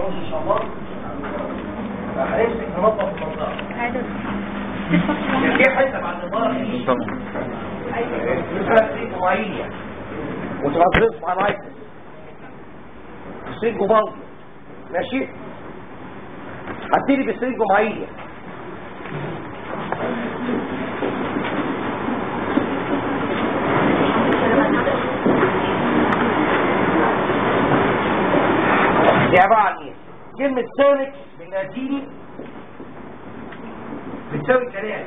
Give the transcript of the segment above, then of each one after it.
ونص ان شاء الله هنمسك ننظف المنطقه عادل يعني في حته بعد الظهر دي اسمها سيكومايليا وترانسفيرس بارايتس سيكوماليا ماشي هبتدي بالسيكومايليا دي عبارة عن ايه؟ كلمة سونيك باللاتيني بتساوي كلام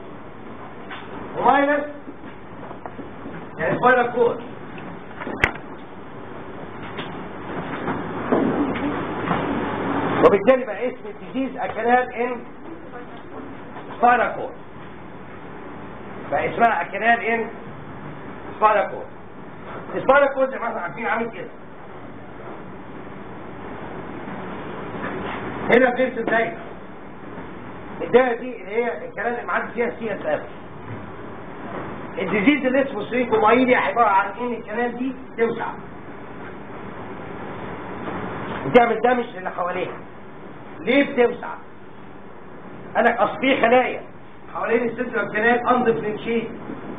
وماينس يعني سباينال كود وبالتالي بقى اسم الديزيز اكلال ان سباينال كود بقى اسمها اكلال ان سباينال كود السباينال كود زي ما احنا عارفين عامل كده هنا بنرسم دايره الدايره دي اللي هي الكلام اللي معدي فيها سي اس اف الديزيز اللي اسمه سرينكومايليا عباره عن ان الكلام دي توسع وتعمل دمج للي حواليها ليه بتوسع؟ قال لك اصل في خلايا حوالين السنترال كانال ان ديفرنشيت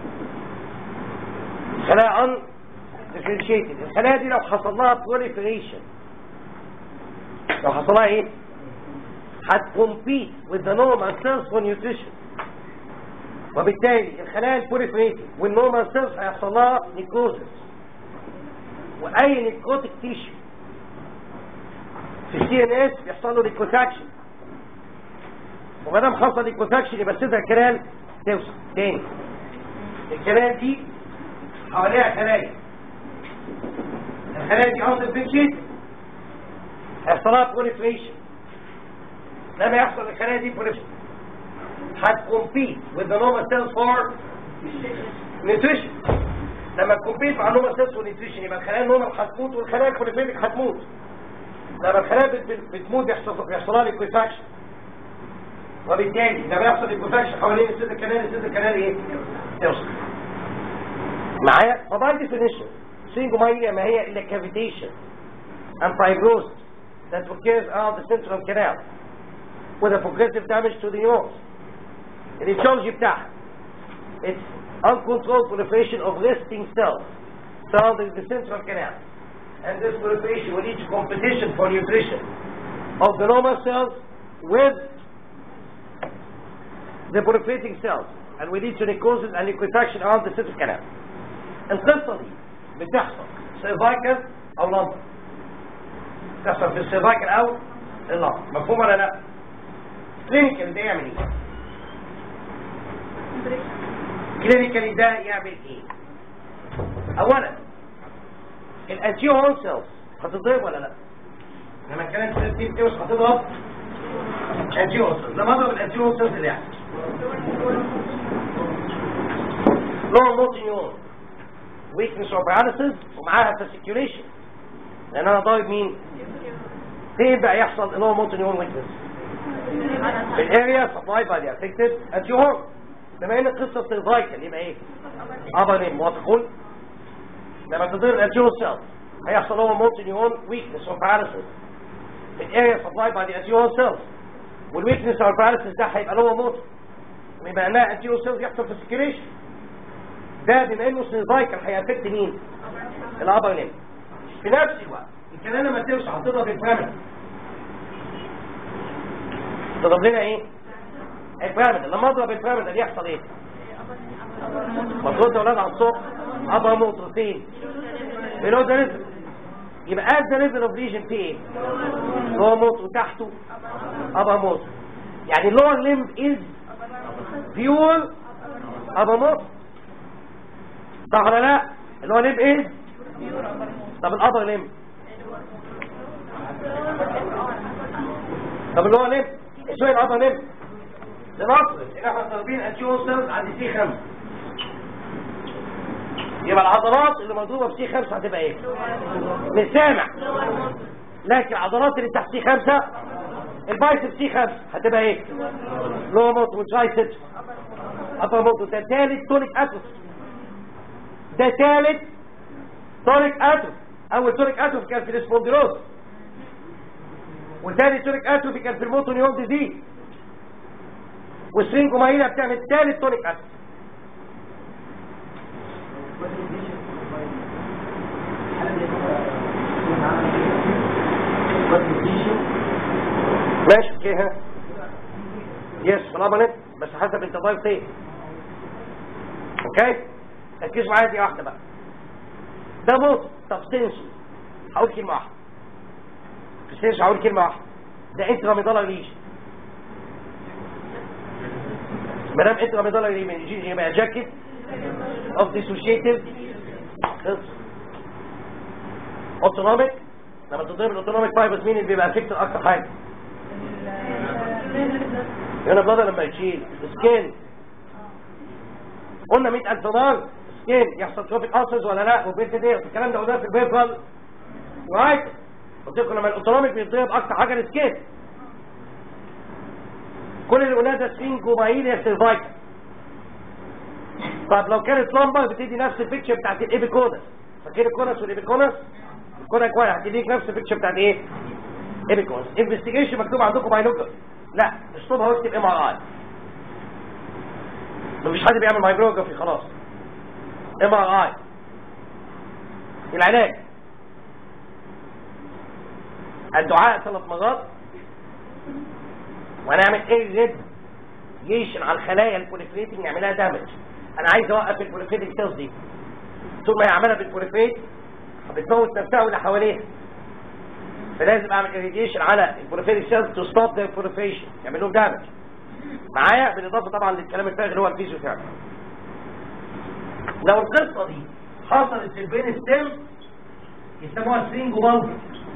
خلايا ان ديفرنشيتد الخلايا دي لو حصل لها proliferation لو حصل لها ايه؟ هتكمبيت with the normal cells for nutrition وبالتالي الخلايا البوريفريتد والنورمال سيلز هيحصل لها نيكروزس واي نيكروتيك تيشو في السي ان اس بيحصل له نيكروتاكشن وما دام حصل نيكروتاكشن يبقى سيدها الكلال توسع تاني الكلال دي حواليها خلايا الخلايا دي اندر بنشيت هيحصل لها بروليفريشن لما يحصل الخلايا دي بروليفريشن هتكمبيت with the normal cells for nutrition لما تكمبيت مع normal cells for nutrition يبقى الخلايا النورمال هتموت والخلايا البوليفيليك هتموت لما الخلايا بت- بت- بتموت بيحصل بيحصل لها ليكويفاكشن وبالتالي لما يحصل ليكويفاكشن حوالين السيد الكنال السيد الكنال ايه؟ يوصل معايا فباي ديفينيشن سينجومايليا ما هي الا cavitation and fibrosis that occurs around the central canal with a progressive damage to the neurons الاتشولوجي بتاعها it's uncontrolled proliferation of resting cells surrounding the central canal and this proliferation will lead to competition for nutrition of the normal cells with the proliferating cells and will lead to necrosis and liquefaction around the central canal القصة دي بتحصل سيرفايكال او لمبر تحصل في السيرفايكال او اللمبر مفهوم ولا لا؟ كلينيكال ده يعمل ايه؟ كلينيكالي ده يعمل ايه اولا الانتيو هون سيلز هتضرب ولا لا لما الكلام في التيم تيوس هتضرب انتيو هون سيلز لما اضرب الانتيو هون سيلز اللي يحصل لو موت نيون ويكنس اور باراليسيس ومعاها فاسيكيوليشن لان انا ضارب مين فين بقى يحصل اللي هو موت نيون ويكنس في الاريا سبلاي باي ذا افكتد انتيو هون بما ان القصه سيرفايكال يبقى ايه ابر موافقون لما تضرب الانتيرو سيل هيحصل هو مولتي نيون ويكنس اور باراليسيس الاريا سبلاي باي ذا انتيرو سيلز والويكنس اور باراليسيس ده هيبقى له موت بما انها انتيرو سيلز يحصل في سكريشن ده بما انه سيرفايكال هيأفكت مين الابر ليم في نفس الوقت الكلام لما توسع هتضرب البيراميد تضرب لنا ايه البيراميد لما اضرب البيراميد اللي يحصل ايه مفروض يا اولاد على الصبح ابقى نقطه فين below the level يبقى at the level of region في ايه هو موت وتحته ابقى موت يعني lower limb is fuel ابقى موت صح ولا لا اللي هو limb is طب الابر limb طب اللي هو limb شو الابر limb لنفرض ان احنا ضاربين انتيو سيلز عند سي 5 يبقى العضلات اللي مضروبه في سي 5 هتبقى ايه مش سامع لكن العضلات اللي تحت سي 5 البايسب سي 5 هتبقى ايه لو موت والترايسبس ابر موت ده ثالث تونيك اتروف ده ثالث تونيك اتروف اول تونيك اتروف كان في الاسبونديروز وتاني تونيك اتروفي كان في الموتو نيوم ديزيز والسرينجومايليا بتعمل تالت تونيك اتروفي ماشي اوكي ها يس بلابنت بس حسب انت ضايف ايه اوكي ركز معايا دي واحده بقى ده موت طب سنسو هقول كلمه واحده في السنسو هقول كلمه واحده ده انترا ميدالا ليجن ما دام انترا ميدالا ليجن يبقى جاكيت اوف ديسوشيتيف اوتونوميك لما تضرب الاوتونوميك فايبرز مين اللي بيبقى افكتد اكتر حاجه هنا بلادر لما يشيل سكين قلنا 100000 دولار سكين يحصل تروبيك ألسرز ولا لا وبيت دي الكلام ده قلناه في البيرفال رايت قلت لكم لما الاوتونوميك بيتضرب اكتر حاجه السكين كل اللي قلناه ده سفينجومايليا سيرفايكال طب لو كانت لمبر بتدي نفس البيكتشر بتاعت الايبيكونس فاكر الكونس والايبيكونس الكونس كويس هتديك نفس البيكتشر بتاعت ايه ايبيكونس انفستيجيشن مكتوب عندكم باينوكل لا اشطبها واكتب ام ار اي مفيش حد بيعمل مايكروجرافي خلاص ام ار اي العلاج الدعاء ثلاث مرات ونعمل ايه زد جيشن على الخلايا البوليفريتنج يعملها دامج انا عايز اوقف البوليفريتنج سيلز دي طول ما يعملها بالبوليفريت بتموت نفسها واللي حواليها فلازم اعمل irrigation على البوليفريتنج سيلز تو ستوب ذا proliferation يعمل لهم دامج معايا بالاضافه طبعا للكلام الفارغ اللي هو الفيزيوثيرابي لو القصه دي حصلت في البين ستيم يسموها سرينجو بالبي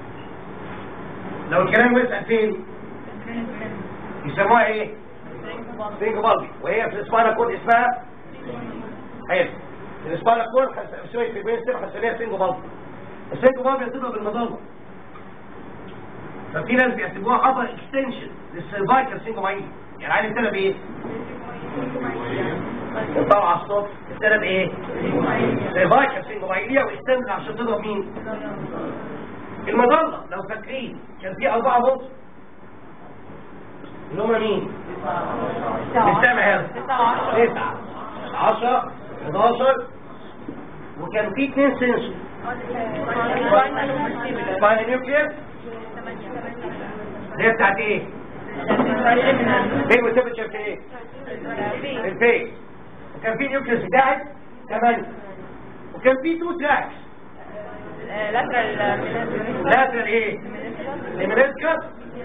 لو الكلام وسع فين يسموها ايه سرينجو بالبي وهي في السباينال كود اسمها حلو السباينال كود سوري في البين ستيم هنسميها سرينجو بالبي السرينجو بالبي بتبقى بالمظله ففي ناس بيحسبوها ابر اكستنشن للسيرفايكال سينجومايل يعني عايز ابتدى بايه طبعا على الصوت ابتدى بايه سيرفايكال سينجومايليا واستنى عشان تضرب مين المظله لو فاكرين كان في اربعه بوص اللي هم مين مش سامع هذا تسعة 10 11 وكان في اثنين سنسور سباينال نيوكليس دي بتاعت ايه فين وتبتشر في ايه الفيس وكان في نيوكليس بتاعت كمان وكان في تو تراكس لاترال ايه لمنسكس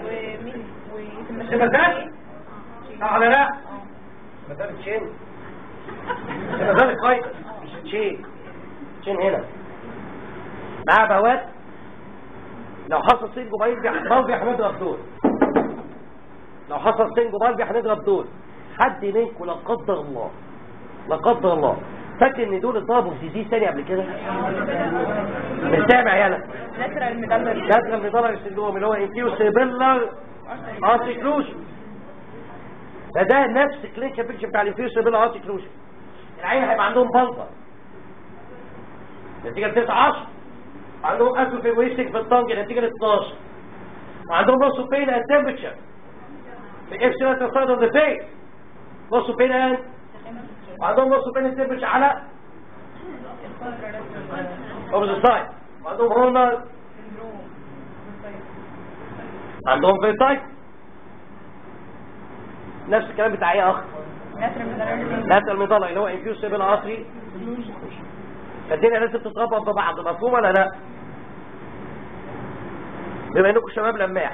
سيبازات صح ولا لا سيبازات تشين سيبازات كويس مش تشين تشين هنا معاه بوات لو حصل سين جوبايل بالبي هنضرب دول لو حصل سين جوبايل هنضرب دول حد منكم لا قدر الله لا قدر الله فاكر ان دول اتضربوا في ديزيز تاني قبل كده مش سامع يالا لاترال ميدالر لاترال ميدالر سيندروم اللي هو انفيو سيبيلر ارتيكلوشن فده نفس الكلينيكال بيكتشر بتاع الانفيو سيبيلر ارتيكلوشن العين هيبقى عندهم بلطه نتيجه 19 عندهم اسوفي ويستك في الطنج نتيجه 12 وعندهم بصوا بين اند تمبرتشر في اكسلنت سايد اوف ذا فيس بصوا بين اند وعندهم بصوا بين التمبرتشر على اوبوزيت سايد وعندهم هورنال عندهم فيتايت نفس الكلام بتاع ايه اخ لاترال ميدالا اللي هو انفيوز سيبل ارتري فالدنيا لازم تتربط ببعض مفهوم ولا لا بما انكم شباب لماح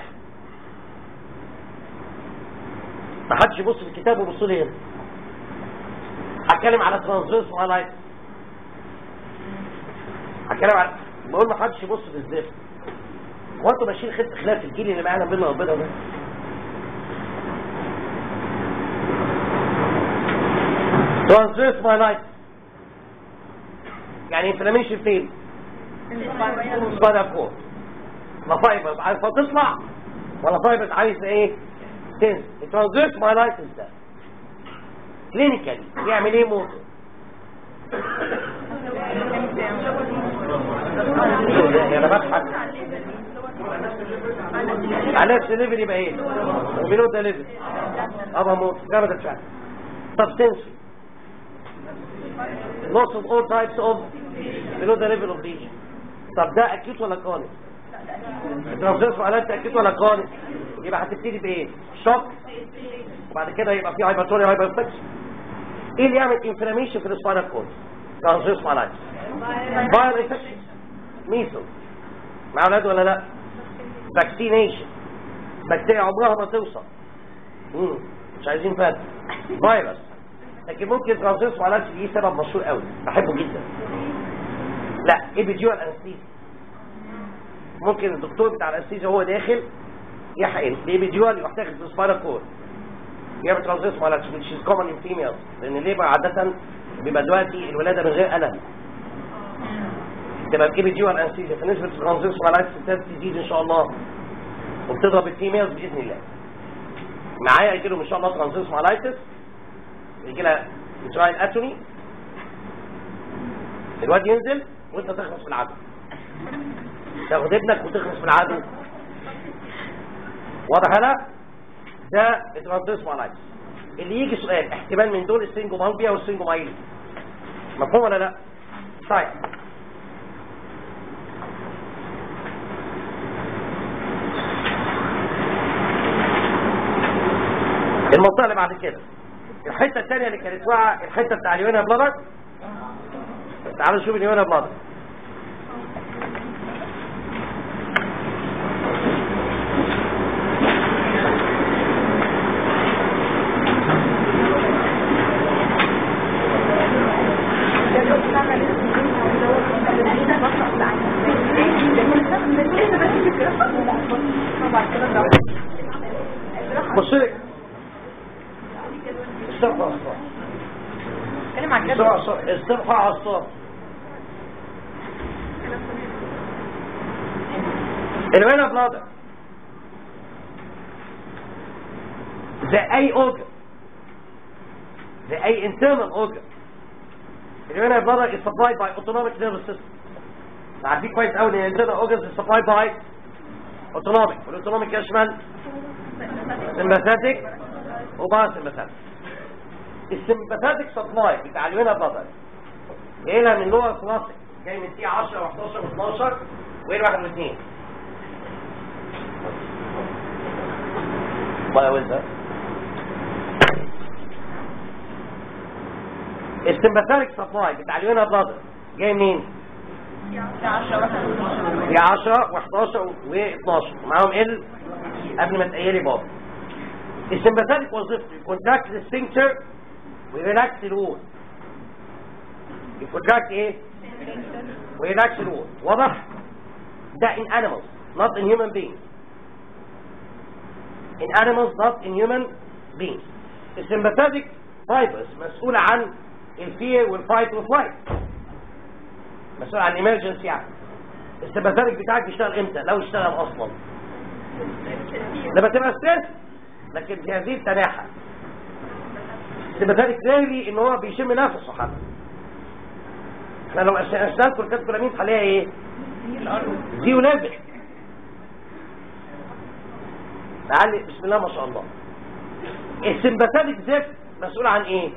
ما حدش يبص في الكتاب ويبص لي هنا هتكلم على ترانزفيرس وهايلايت هتكلم على بقول ما حدش يبص في الزفت هو انتوا ماشيين خط خلاف الجيل اللي معانا بينا ربنا ده ترانزفيرس وهايلايت يعني انفلاميشن فين سباينال كورد لا فايبرز عايزه تطلع ولا فايبرز عايز ايه تنزل الترانزيت مايلايتس ده كلينيكالي يعمل ايه موتور انا بضحك على نفس الليفل يبقى ايه وبيلو ده ليفل ابقى موت جامد الفعل substantial loss of all types of below the level of lesion طب ده اكيد ولا كرونيك الترانزيت حالات اكيد ولا كرونيك يبقى هتبتدي بايه شوك وبعد كده يبقى في هايبرتوريا هايبرفكس ايه اللي يعمل انفلاميشن في السباينال كورد ترانزيت حالات فاير انفكشن ميسل مع اولاد ولا لا فاكسينيشن بكتيريا عمرها ما توصل مم. مش عايزين فرق فيروس لكن ممكن ترانزيت حالات دي سبب مشهور قوي بحبه جدا لا ايبيديوال انستيزيا ممكن الدكتور بتاع الانستيزيا وهو داخل يحقن الايبيديوال يروح داخل في السباينال كورد يعمل ترانزيت حالات which is common in females لان الليبر عاده بيبقى دلوقتي الولاده من غير الم تبقى الايبيديوال انستيزيا فنسبه الترانزيت حالات ستات تزيد ان شاء الله وبتضرب الفيميلز باذن الله معايا يجي لهم ان شاء الله ترانزيت حالات يجي لها اسرائيل اتوني الواد ينزل وانت تخلص في العدو تاخد ابنك وتخلص في العدو واضح لا ده اترانزيس مالايتس اللي يجي سؤال احتمال من دول السينجو مالبيا والسينجو مايلي مفهوم ولا لا طيب المنطقه اللي بعد كده الحته الثانيه اللي كانت واقعه الحته بتاع اليونا بلادر تعالوا نشوف اليونا بلادر بص لي استرفع الصوت اتكلم عن استرفع كده الصوت استرفع الصوت الوينا بلادر زي اي اوجر زي اي internal organ الوينا بلادر is supplied by autonomic nervous system عارفين كويس قوي ان internal organs is supplied by autonomic والاوتونوميك يشمل sympathetic وباراسمباثيك السمباثيك سبلاي بتاع الوينا بلادر جاي لها من لور كلاسيك جاي من تي 10 و11 و12 وين واحد واثنين ما وين ده السمباثيك سبلاي بتاع الوينا بلادر جاي منين؟ دي 10 و11 و12 ومعاهم ال قبل ما تقيلي بابا السمباثيك وظيفته يكونتراكت السفنكتر ويريلاكس الوول يكونتراكت ايه ويريلاكس الوول واضح ده in animals not in human beings in animals not in human beings السمباثيك فايبرز مسؤولة عن الفير والفايت والفلايت مسؤول عن emergency يعني السمباثيك بتاعك بيشتغل امتى لو اشتغل اصلا لما تبقى ستريس لكن في هذه التناحة السمباثيك ريلي ان هو بيشم نفسه حتى احنا لو اشتغلت كورتيكو كولامين هنلاقيها ايه زيرو ليفل تعالي بسم الله ما شاء الله السمباثيك زفت مسؤول عن ايه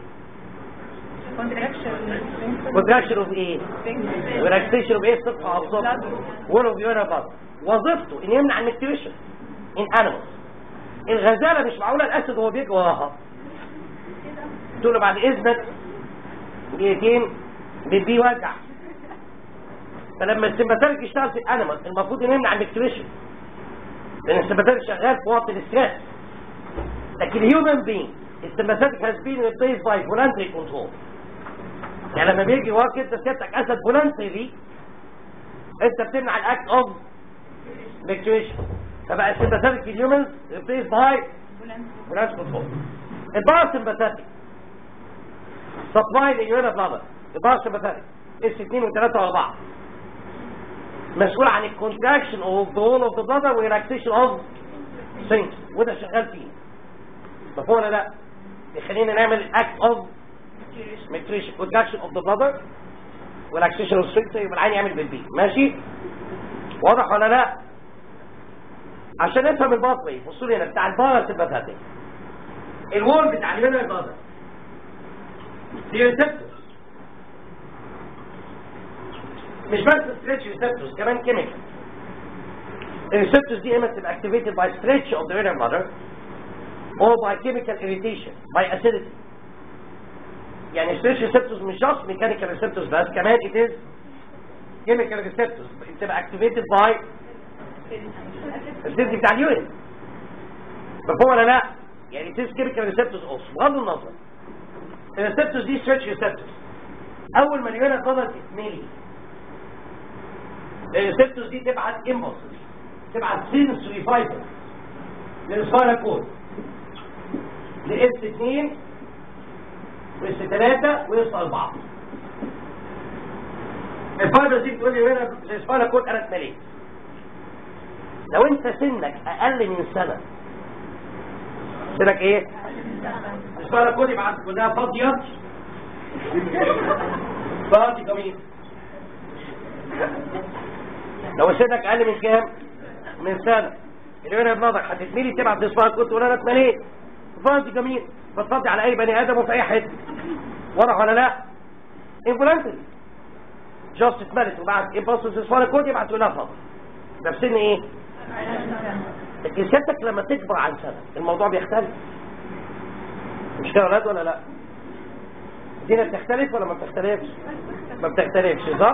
كونتراكشن اوف ايه وريلاكسيشن اوف ايه صفحه على الصفحه وول اوف يورا بعض وظيفته ان يمنع النكتريشن ان انيمالز الغزاله مش معقوله الاسد وهو بيجري وراها تقول له بعد اذنك دقيقتين بيديه وجع فلما السمباثيك يشتغل في الانيمال المفروض انه يمنع النكتريشن لان السمباثيك شغال في وقت الاستريس لكن الهيومن بين السمباثيك has been replaced by voluntary control يعني لما بيجي وراك انت سيادتك اسد voluntary انت بتمنع الاكت اوف نكتريشن فبقى السمباثيك الهيومنز replaced by voluntary control الباراسمباثيك سبلاي لليونا بلادر الباراسمباثيك اس 2 و3 و4 مسؤول عن الكونتراكشن اوف ذا وول اوف ذا بلادر وريلاكسيشن اوف سينكس وده شغال فيه مفهوم ولا لا يخلينا نعمل اكت اوف ميتريشن كونتراكشن اوف ذا بلادر وريلاكسيشن اوف سينكس يبقى العين يعمل بالبي ماشي واضح ولا لا عشان نفهم الباث واي بصوا لي هنا بتاع الباراسمباثيك الوول بتاع اليونان البازر دي ريسبتورز مش بس ستريتش ريسبتورز كمان كيميكال الريسبتورز دي اما تبقى activated by stretch of the renal bladder or by chemical irritation by acidity يعني stretch receptors مش just mechanical receptors بس كمان it is chemical receptors بتبقى activated by acidity بتاع اليورين مفهوم ولا لا؟ يعني it is chemical receptors also بغض النظر الريسبتورز دي stretch receptors اول ما اليورين اتفضل تتملي الريسبتورز دي تبعت impulses تبعت sensory fibers للسباينال كود لاس 2 واس 3 واس 4 الفايبرز دي بتقول لي هنا السباينال كود انا اتمليت لو انت سنك اقل من سنه سنك ايه؟ السباينال كود يبقى كلها فاضيه فاضي جميل لو سنك اقل من كام؟ من سنه العيون بنظر هتتملي تبعت للسباينال كود تقول انا اتمليت فاضي جميل بتفضي على اي بني ادم وفي اي حته واضح ولا لا؟ انفولانتري جاست اتملت وبعد امباسس السباينال كود يبعت لها فاضي ده في سن ايه؟ لكن سيادتك لما تكبر عن سنه الموضوع بيختلف مش كده يا ولاد ولا لا؟ الدنيا بتختلف ولا ما بتختلفش؟ ما بتختلفش صح؟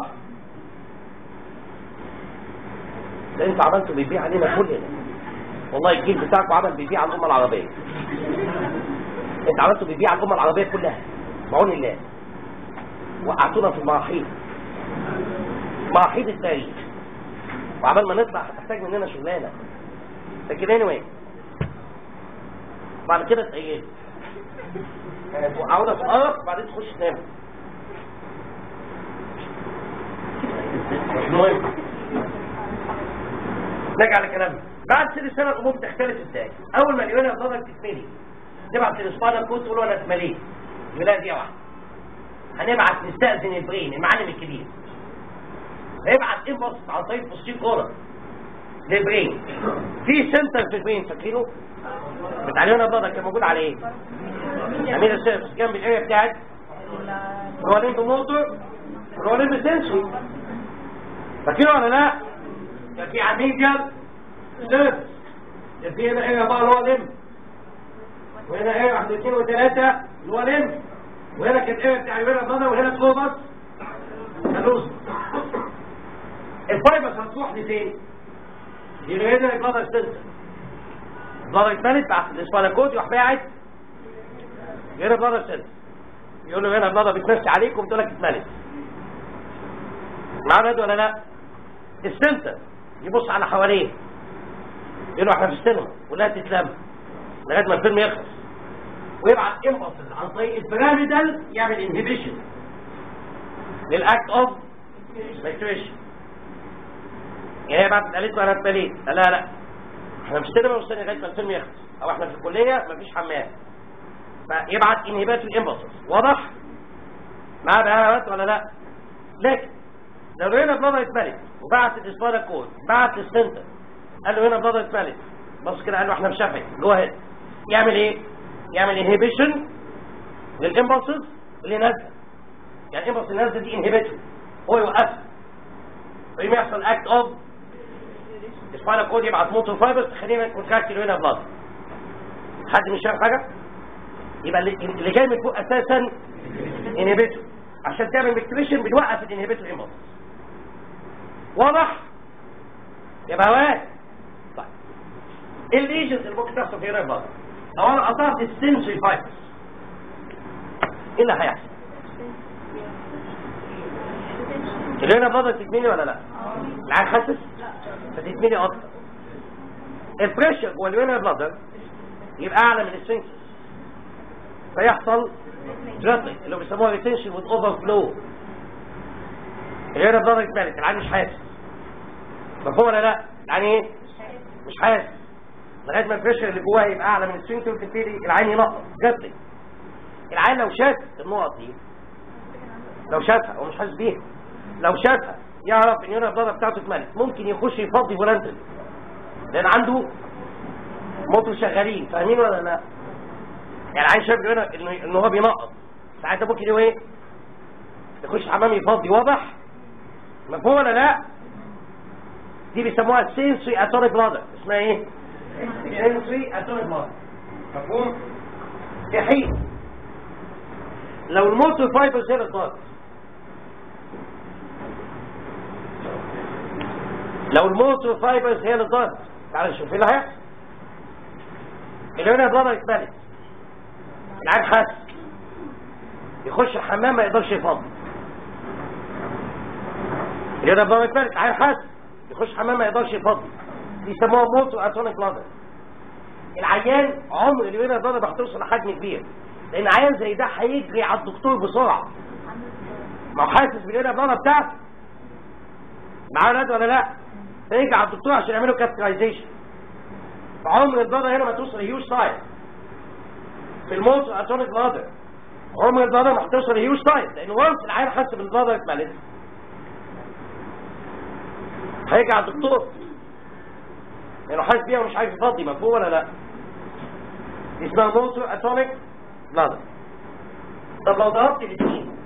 ده انت عملته بيبيع علينا كلنا والله الجيل بتاعكم عمل بيبيع على الامه العربيه انت عملته بيبيع على الامه العربيه كلها بعون الله وقعتونا في المراحيض مراحيض التاريخ وعمال ما نطلع هتحتاج مننا شغلانه لكن anyway بعد كده اتأيدت يعني توقعونا في الارض وبعدين تخش تنام المهم نرجع لكلامنا بعد ست سنة الأمور بتختلف ازاي؟ أول ما اليونة الضغط تتملي تبعت للسباينال كود تقول له أنا اتمليت ولا دي واحدة هنبعت نستأذن البرين المعلم الكبير هيبعت انبوكس عن طريق بوستيك كورة للبرين في سنتر في البرين فاكرينه؟ بتاع اليونة الضغط كان موجود على ايه؟ أمير السيرفس جنب الاريا بتاعت رولين بموتور رولين بسنسوري فاكرينه ولا لا؟ كان في عميجر سيرفس كان في هنا اريا بقى اللي هو لم وهنا اريا واحد اثنين وثلاثة اللي هو لم وهنا كانت اريا بتاع اليونة الضغط وهنا كلوبس كالوز الفايبرز هتروح لفين؟ لغاية البلادر سنتر البلادر اتملت بعد الاسبانا كود يروح باعت غير البلادر سنتر يقول له هنا البلادر بتمشي عليكم تقول لك اتملت معانا ده ولا لا؟ السنتر يبص على حواليه يقول له احنا في السينما ولا تتلم لغايه ما الفيلم يخلص ويبعت امبلسز عن طريق البيراميدال يعمل انهبيشن للاكت اوف سبكتريشن يعني هي بعد قالت له انا اتبليت لا لا احنا مش سينما مستني لغايه ما الفيلم يخلص او احنا في الكليه مفيش حمام فيبعت انهبات الامبلسز واضح معاه بقى ولا لا لكن لو هنا بلادر اتملت وبعت الاسبانا كود بعت للسنتر قال له هنا بلادر اتملت بص كده قال له احنا مش شافعي جوه هنا يعمل ايه؟ يعمل انهبيشن للامبلسز اللي نازله يعني الامبلس اللي نازله دي انهبيشن هو يوقفها ويقوم يحصل اكت اوف السباينا كود يبعت موتور فايبرز تخلينا كونتراكت هنا بلاد حد مش شايف حاجه؟ يبقى اللي اللي جاي من فوق اساسا انهبيتور عشان تعمل ميكتريشن بتوقف الانهبيتور امبلس واضح يبقى واد طيب ايه الليجنز اللي ممكن تحصل في هنا البلد لو انا قطعت السنسوري فايبرز ايه اللي هيحصل الهنا بلد تتملي ولا لا العين خسس فتتملي اكتر البريشر جوه الهنا بلادر يبقى اعلى من السنسوري فيحصل تراتيك اللي بيسموها ريتنشن وذ اوفر فلو الهنا بلادر اتملت العين مش حاسس مفهوم ولا لا يعني ايه مش حاسس لغايه ما البريشر اللي جواها يبقى اعلى من السفنكتر وتبتدي العين ينقط جاتلي العين لو شاف النقط دي لو شافها هو مش حاسس بيها لو شافها يعرف ان الهنا الضربه بتاعته اتملت ممكن يخش يفضي فولنتري لان عنده موتور شغالين فاهمين ولا لا يعني عايز شايف هنا ان إن هو بينقط ساعات ممكن يقول ايه يخش حمام يفضي واضح مفهوم ولا لا دي بيسموها سينسري اتونيك بلادر اسمها ايه سينسري اتونيك بلادر مفهوم في حين لو الموتور فايبرز هي اللي اتضربت لو الموتور فايبرز هي اللي اتضربت تعال نشوف ايه اللي هيحصل اللي هنا بلادر اتملت العيال حاسس يخش الحمام ما يقدرش يفضي اللي هنا بلادر اتملت العيال حاسس يخش الحمام ما يقدرش يفضي بيسموها موتور اتونيك بلادر العيان عمر اللي هنا بلادر هتوصل لحجم كبير لان عيان زي ده هيجري على الدكتور بسرعه ما هو حاسس بالهنا بلادر بتاعته معاه ولاد ولا لا فيجي على الدكتور عشان يعملوا كابتلايزيشن عمر البلادر هنا ما توصل هيوج سايز في الموت اتونيك بلادر عمر البلادر ما هتوصل هيوج سايز لان وانس العيان حس بالبلادر اتملت هيجي على الدكتور لانه حاسس بيها ومش عارف يفضي مفهوم ولا لا دي اسمها موتور اتونيك بلادر طب لو ضربت الاثنين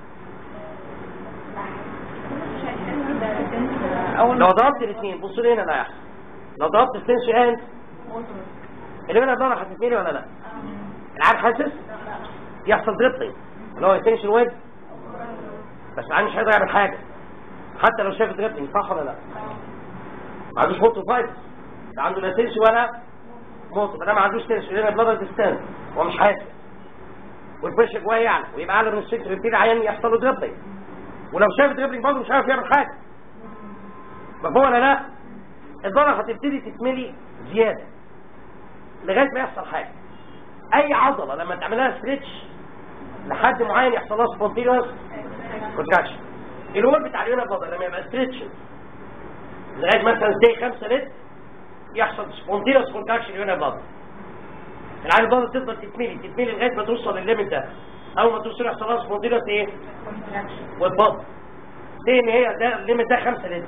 اول لو ضربت الاثنين بصوا لي هنا لا يحصل لو ضربت السنسو اند اللي هنا الضربه هتتملي ولا لا العيال حاسس يحصل دريبلينج اللي هو التنشن ويب بس العيال مش هيقدر يعمل حاجه حتى لو شاف دريبلينج صح ولا لا ما عندوش موتور فايبر لا عنده لا سنس ولا موتور ده ما عندوش سنس هنا بلادر ديستانس هو مش حاسس والبريشر جواه يعلى ويبقى اعلى من السنس يبتدي عيان يحصل له دريبلينج ولو شاف دريبلينج برضه مش عارف يعمل حاجه مفهوم ولا لا الضرر هتبتدي تتملي زياده لغايه ما يحصل حاجه اي عضله لما تعملها ستريتش لحد معين يحصل لها سبونتينوس كونتراكشن الوول بتاع اليونا بلادر لما يبقى ستريتش لغايه مثلا زي 5 لتر يحصل سبونتينوس كونتراكشن اليونا بلادر العين البلادر تفضل تتملي تتملي لغايه ما توصل للليميت ده اول ما توصل يحصل لها سبونتينوس ايه والبلد ليه ان هي ده الليميت ده 5 لتر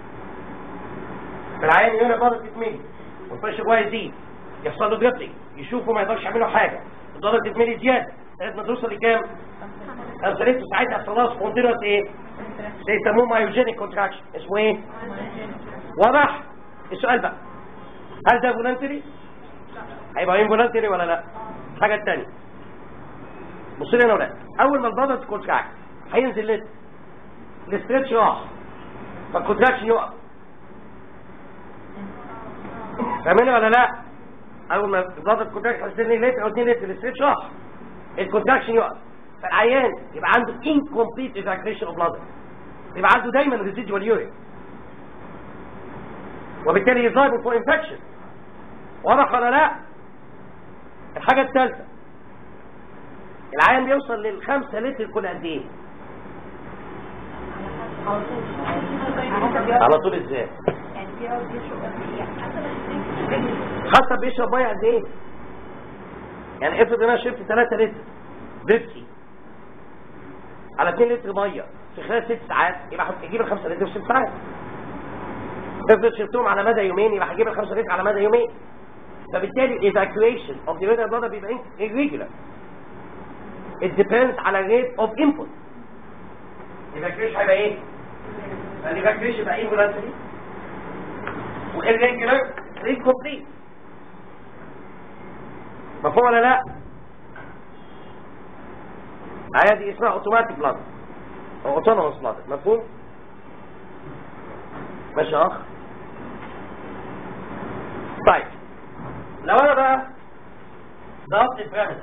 فالعيان هنا برضه تتملي والفرش جواه يزيد يحصل له جريبلينج يشوفه ما يقدرش يعملوا حاجه الضرر تتملي زياده لغايه ما توصل لكام؟ 5 لتر ساعتها يحصل لها سبونتينوس ايه؟ ده يسموه مايوجينيك كونتراكشن اسمه ايه؟ واضح؟ السؤال بقى هل ده فولنتري؟ هيبقى انفولنتري ولا لا؟ الحاجه الثانيه بصوا لي هنا يا ولاد اول ما البلد تكونتراكت هينزل لتر الاسترتش راح فالكونتراكشن يقف فاهمين ولا لا اول ما ضغط الكونتراكشن حسيت 2 لتر او 2 لتر الاسترتش راح الكونتراكشن يقف فالعيان يبقى عنده incomplete evacuation of blood يبقى عنده دايما residual urine وبالتالي يظهر فور انفكشن واضح ولا لا الحاجه الثالثه العيان بيوصل للخمسة لتر كل قد ايه على طول ازاي حسب بيشرب ميه قد ايه يعني افرض ان انا شربت 3 لتر بيبسي على 2 لتر ميه في خلال 6 ساعات يبقى هجيب ال 5 لتر في 6 ساعات افرض شربتهم على مدى يومين يبقى هجيب ال 5 لتر على مدى يومين فبالتالي الايفاكويشن اوف ذا urine bladder بيبقى irregular it depends على rate of input evacuation هيبقى ايه؟ الايفاكويشن يبقى involuntary والirregular incomplete مفهوم ولا لا؟ الآية دي اسمها اوتوماتيك بلادر او اوتونوموس بلادر مفهوم؟ ماشي يا اخ؟ طيب لو انا بقى ضغطت البيراميد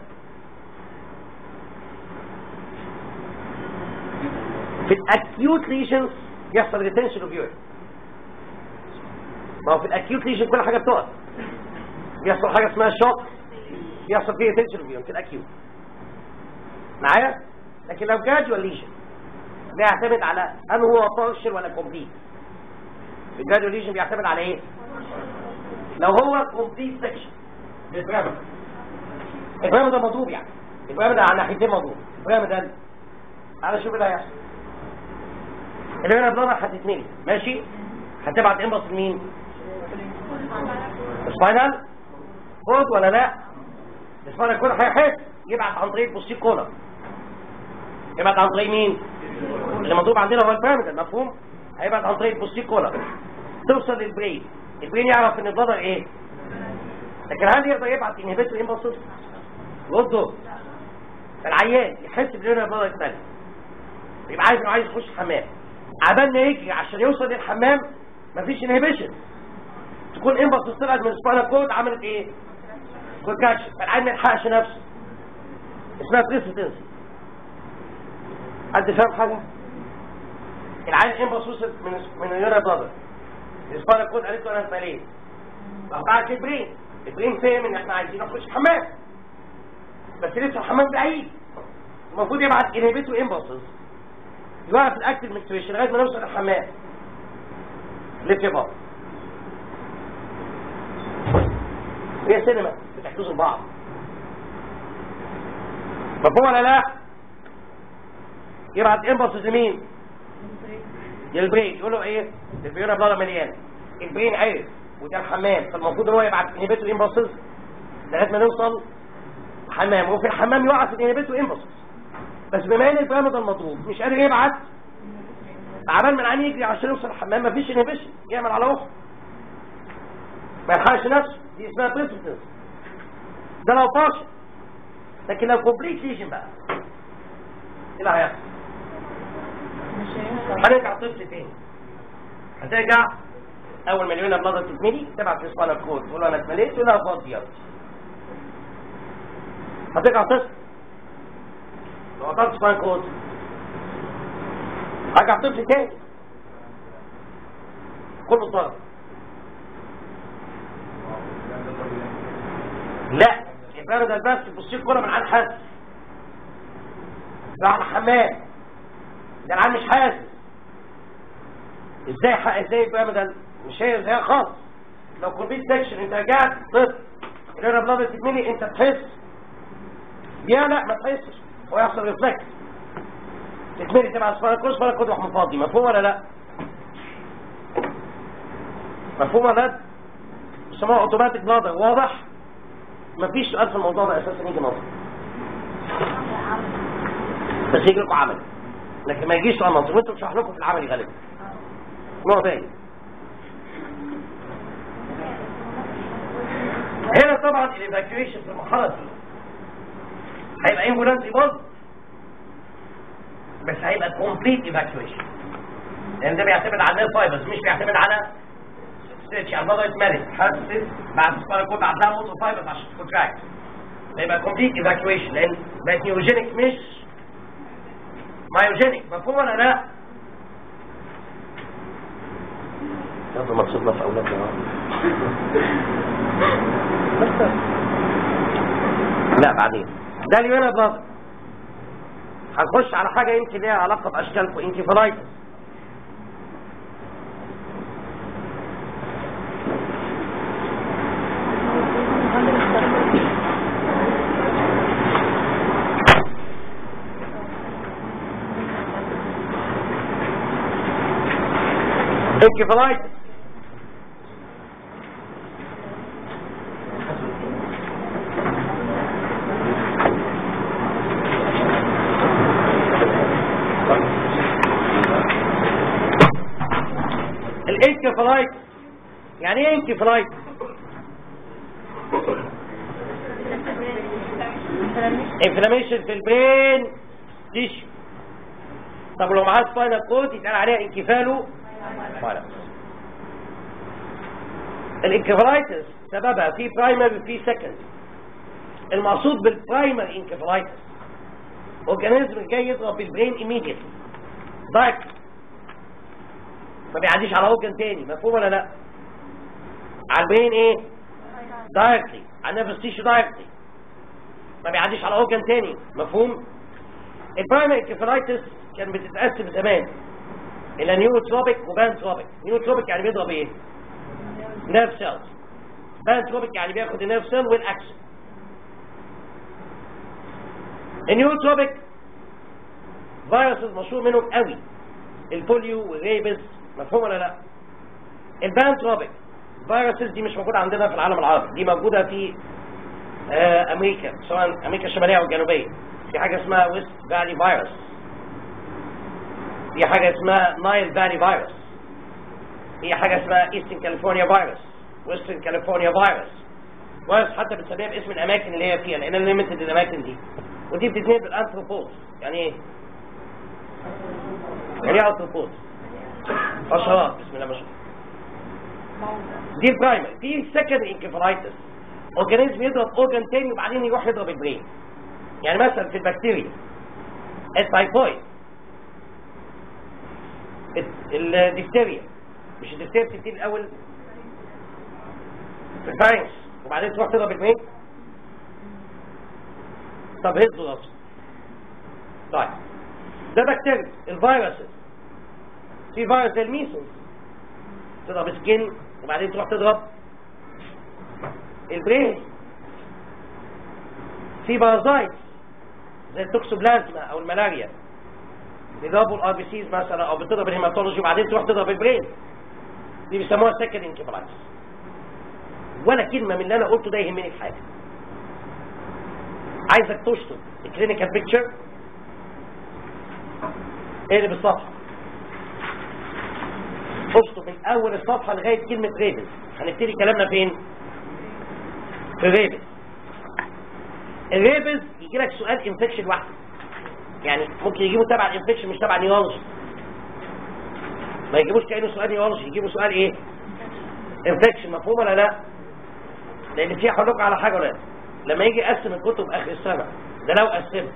في الاكيوت ليجنز يحصل ريتنشن اوف يورين ما هو في الاكيوت ليجن كل حاجه بتقف بيحصل حاجه اسمها شوك بيحصل فيه ريتنشن اوف يورين في الاكيوت معايا لكن لو جراديوال ليجن بيعتمد على هل هو بارشل ولا كومبليت الجراديوال ليجن بيعتمد على ايه لو هو كومبليت سكشن للبيراميد البيراميد ده مضروب يعني البيراميد على ناحيتين مضروب البيراميد ده تعالى شوف اللي هيحصل اللي هنا بلادر هتتملي ماشي هتبعت انبص لمين سباينال كود ولا لا السباينال كود هيحس يبعت عن طريق البوستيك كولر يبعت عن طريق مين اللي مطلوب عندنا هو البيراميدال مفهوم هيبعت عن طريق البوستيك كولر توصل للبرين البرين يعرف ان البلدر ايه لكن هل يقدر يبعت انهبيتور امبلسز رده العيان يحس بلون البلدر الثاني يبقى عايز انه عايز يخش الحمام عبال ما يجري عشان يوصل للحمام مفيش انهبيشن تكون امبلس طلعت من السباينال كود عملت ايه كونكاكشن فالعيان ما يلحقش نفسه اسمها بريسيتنسي حد فاهم حاجه العيان امبلس وصل من من اليورا بلادر السباينال كود قالت له انا اتمليت راح بعت البرين البرين فهم ان احنا عايزين نخش الحمام بس لسه الحمام بعيد المفروض يبعت انهبيتور امبلسز يوقف الاكتف ميكتريشن لغايه ما نوصل الحمام لف بقى هي سينما بتحتوز بعض مفهوم ولا لا يبعت امبلسز لمين للبرين يقول له ايه البيونا بلاده مليانه البرين عرف وده الحمام فالمفروض ان هو يبعت انهبيتور امبلسز لغايه ما نوصل حمام وفي الحمام يوقف الانهبيتور امبلسز بس بما ان البرامج المطلوب مش قادر يبعت عبال ما العين يجري عشان يوصل الحمام مفيش انهبيشن يعمل على روحه ما يلحقش نفسه دي اسمها بريسبتنس ده لو فاشل لكن لو كومبليت ليجن بقى ايه اللي هيحصل؟ هنرجع طفل تاني هترجع اول ما اليونا بلادر تتملي تبعت في سباينال كود تقول له انا اتمليت تقول لها فاضي يلا هترجع طفل لو قطعت سباينال كود هرجع طفل تاني كله ضرب لا البارد بس بصير كرة من عن حاسس راح الحمام ده العيال مش حاسس ازاي حق ازاي البارد مش هي زي خالص لو كومبليت سكشن انت رجعت طفل الرينا بلاد تتملي انت تحس يا لا ما تحسش هو يحصل ريفلكس تتملي تبع سباينال كورس سباينال كود محمود فاضي مفهوم ولا لا مفهوم ولا لا بيسموها اوتوماتيك بلادر واضح مفيش سؤال في الموضوع ده اساسا يجي نظري بس يجي لكم عملي لكن ما يجيش سؤال نظري وانتم بشرح لكم في العملي غالبا نوع تاني هنا طبعا الايفاكيويشن في المرحله دي هيبقى امبولانس برضه بس هيبقى كومبليت ايفاكيويشن لان ده بيعتمد على النير فايبرز مش بيعتمد على ستيتش على البضعه اتملت حست بعد سبارة كود بعد لها موتو فايبرز عشان تكونتراكت يبقى كومبليت ايفاكيويشن لان بقت نيوجينيك مش مايوجينيك مفهوم ولا لا؟ هذا مقصودنا في اولادنا لا بعدين ده اليونا بلاد هنخش على حاجة يمكن ليها علاقة بأشكالكم انكفالايتس انكفالايتس الانكفالايتس يعني ايه انكفالايتس انفلاميشن في البرين تيشو طب لو معاه سباينال كود يتقال عليها انكفالو فايروس الانكفالايتس سببها في برايمري وفي سكند المقصود بالبرايمري انكفالايتس اورجانيزم جاي يضرب بالبرين ايميديتلي دايركت ما بيعديش على اورجان تاني مفهوم ولا لا على البرين ايه دايركتلي على النفس تيشو دايركتلي ما بيعديش على اورجان تاني مفهوم البرايمري انكفالايتس كان بتتقسم زمان الى نيوتروبيك وبانتروبيك نيوتروبيك يعني بيضرب ايه نيرف سيلز بانتروبيك يعني بياخد النيرف سيل والاكسون النيوتروبيك فيروسز مشهور منهم قوي البوليو والريبس مفهوم ولا لا البانتروبيك فيروسز دي مش موجوده عندنا في العالم العربي دي موجوده في آه، امريكا سواء امريكا الشماليه او الجنوبيه في حاجه اسمها ويست فالي فيروس في حاجه اسمها نايل فالي فيروس في حاجه اسمها ايسترن كاليفورنيا فيروس ويسترن كاليفورنيا فيروس فيروس حتى بنسميها باسم الاماكن اللي هي فيها لان ليميتد الاماكن دي ودي بتتنقل بالانثروبوز يعني ايه؟ يعني ايه انثروبوز؟ حشرات بسم الله ما شاء الله دي البرايمري في سكند انكفالايتس اورجانيزم يضرب اورجان تاني وبعدين يروح يضرب البرين يعني مثلا في البكتيريا التايفويد الدفتيريا مش الدفتيريا بتبتدي الاول في الفارنكس وبعدين تروح تضرب البرين طب هزوا راسه طيب ده بكتيريا الفيروسز في فيروس زي الميسلز تضرب سكين وبعدين تروح تضرب البرين في بارازايت زي التوكسوبلازما او الملاريا بيضربوا الار بي سيز مثلا او بتضرب الهيماتولوجي وبعدين تروح تضرب البرين دي بيسموها سكند انكفالايتس ولا كلمه من اللي انا قلته ده يهمني في حاجه عايزك تشطب الكلينيكال بيكتشر اقلب الصفحه اشطب من اول الصفحه لغايه كلمه ريبس هنبتدي كلامنا فين في الريبس الريبس يجي لك سؤال انفكشن واحد يعني ممكن يجيبوا تبع الانفكشن مش تبع نيورولوجي ما يجيبوش كانه سؤال نيورولوجي يجيبوا سؤال ايه انفكشن مفهوم ولا لا لان في هقول لكم على حاجه ولا لا لما يجي يقسم الكتب اخر السنه ده لو قسمها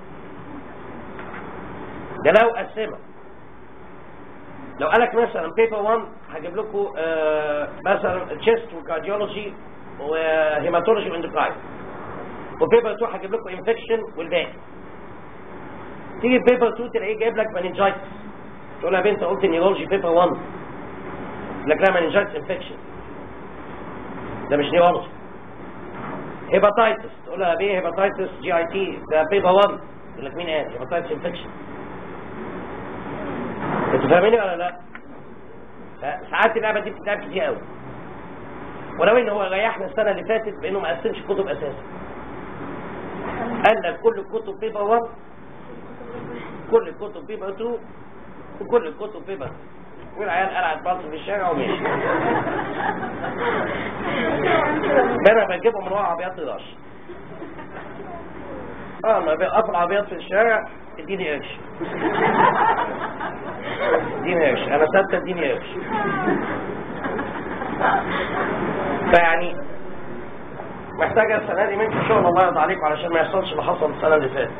ده لو قسمها لو قالك مثلا بيبر 1 هجيب لكم آه مثلا تشيست وكارديولوجي وهيماتولوجي واندوكراين وبيبر 2 هجيب لكم انفكشن والباقي تيجي بيبر 2 تلاقيه جايب لك مانجايتس تقول يا بنت قلت نيورولوجي بيبر 1 يقول لك لا مانجايتس انفكشن ده مش نيورولوجي هيباتايتس تقول لها بيه هيباتايتس جي اي تي ده بيبر 1 يقول لك مين قال هيباتايتس انفكشن انتوا فاهميني ولا لا؟ ساعات اللعبه دي بتتلعب كتير قوي ولو ان هو ريحنا السنه اللي فاتت بانه ما قسمش الكتب اساسا قال لك كل الكتب بيبر 1 كل الكتب بيبر 2 وكل الكتب بيبر والعيال قلعت بلطو في الشارع ومشي انا بجيبهم من ورا عربيات رش اه ما بقفل عربيات في الشارع اديني قرش اديني قرش انا ثابته اديني قرش فيعني محتاجه السنه دي منكم شغل الله يرضى عليكم علشان ما يحصلش اللي حصل السنه اللي فاتت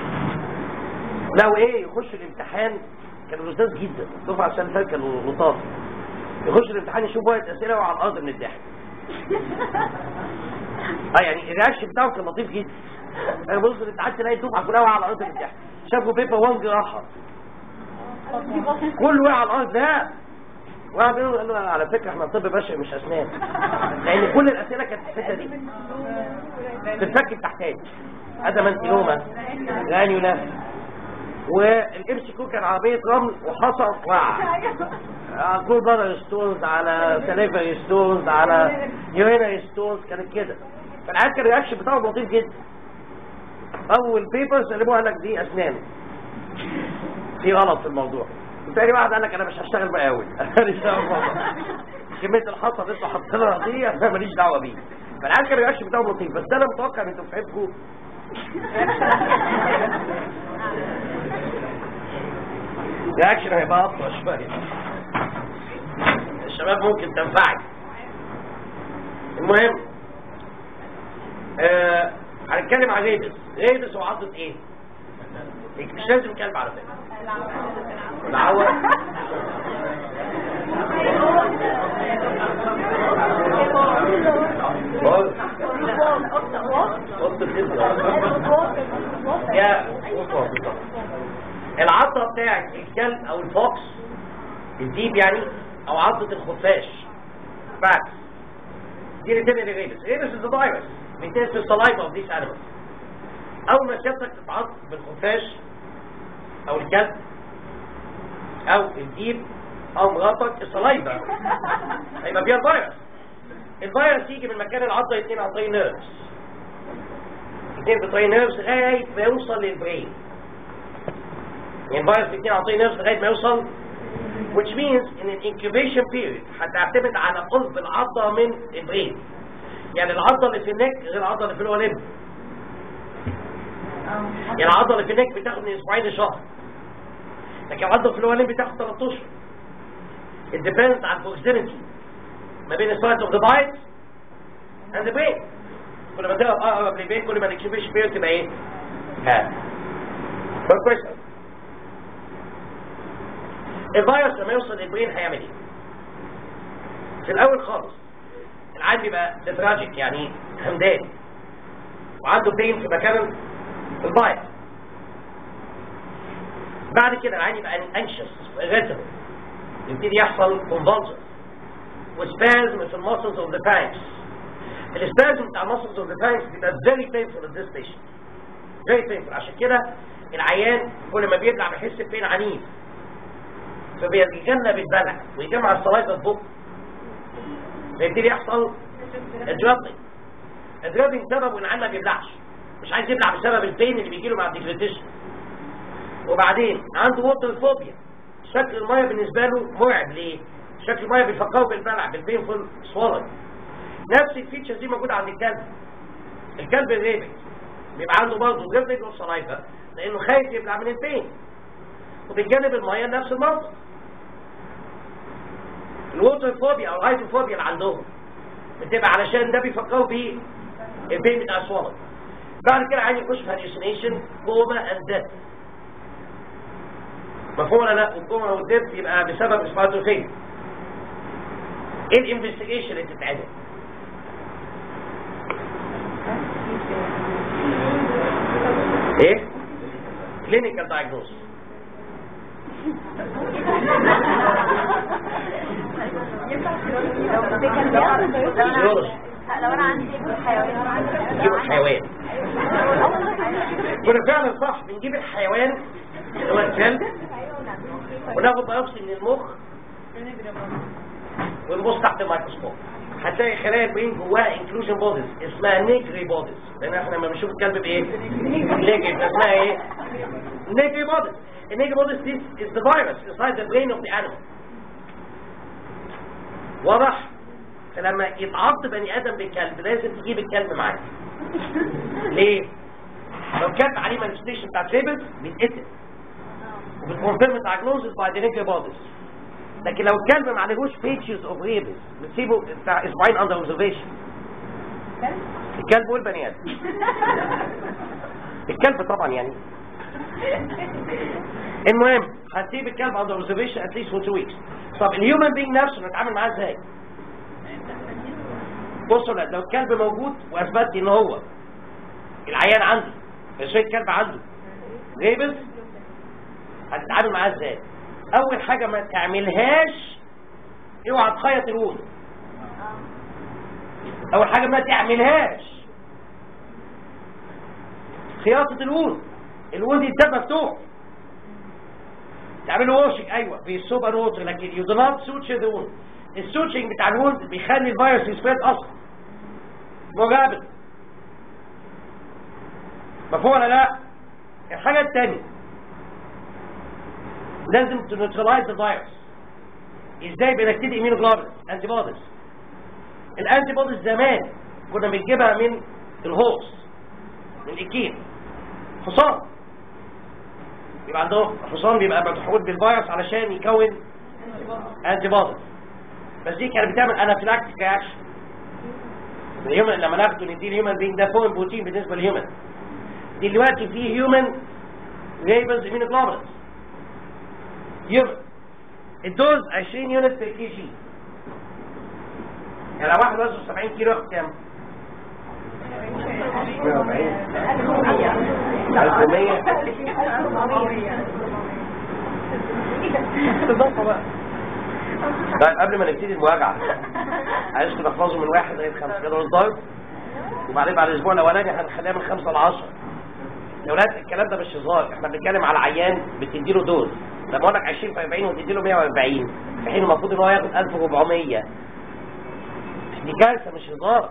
لو ايه يخش الامتحان كانوا لذاذ جدا الدفعه السنه اللي فاتت كانوا لطاف يخش الامتحان يشوف ورقه اسئله وعلى الارض من الضحك اه يعني الرياكشن بتاعه كان لطيف جدا انا ببص الامتحان تلاقي الدفعه كلها على الارض من الضحك شافوا بيبر 1 جراحه كل وقع على الارض لا واحد منهم قال له على فكره احنا طب بشري مش اسنان لان كل الاسئله كانت في الحته دي في الفك التحتاني ادمنتينوما غانيولا والام سي كيو كان عربيه رمل وحصل وقع كل بره ستونز على سليفري ستونز على يورينري ستونز كانت كده فالعيال كان الرياكشن بتاعهم لطيف جدا اول بيبر سلموها قال لك دي اسنان في غلط في الموضوع تاني واحد قال لك انا مش هشتغل مقاول انا ماليش دعوه بالموضوع كميه الحصى اللي انتوا حاطينها دي انا ماليش دعوه بيه فالعيال كان الرياكشن بتاعهم لطيف بس انا متوقع ان انتوا دفعتكم الرياكشن هيبقى ابطا شويه الشباب ممكن تنفعك المهم آه هنتكلم عن ريبس ريبس هو عضة ايه؟ مش لازم كلب على فكره العور يا العضة بتاعت الكلب او الفوكس الديب يعني او عضة الخفاش فاكس دي اللي تبقى ريبس ريبس is a virus maintains the saliva of these animals اول ما سيادتك تتعض بالخفاش او الكلب او الديب او مراتك الصلايبة هيبقى فيها الفيروس الفيروس يجي من مكان العضله الاثنين عن طريق نيرفز الاثنين بطريق نيرفز لغايه ما يوصل للبرين يعني الفيروس الاثنين عن طريق نيرفز لغايه ما يوصل which means ان الانكيوبيشن بيريد هتعتمد على قرب العضله من البرين يعني العضله اللي في النك غير العضله اللي في الولد يعني العضله اللي في النك بتاخد من اسبوعين لشهر لكن العضله في الولد بتاخد 3 اشهر it depends على البروكسيميتي ما بين السايت اوف ذا بايت اند ذا برين كل ما تقرب اقرب للبين كل ما الانكيوبيشن بيريد تبقى ايه؟ ها كويس الفيروس لما يوصل للبرين هيعمل ايه؟ في الاول خالص العيان بيبقى ليثراجيك يعني همدان وعنده بين في مكان البايت بعد كده العيان يبقى انكشس irritable يبتدي يحصل convulsions وسبازم في المسلز اوف ذا بانكس السبازم بتاع المسلز اوف ذا بانكس بيبقى very painful at this patient very painful عشان كده العيان كل ما بيبلع بيحس بين عنيف فبيتجنب البلع ويجمع السلايفا في بقه فيبتدي يحصل الدرابنج الدرابنج سببه ان العيان ما بيبلعش مش عايز يبلع بسبب البين اللي بيجيله مع الديجليتيشن وبعدين عنده ووتر فوبيا شكل الميه بالنسبه له مرعب ليه؟ شكل الميه بيفكره بالبلع بالبينفول سوالن نفس الفيتشرز دي موجوده عند الكلب الكلب الريبت بيبقى عنده برضه جلد والسلايفا لانه خايف يبلع من البين وبيتجنب الميه نفس المنطق الووتر فوبيا او الهايدروفوبيا اللي عندهم بتبقى علشان ده بيفكروا بيه البين بتاع السوالن بعد كده عايز يخش في هاليوسينيشن كوما اند ديث مفهوم ولا لا والكوما والديث يبقى بسبب سبايتوفين ايه الانفستيجيشن اللي بتتعمل ايه كلينيكال دايجنوز فيزيولوجي لو انا عندي ابن حيوان نجيب الحيوان كنا فعلا صح بنجيب الحيوان اللي هو الكلب وناخد بايوبسي من المخ ونبص تحت الميكروسكوب هتلاقي خلايا البين جواها انكلوجن بوديز اسمها نيجري بوديز لان احنا لما بنشوف الكلب بايه؟ نيجري اسمها ايه؟ نيجري بوديز النيجري بوديز دي is the virus inside the brain of the animal واضح؟ فلما يتعض بني ادم بالكلب لازم تجيب الكلب معاك ليه؟ لو الكلب عليه مانيفستيشن بتاع تريبل بيتقتل وبتكونفيرم diagnosis by the نيجري بوديز لكن لو الكلب ما عليهوش فيتشرز اوف ريبس بتسيبه بتاع اسبوعين اندر اوبزرفيشن الكلب والبني ادم الكلب طبعا يعني المهم هتسيب الكلب اندر اوبزرفيشن اتليست فور تو ويكس طب الهيومن بينج نفسه نتعامل معاه ازاي؟ بصوا لو الكلب موجود واثبت ان هو العيان عنده شويه كلب عنده ريبس هتتعامل معاه ازاي؟ اول حاجة ما تعملهاش اوعى تخيط الوند اول حاجة ما تعملهاش خياطة الوند الوند يتساب مفتوح تعمله واشنج ايوه بالسوبر ووتر لكن يو دو نوت سوتشر ذا وند السوتشنج بتاع الوند بيخلي الفيروس يسبريد اصلا مجابل مفهوم ولا لا الحاجة الثانية لازم تنيوترلايز الفيروس ازاي بنبتدي اميونوجلوبولين انتي بوديز الانتي بوديز زمان كنا بنجيبها من الهوس من الاكيل حصان يبقى عندهم حصان بيبقى مدحول بالفيروس علشان يكون انتي بوديز بس دي كانت بتعمل انافيلاكتيك رياكشن الهيومن لما ناخده ندي الهيومن بينج ده فوق بروتين بالنسبه للهيومن دلوقتي في هيومن ريبلز اميونوجلوبولينز يوم الدوز 20 يونت في كي جي يعني لو واحد وزنه 70 كيلو ياخد كام؟ 1100 طيب قبل ما نبتدي المراجعة عايزكم تحفظوا من واحد لغاية خمسة كده الضرب وبعدين بعد الأسبوع الأولاني هنخليها من خمسة لعشرة يا ولاد الكلام ده مش هزار احنا بنتكلم على عيان بتديله دوز لما اقول لك 20 في 40 وتديله 140 في حين المفروض ان هو ياخد 1400 دي كارثه مش هزار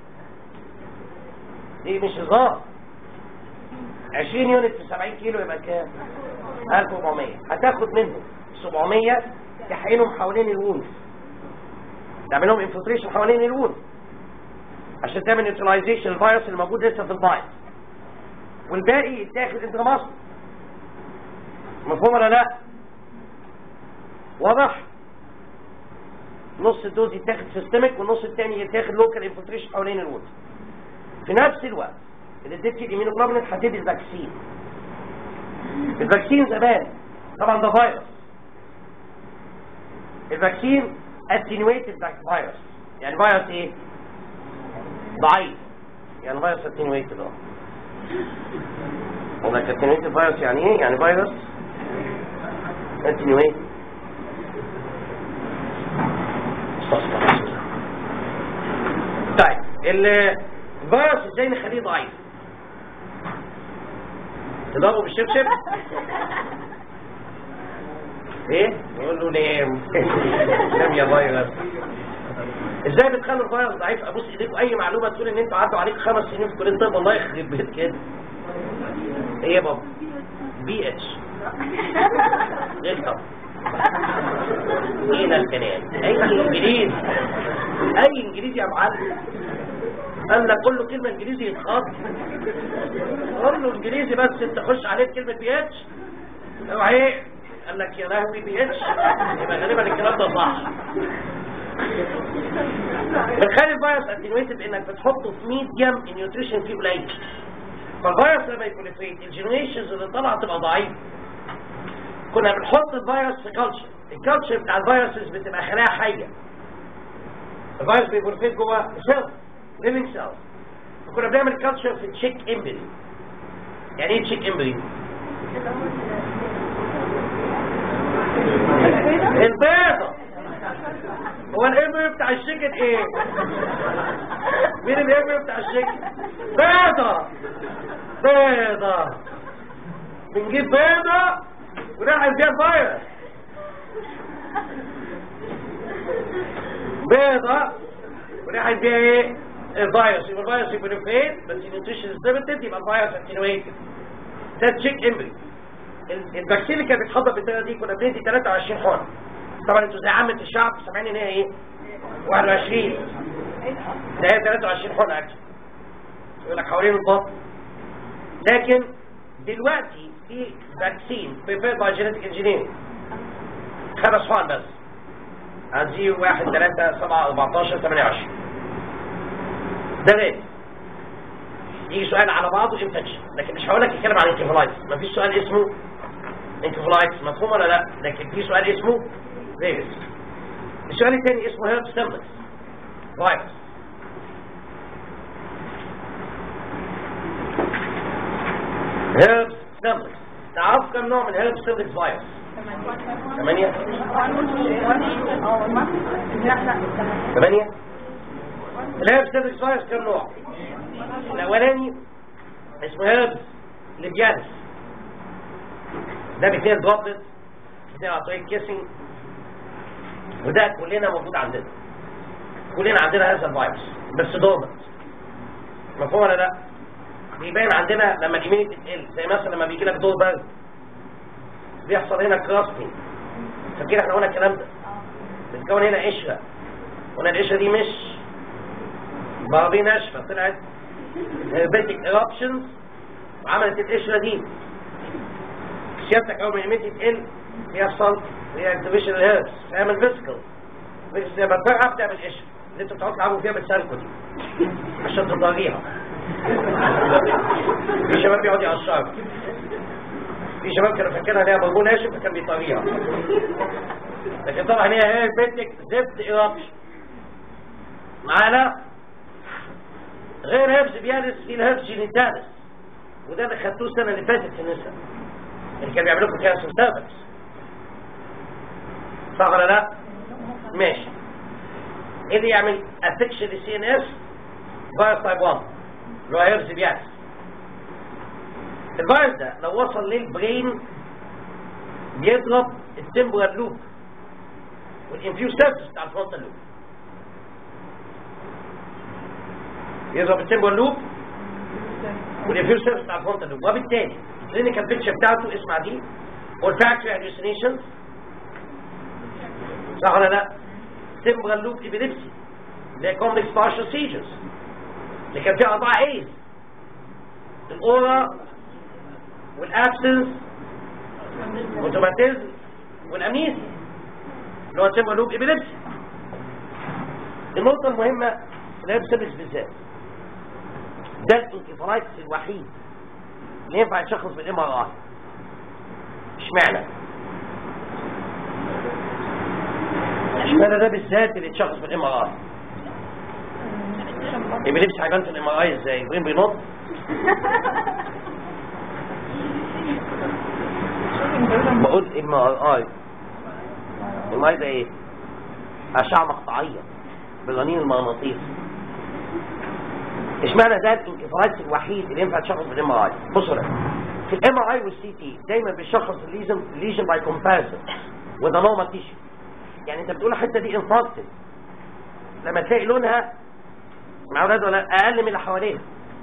دي مش هزار 20 يونت في 70 كيلو يبقى كام 1400 هتاخد منهم 700 تحقنهم حوالين الوند تعمل لهم انفلتريشن حوالين الوند عشان تعمل نيوتراليزيشن الفيروس اللي موجود لسه في البايت والباقي يتاخد انت مصر مفهوم ولا لا واضح نص الدوز يتاخد سيستميك والنص الثاني يتاخد لوكال انفلتريشن حوالين الوند في نفس الوقت اللي اديت فيه الاميونوجلوبولين هتدي الفاكسين الفاكسين زمان طبعا ده فيروس الفاكسين اتنويتد فيروس يعني فيروس ايه ضعيف يعني فيروس اتنويتد اه والله اتنويتد فيروس يعني ايه يعني فيروس اتنويتد طيب الفيروس ازاي نخليه ضعيف تضربه بالشبشب ايه يقول له نام نام يا فيروس ازاي بتخلوا الفيروس ضعيف ابص ايديكم اي معلومه تقول ان انتوا عدوا عليك خمس سنين في كليه الطب والله يخرب بيت كده ايه يا بابا بي اتش غير طب ايه ده الكلام اي انجليزي اي انجليزي يا معلم قال لك كل كلمه انجليزي يتخض قول له انجليزي بس انت خش عليه كلمه بي اتش اوعى ايه قال لك يا لهوي بي اتش يبقى غالبا الكلام ده صح بتخلي الفيروس اتنويتد بانك بتحطه في ميديم النيوتريشن فيه قليل فالفيروس لما يكون فيه الجنريشنز اللي طالعه تبقى ضعيفه كنا بنحط الفيروس في كلتشر الكلتشر بتاع الفيروسز بتبقى خلايا حيه الفيروس بيكون فيه جوه سيل ليفنج سيل فكنا بنعمل كلتشر في تشيك امبري يعني ايه تشيك امبري البيضة هو الامبري بتاع الشيكن ايه مين الامبري بتاع الشيكن بيضة بيضة بنجيب بيضة ونعمل فيها فيروس بيضة ونعمل فيها ايه الفيروس يبقى الفيروس يكون فين بس النيوتريشن ليميتد يبقى الفيروس اتنويتد ده تشيك امبري الفاكسين اللي كانت بتتحضر بالطريقه دي كنا بندي 23 حقن طبعا انتوا زي عامه الشعب سامعين ان هي ايه 21 ده هي 23 حقن اكل يقول لك حوالين البطن لكن دلوقتي في فاكسين بريفيرد باي جينيتك انجينيرنج خمس حقن بس عن 0 1 3 7 14 28 ده غير يجي سؤال على بعضه انفكشن لكن مش هقول لك يتكلم عن انكفالايتس مفيش سؤال اسمه انكفالايتس مفهوم ولا لا لكن في سؤال اسمه فيروس السؤال الثاني اسمه هيرب سيمبلكس فيروس هيرب سيمبلكس تعرف كم نوع من هيرب سيمبلكس فيروس ثمانية ثمانية الهيرب سيمبلكس فيروس كم نوع الاولاني اسمه هيربس ليبيانس ده بيتنين دروبلت بيتنين على طريق كيسنج وده كلنا موجود عندنا كلنا عندنا هذا الفيروس بس دورمنت مفهوم ولا لا بيبان عندنا لما الاميونيتي تقل زي مثلا لما بيجي لك دور برد بيحصل هنا كراستنج فاكر احنا قلنا الكلام ده بتتكون هنا قشره قلنا القشره دي مش بابي ناشفه طلعت هيربيتك ايرابشنز وعملت القشره دي سيادتك اول ما الاميونيتي تقل يحصل ري اكتيفيشن الهيربس تعمل فيسكل بس لما تبقى بتعمل قشره اللي انتوا بتقعدوا تلعبوا فيها بالسالكو دي عشان تضاريها في شباب بيقعد يقشرها في شباب كانوا فاكرها ان هي بلبون ناشف فكان بيطريها لكن طبعا هي هيربيتك زبد ايرابشن معانا غير هيربس بيالس في الهيربس جينيتالس وده اللي خدتوه السنه اللي فاتت في النساء اللي كان بيعمل لكم كانسر سيرفكس صح ولا لا؟ ماشي ايه اللي يعمل افكشن للسي ان اس فيروس تايب 1 اللي هو هيربس بيالس الفيروس ده لو وصل للبرين بيضرب التمبرال لوب والانفيوز سيرفيس بتاع الفرونتال لوب يضرب التمبر لوب والانفير سيرفس بتاع الفرونتال لوب وبالتالي الكلينيكال بيكتشر بتاعته اسمع دي olfactory hallucinations صح ولا لا؟ temporal loop epilepsy اللي هي complex partial seizures اللي كان فيها أربعة ايز الأورا والابسنس والتوماتيزم والأمنيزيا اللي هو temporal loop epilepsy النقطة المهمة اللي هي بسبب بالذات ده الانكفالايتس الوحيد اللي ينفع يتشخص بالام ار اي اشمعنى؟ اشمعنى ده بالذات اللي يتشخص بالام ار اي؟ الابيليبسي هيبان في الام ار اي ازاي؟ وين بينط؟ بقول ام ار اي ام ار ده ايه؟ اشعه مقطعيه بالرنين المغناطيسي اشمعنى ده الانكفالايتس الوحيد اللي ينفع تشخص بالام ار اي بصوا لك في الام ار اي والسي تي دايما بيشخص الليجن الليجن باي كومباريزن وذ نورمال تيشو يعني انت بتقول الحته دي انفاركتد لما تلاقي لونها مع اولاد ولا اقل من اللي حواليها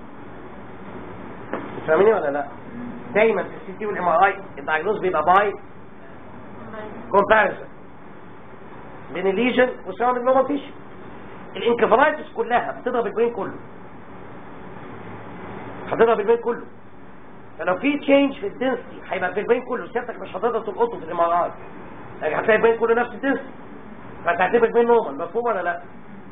فاهميني ولا لا دايما في السي تي والام ار اي الدايجنوز بيبقى باي كومباريزن بين الليجن وسواء النورمال تيشو الانكفالايتس كلها بتضرب البين كله هتضرب البين كله فلو في تشينج في الدنسيتي هيبقى في البين كله سيادتك مش هتقدر تلقطه في الام ار اي يعني هتلاقي البين كله نفس الدنسيتي فانت هتعتبر البين نورمال مفهوم ولا لا؟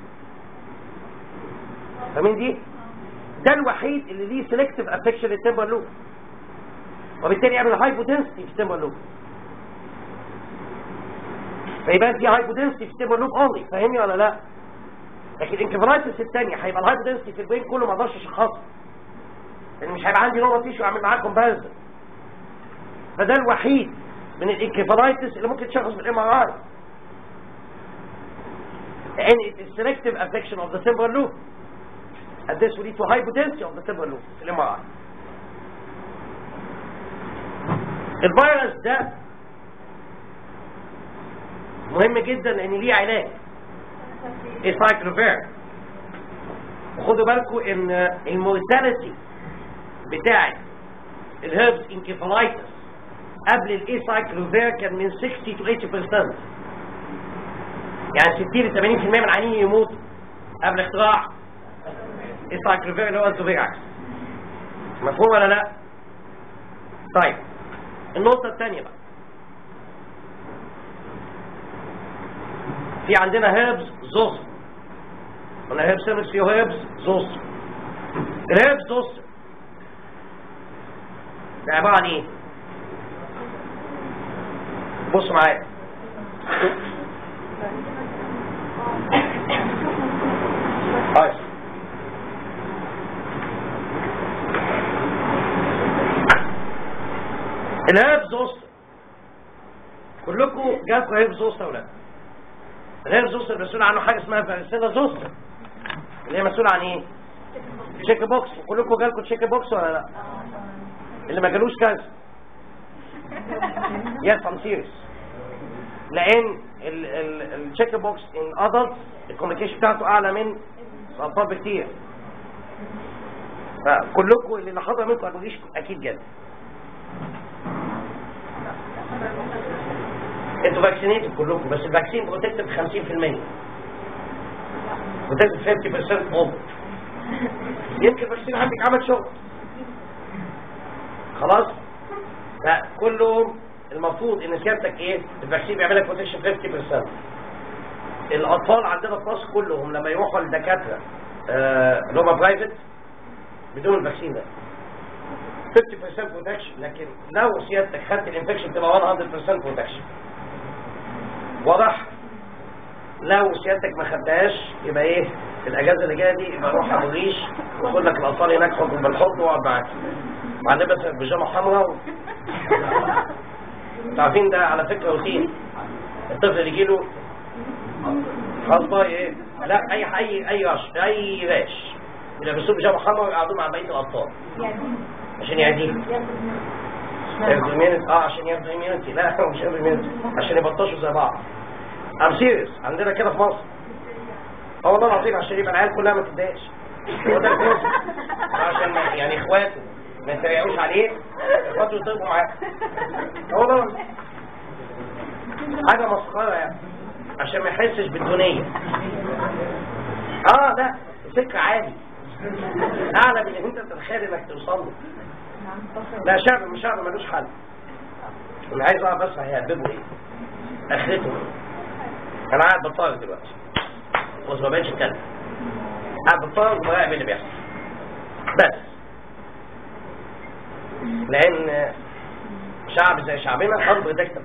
فاهمين دي؟ ده الوحيد اللي ليه سيلكتيف افكشن للتمبر لوب وبالتالي يعمل هايبودنسيتي في التمبر لوب فيبقى في هايبودنسيتي في التمبر لوب اونلي فاهمني ولا لا؟ لكن الانكفالايتس الثانيه هيبقى الهايبودنسيتي في البين كله ما اقدرش اشخصه لان مش هيبقى عندي نورمال تيشو اعمل معاه كومباريزن فده الوحيد من الانكفالايتس اللي ممكن تشخص بالام ار اي and it is selective affection of the temporal loop and this will lead to hypotension of the temporal loop في الام ار الفيروس ده مهم جدا لان ليه علاج السايكلوفير وخدوا بالكم ان المورتاليتي بتاعت الهيربس انكفالايتس قبل الايسايكلوفير كان من 60 to 80% يعني 60 ل 80% من العيانين يموتوا قبل اختراع ايسايكلوفير اللي هو الزوفيراكس مفهوم ولا لا؟ طيب النقطة الثانية بقى في عندنا هيربس زوس قلنا هيربس سيرفيس فيه هيربس زوس الهيربس زوس ده عبارة عن ايه؟ بصوا معايا طيب الهيرب زوستر كلكم جالكم هيرب زوستر ولا لا؟ الهيرب زوستر مسؤول عنه حاجه اسمها فارسيلا زوستر اللي هي مسؤوله عن ايه؟ تشيك بوكس كلكم جالكم تشيك بوكس ولا لا؟ اللي ما جالوش كانسر يس ام سيريس لان التشيك بوكس ان ادلت الكوميونيكيشن بتاعته اعلى من الاطفال بكتير فكلكم اللي حضر منكم هتقوليش اكيد جد انتوا فاكسينيتد كلكم بس الفاكسين بروتكتد 50% بروتكتد 50% اوف يمكن الفاكسين عندك عمل شغل خلاص فكلهم المفروض ان سيادتك ايه الفاكسين بيعمل لك بروتكشن 50% الاطفال عندنا في مصر كلهم لما يروحوا للدكاتره آه، اللي هم برايفت بدون الفاكسين ده 50% بروتكشن لكن لو سيادتك خدت الانفكشن تبقى 100% بروتكشن واضح لو سيادتك ما خدتهاش يبقى ايه في الاجازه اللي جايه دي يبقى روح ابو الريش وخد لك الاطفال هناك خدهم بالحضن واقعد معاك مع لبس بيجامه حمراء و... عارفين ده على فكره روتين الطفل اللي يجي له خلاص بقى ايه لا اي اي اي رش اي راش يلبسوه بيجامه حمراء ويقعدوا مع بقيه الاطفال عشان يعديه ياخدوا immunity اه عشان ياخدوا immunity لا مش ياخدوا immunity عشان يبطشوا زي بعض ام سيريس عندنا كده في مصر اه والله العظيم عشان يبقى العيال كلها ما تتضايقش هو ده الجزء عشان ما يعني اخواته ما يتريقوش عليه اخواته يطلبوا معاه هو ده حاجه مسخره يعني عشان ما يحسش بالدنيا اه لا فكر عادي اعلى من ان انت تتخيل انك توصل له لا شعب مش شعب ملوش حل انا عايز اعرف بس هيهببوا ايه اخرته ايه انا قاعد بتفرج دلوقتي بص ما بقتش اتكلم قاعد بتفرج وبراقب ايه اللي بيحصل بس لان شعب زي شعبنا انبريدكتبل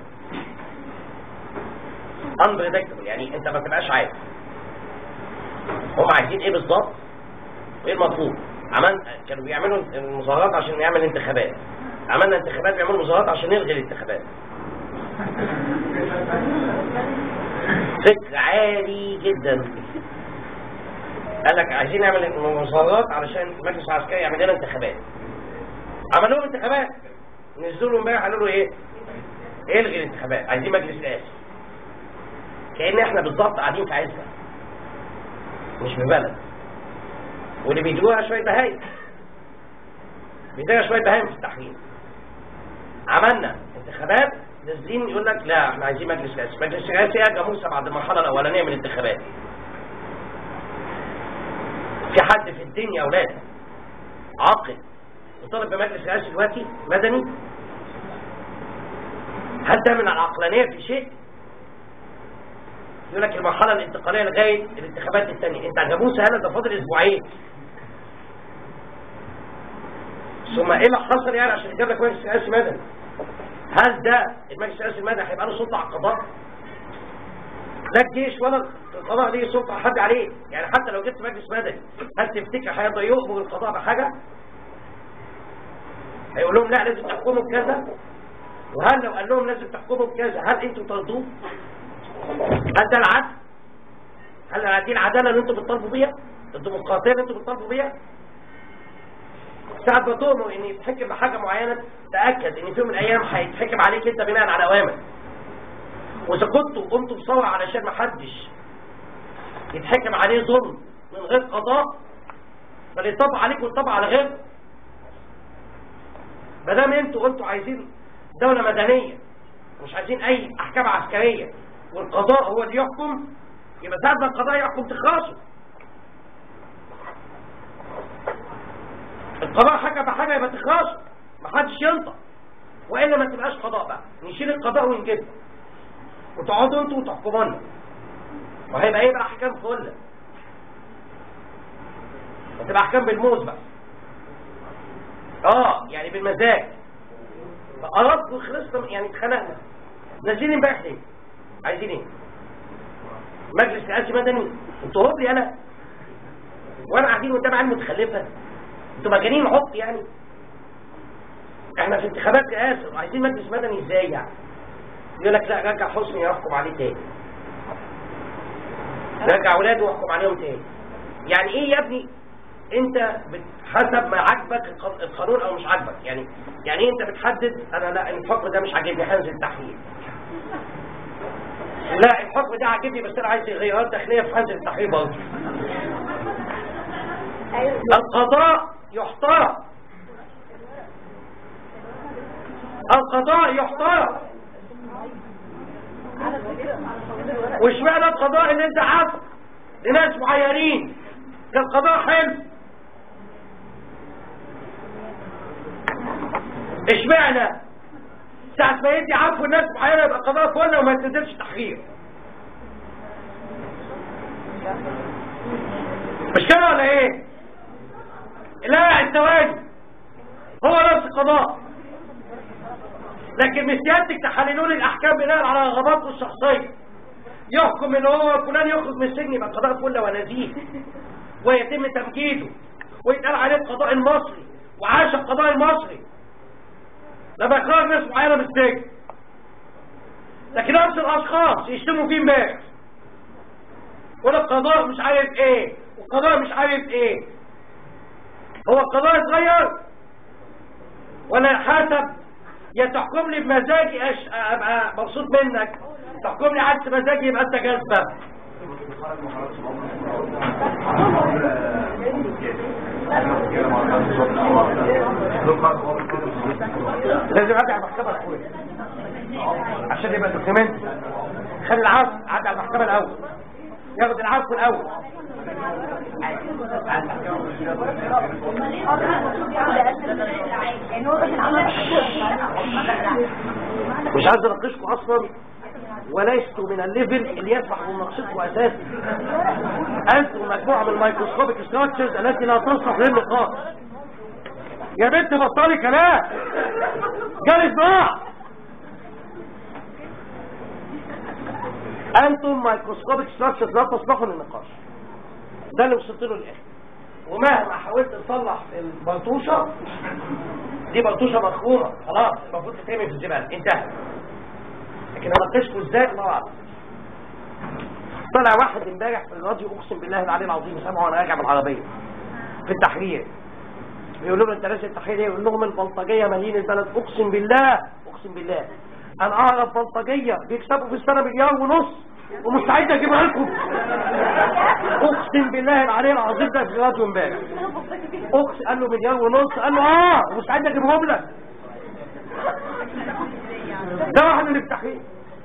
انبريدكتبل يعني انت ما تبقاش عارف هم عايزين ايه بالظبط وايه المطلوب عمل كانوا بيعملوا المظاهرات عشان نعمل انتخابات عملنا انتخابات بيعملوا مظاهرات عشان نلغي الانتخابات فكر عالي جدا قال لك عايزين نعمل مظاهرات علشان المجلس العسكري يعمل لنا انتخابات عملوا لهم انتخابات نزلوا له امبارح قالوا له ايه الغي الانتخابات عايزين مجلس رئاسي كأن احنا بالظبط قاعدين في عزة مش في بلد واللي بيدوها شوية بهايم بيدوها شوية بهايم في التحرير عملنا انتخابات نازلين يقول لك لا احنا عايزين مجلس رئاسي مجلس رئاسي يا جاموسه بعد المرحله الاولانيه من الانتخابات في حد في الدنيا يا اولاد عاقل يطالب بمجلس رئاسي دلوقتي مدني هل ده من العقلانيه في شيء يقول لك المرحله الانتقاليه لغايه الانتخابات الثانيه انت جاموسه هلا ده فاضل اسبوعين ثم ايه اللي حصل يعني عشان يجيب لك مجلس رئاسي مدني هل ده المجلس الرئاسي المدني هيبقى له سلطه على القضاء؟ لا الجيش ولا القضاء ليه سلطه على حد عليه، يعني حتى لو جبت مجلس مدني هل تفتكر هيقدر يؤمر القضاء بحاجه؟ هيقول لهم لا لازم تحكموا بكذا؟ وهل لو قال لهم لازم تحكموا بكذا هل انتم ترضوه؟ هل ده العدل؟ هل دي العداله اللي انتم بتطالبوا بيها؟ الديمقراطيه اللي انتم بتطالبوا بيها؟ ساعة ما تؤمر ان يتحكم بحاجة معينة تأكد ان في يوم من الايام هيتحكم عليك انت بناء على اوامر واذا كنتوا قمتوا بثورة علشان ما حدش يتحكم عليه ظلم من غير قضاء فليطبق عليكم ويطبق على غيركم ما دام انتوا قلتوا عايزين دولة مدنية مش عايزين اي احكام عسكرية والقضاء هو اللي يحكم يبقى ساعة ما القضاء يحكم تخلصوا القضاء حكم بحاجه يبقى تخلص ما حدش ينطق والا ما تبقاش قضاء بقى نشيل القضاء ونجيبه وتقعدوا انتوا وتحكموا لنا وهيبقى ايه بقى احكام كلها هتبقى احكام بالموز بقى اه يعني بالمزاج قربت وخلصنا يعني اتخانقنا نازلين امبارح ليه عايزين ايه مجلس رئاسي مدني انتوا هبلي انا وانا قاعدين قدام عيال متخلفه انتوا مجانين عق يعني احنا في انتخابات رئاسه وعايزين مجلس مدني ازاي يعني يقول لك لا رجع حسني يحكم عليه تاني رجع اولاده واحكم عليهم تاني يعني ايه يا ابني انت حسب ما عاجبك القانون او مش عاجبك يعني يعني ايه انت بتحدد انا لا الحكم ده مش عاجبني هنزل التحرير لا الحكم ده عاجبني بس انا عايز غيرات داخليه في هنزل التحرير برضه القضاء يحترم القضاء يحترم واشمعنى القضاء اللي انت عارفه لناس معينين ده القضاء حلو اشمعنى ساعة ما يدي عفو الناس معينة يبقى القضاء كله وما يتنزلش تحقيق مش كده ولا ايه لا الثواني هو نفس القضاء لكن مش سيادتك تحللوا لي الاحكام بناء على رغباتكم الشخصيه يحكم ان هو فلان يخرج من السجن يبقى القضاء كله ونزيه ويتم تمجيده ويتقال عليه القضاء المصري وعاش القضاء المصري لما يخرج ناس معينه من السجن لكن نفس الاشخاص يشتموا فيه امبارح ولا القضاء مش عارف ايه والقضاء مش عارف ايه هو القضاء اتغير ولا حسب يا تحكم لي بمزاجي أش... ابقى مبسوط منك تحكم لي عكس مزاجي يبقى انت جاذبه لازم اعدي على المحكمه الاول عشان يبقى دوكيمنت خلي العفو عدى على المحكمه الاول ياخد العفو الاول مش عايز اناقشكم اصلا ولست من الليفل اللي يسمح بمناقشتكم اساسا انتم مجموعه من الميكروسكوبيك ستراكشرز التي لا تصلح للنقاش يا بنت بطلي كلام جالس ضاع انتم مايكروسكوبيك ستراكشرز لا تصلحوا للنقاش ده اللي وصلت له الاخر ومهما حاولت تصلح البلطوشه دي بلطوشه مخرومه خلاص المفروض تترمي في الزباله انتهى لكن اناقشكم ازاي الله اعلم طلع واحد امبارح في الراديو اقسم بالله العلي العظيم سامعه وانا راجع بالعربيه في التحرير بيقولوا له انت نازل التحرير ايه يقول لهم البلطجيه مالين البلد اقسم بالله اقسم بالله انا اعرف بلطجيه بيكسبوا في السنه مليار ونص ومستعد اجيبها لكم اقسم بالله العلي العظيم ده في الراديو امبارح اقسم قال له مليار ونص قال له اه مستعد اجيبهم لك ده واحد من التحرير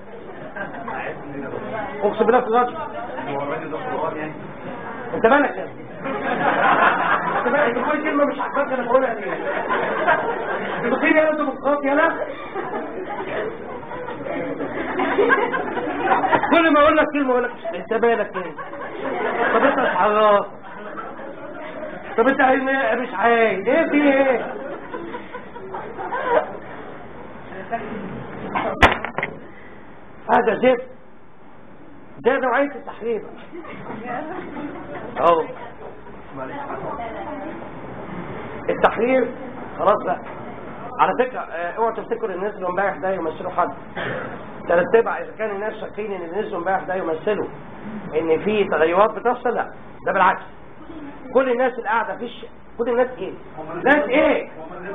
اقسم بالله في الراديو انت مالك يا انت مالك انت كل كلمه مش عاجباك انا بقولها ليه بتقولي انا ديمقراطي انا كل ما اقول لك كلمه اقول لك انت مالك ايه طب انت مش عراف طب انت عايز ايه؟ مش عايز ايه في ايه هذا زفت ده نوعية التحرير اهو التحرير خلاص بقى على فكرة اه، اوعوا تفتكروا ان نزلوا امبارح ده يمثلوا حد ثلاث ارباع اذا كان الناس شاكين ان اللي نزلوا امبارح ده يمثلوا ان في تغيرات بتحصل لا ده بالعكس كل الناس اللي قاعده في الش... كل الناس ايه ناس ايه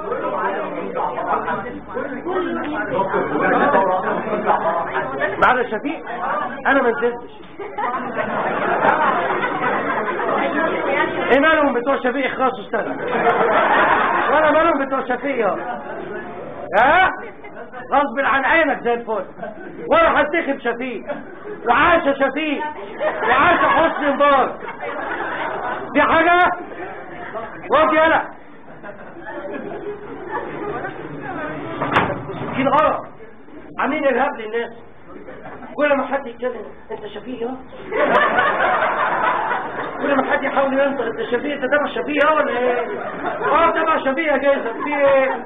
بعد شفيق انا ما نزلتش ايه مالهم بتوع شفيق اخلاصوا استنى ولا مالهم بتوع شفيق يا ها غصب عن عينك زي الفل ولا هتخب شفيق وعاش شفيق وعاش حسني مبارك دي حاجة وادي يلا في الغرض عاملين ارهاب للناس كل ما حد يتكلم انت شفيق اه كل ما حد يحاول ينطق انت شفيق انت تبع شفيق اه ولا ايه اه تبع شفيق يا جايزة في ايه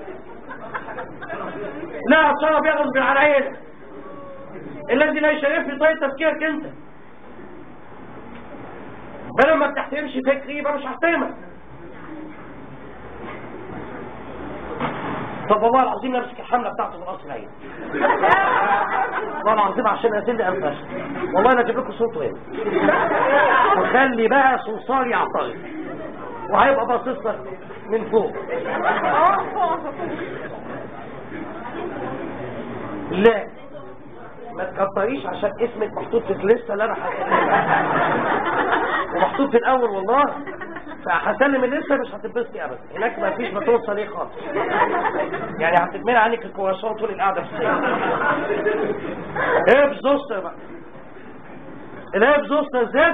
لا اتصرف يغضب على عينك الذي لا يشرفني طيب تفكيرك انت بدل ما بتحترمش فكري يبقى مش هحترمك طب والله العظيم نمسك الحمله بتاعته في القصر العين والله العظيم عشان اسد انفاس والله انا اجيب لكم صوته هنا وخلي بقى صوصار يعترض وهيبقى باصص لك من فوق لا ما تكتريش عشان اسمك محطوط في الليسته اللي انا ومحطوط في الاول والله فهسلم الليسته مش هتتبسطي ابدا هناك ما فيش بتوع صريخ خالص يعني هتتمنع عنك الكرواسون طول القعده في السجن ايه بزوستر بقى الايه بزوستر زاد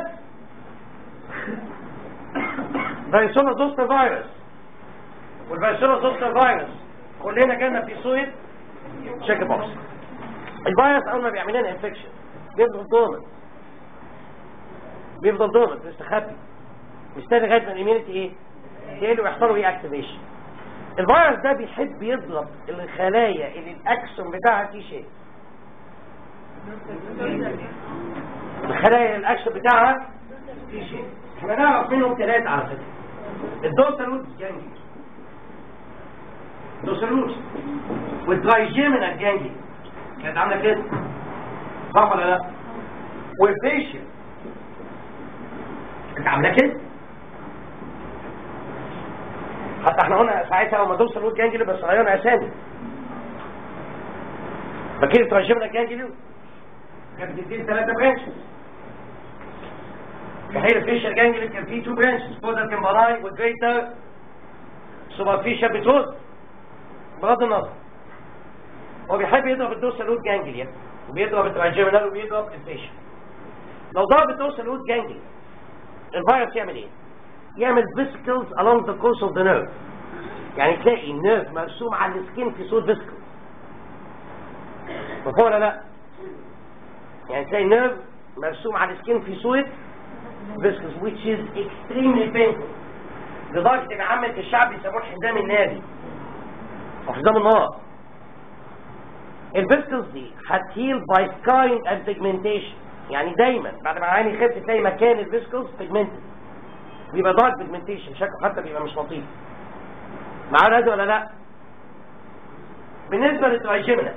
فيروسولا زوستر فيروس والفيروسولا زوستر فيروس كلنا جالنا في صوره شيك بوكس الفيروس اول ما بيعمل لنا انفكشن بيفضل دومن بيفضل دومن بيستخبي مستني لغايه ما الاميونيتي ايه تقل ويحصل له ري اكتيفيشن الفيروس ده بيحب يضرب الخلايا اللي الاكسون بتاعها تي شيب الخلايا الاكسون بتاعها تي شيب احنا نعرف منهم ثلاثه على فكره الدوسلوس جانجي دوسلوس والترايجيمينال جانجي كانت عامله كده صح ولا لا والفيشل كانت عامله كده حتى احنا قلنا ساعتها لما توصل الوود جانجلي بس غيرنا اسامي فاكر ترجمنا جانجلي كانت بتديني ثلاثة برانشز صحيح الفيشل جانجلي كان فيه تو برانشز فوزر كمبراي والجريتر سوبرفيشال بترد بغض النظر هو بيحب يضرب الدوسة لود جانجليا وبيضرب التراجيمينال وبيضرب الفيشن لو ضرب الدوسة لود جانجليا الفيروس يعمل ايه؟ يعمل فيسكلز along the course of the nerve يعني تلاقي النيرف مرسوم على السكين في صورة فيسكل مفهوم ولا لا؟ يعني تلاقي النيرف مرسوم على السكين في صورة فيسكلز which is extremely painful لدرجة ان عامة الشعب بيسموه الحزام الناري او حزام النار الفيسكلز دي هتهيل باي سكارينج اند بيجمنتيشن يعني دايما بعد ما العين يخف تلاقي مكان الفيسكلز بيجمنتد بيبقى دارك بيجمنتيشن شكله حتى بيبقى مش لطيف معانا هذا ولا لا بالنسبه للترايجيمينال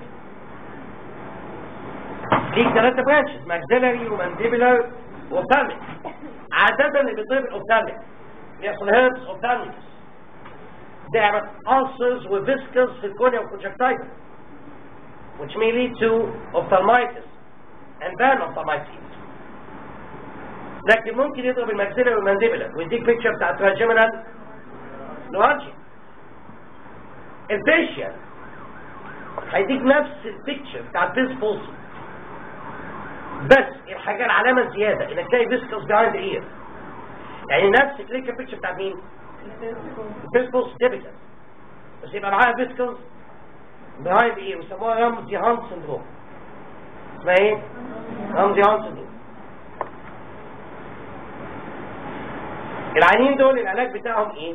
ليك ثلاثه برانشز ماكسيلري ومانديبولار وبتالميك عاده اللي بيضرب الاوبتالميك بيحصل هيربس اوبتالميكس تعمل ulcers وفيسكلز في الكورنيا والكونجكتيفا which may lead to ophthalmitis and bad ophthalmitis لكن ممكن يضرب الماكسيلر والمانديبولار ويديك بيكتشر بتاع التراجيمينال نوالجيا الفيشيال هيديك نفس البيكتشر بتاع البيس بولسي بس الحاجه العلامه الزياده انك تلاقي فيسكلز بيهايند اير يعني نفس الكليكر بيكتشر بتاع مين؟ البيس بولسي تيبيكال بس يبقى معاها فيسكلز بيهايند اير ويسموها رمزي هانت سندروم اسمها ايه؟ رمزي هانت سندروم العينين دول العلاج بتاعهم ايه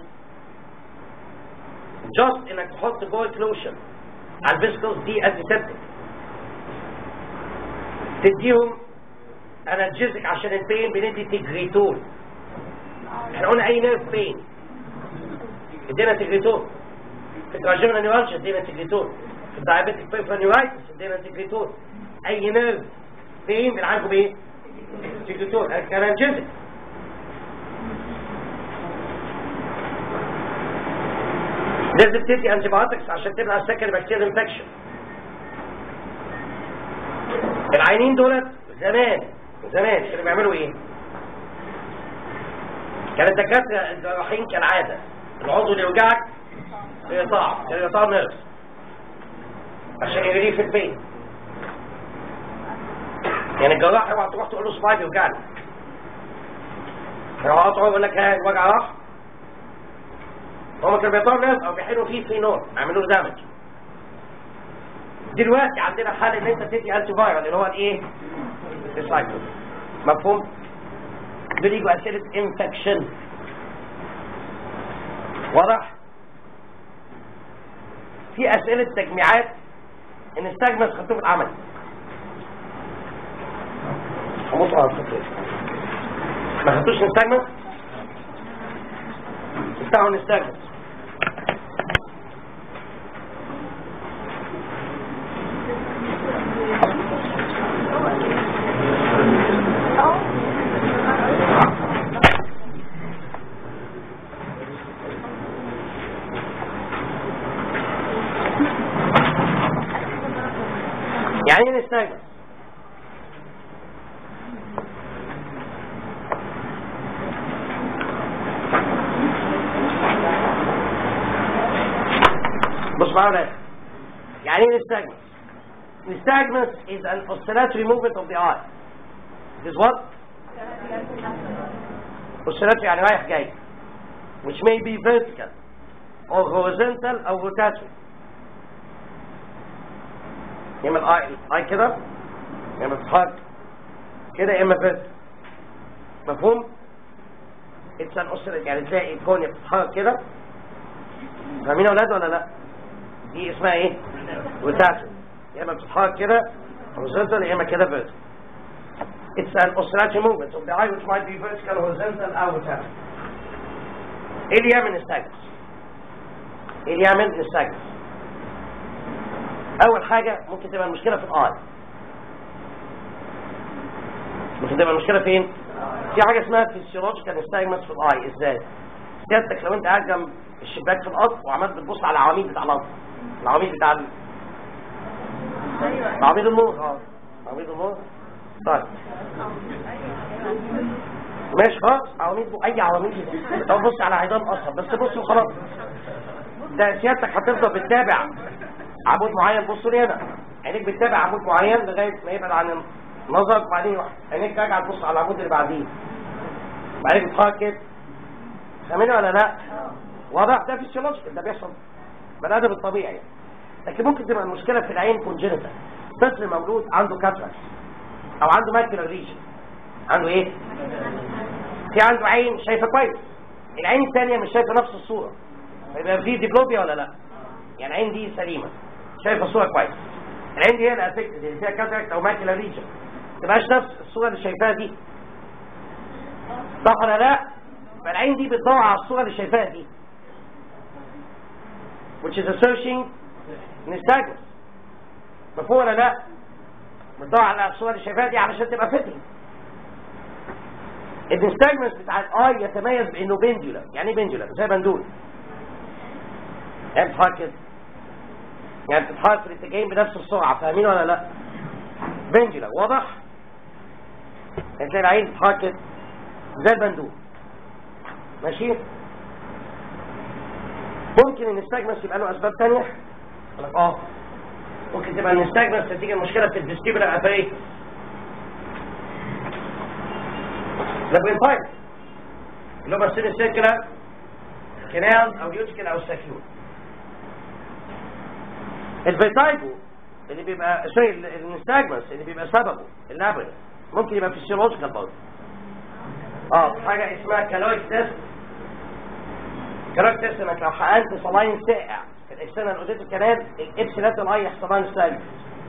جاست انك تحط جوه كلوشن على الفيسكلز دي انتيسبتيك تديهم انرجيزك عشان البين بندي تجريتول احنا قلنا اي نيرف بين ادينا تجريتول في التراجمنا نيوالجيا ادينا تجريتول في الدايابيتك بيرفر نيورايتس ادينا تجريتول اي نيرف بين بنعالجه بايه؟ تجريتول انرجيزك لازم تدي انتيبيوتكس عشان تمنع السكن بكتيريا انفكشن العينين دولت زمان زمان كانوا بيعملوا ايه كان الدكاتره الجراحين كالعاده العضو اللي يوجعك يقطع كان يقطع نيرف عشان يريف البين يعني الجراح اوعى تروح تقول له صباعي بيوجعني يقطعه يقول لك ها الوجع راح هما كانوا بيقطعوا ناس او بيحلوا فيه في نور يعملوا له دامج دلوقتي عندنا حل ان انت تدي انتي فايرال اللي هو الايه السايكل مفهوم دول يجوا اسئله انفكشن واضح في اسئله تجميعات ان استجمس خطوط العمل هموت على الفكره ما خدتوش نستجمس بتاعه نستجمس يعني ايه نستجمس بص معايا ولا يعني ايه nystagmus nystagmus is an oscillatory movement of the eye it is what oscillatory يعني رايح جاي which may be vertical or horizontal or rotatory يا اما الاي الاي كده يا اما بتتحرك كده يا اما vertical مفهوم it's an oscillatory يعني تلاقي الكون بتتحرك كده فاهمين يا اولاد ولا لا دي اسمها ايه روتاتو يا اما بتتحرك كده horizontal يا اما كده vertical it's an oscillatory movement of the eye which might be vertical horizontal او rotational ايه اللي يعمل نستاجنس ايه اللي يعمل نستاجنس اول حاجة ممكن تبقى المشكلة في الاي ممكن تبقى المشكلة فين في حاجة اسمها physiological nystagmus في الاي ازاي سيادتك لو انت قاعد جنب الشباك في القصر وعمال بتبص على العواميد بتاع القصر العواميد بتاع ال... عواميد النور اه عواميد النور طيب ماشي خلاص عواميد اي عواميد طب بص على عيدان اصلا بس بص وخلاص ده سيادتك هتفضل بتتابع عمود معين بصوا لي هنا عينيك بتتابع عمود معين لغايه ما يبعد عن نظرك وبعدين يروح عينيك راجعه تبص على العمود اللي بعديه بعدين بتتحرك كده فاهميني ولا لا؟ واضح ده فيسيولوجيكال ده بيحصل بني ادم الطبيعي يعني. لكن ممكن تبقى المشكله في العين كونجنتال طفل مولود عنده كاتراكس او عنده ماكيولار ليجن عنده ايه؟ في عنده عين شايفه كويس العين الثانيه مش شايفه نفس الصوره يبقى في ديبلوبيا ولا لا؟ يعني العين دي سليمه شايفه الصوره كويس العين دي هي اللي افكتد اللي فيها كاتراكت او ماكيولار ليجن ما تبقاش نفس الصوره اللي شايفاها دي صح ولا لا؟ فالعين دي بتدور على الصوره اللي شايفاها دي which is asserting nystagmus مفهوم ولا لا؟ بتدور على الصوره اللي شايفاها دي علشان تبقى فتري النستاجمس بتاع الاي يتميز بانه بندولار يعني ايه بندولار زي بندول يعني بتتحرك كده يعني بتتحرك في الاتجاهين بنفس السرعه فاهمين ولا لا بندولار واضح هتلاقي العين بتتحرك كده زي البندول ماشي ممكن النستاجمس يبقى له اسباب تانية أقول لك اه ممكن تبقى النستاجمس نتيجه مشكله في الفيستيبولار ابريت لابرينتايل اللي هم السيري سيركلر كنال او يوتيكل او ساكيول الفيتايجو اللي بيبقى سوري النستاجمس اللي بيبقى سببه اللابرين ممكن يبقى فيسيولوجيكال برضه اه حاجه اسمها كالويك تيست كالويك تيست انك لو حقنت صلاين ساقع في الاكسترنال اوديتو كانال الابسلات الاي يحصل لها نستاجمس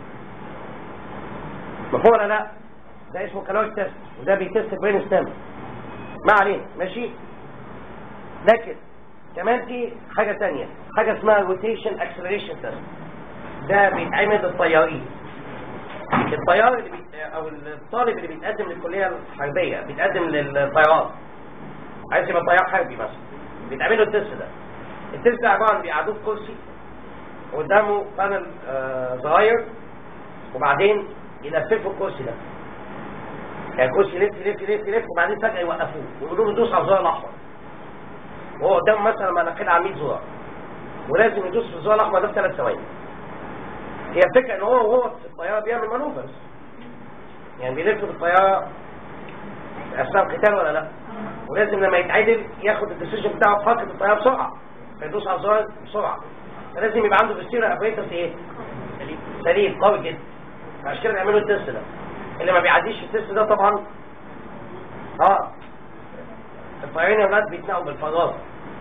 مفهوم ولا لا؟ ده اسمه كالوريك تيست وده بيتست برين ستام ما علينا ماشي لكن كمان في حاجة تانية حاجة اسمها روتيشن اكسلريشن تيست ده بيتعمل للطيارين الطيار اللي بيت... او الطالب اللي بيتقدم للكلية الحربية بيتقدم للطيران عايز يبقى طيار حربي مثلا بيتعمل له التيست ده التيست ده عبارة عن بيقعدوه في كرسي قدامه بانل آه صغير وبعدين يلففوا الكرسي ده يعني الكرسي يلف يلف يلف يلف وبعدين فجأة يوقفوه ويقولوا له دوس على الزرار الأحمر وهو قدامه مثلا مناخير على 100 زرار ولازم يدوس في الزرار الأحمر ده في ثلاث ثواني هي الفكرة إن هو وهو في الطيارة بيعمل مانوفرز يعني بيلف في الطيارة أثناء القتال ولا لا ولازم لما يتعدل ياخد الديسيجن بتاعه في حركة الطيارة بسرعة فيدوس على الزرار بسرعة فلازم يبقى عنده في السيرة ابريتس ايه؟ سليم سليم قوي جدا عشان كده بيعملوا التست ده اللي ما بيعديش التست ده طبعا اه الطيارين يا ولاد بيتنقوا بالفضاء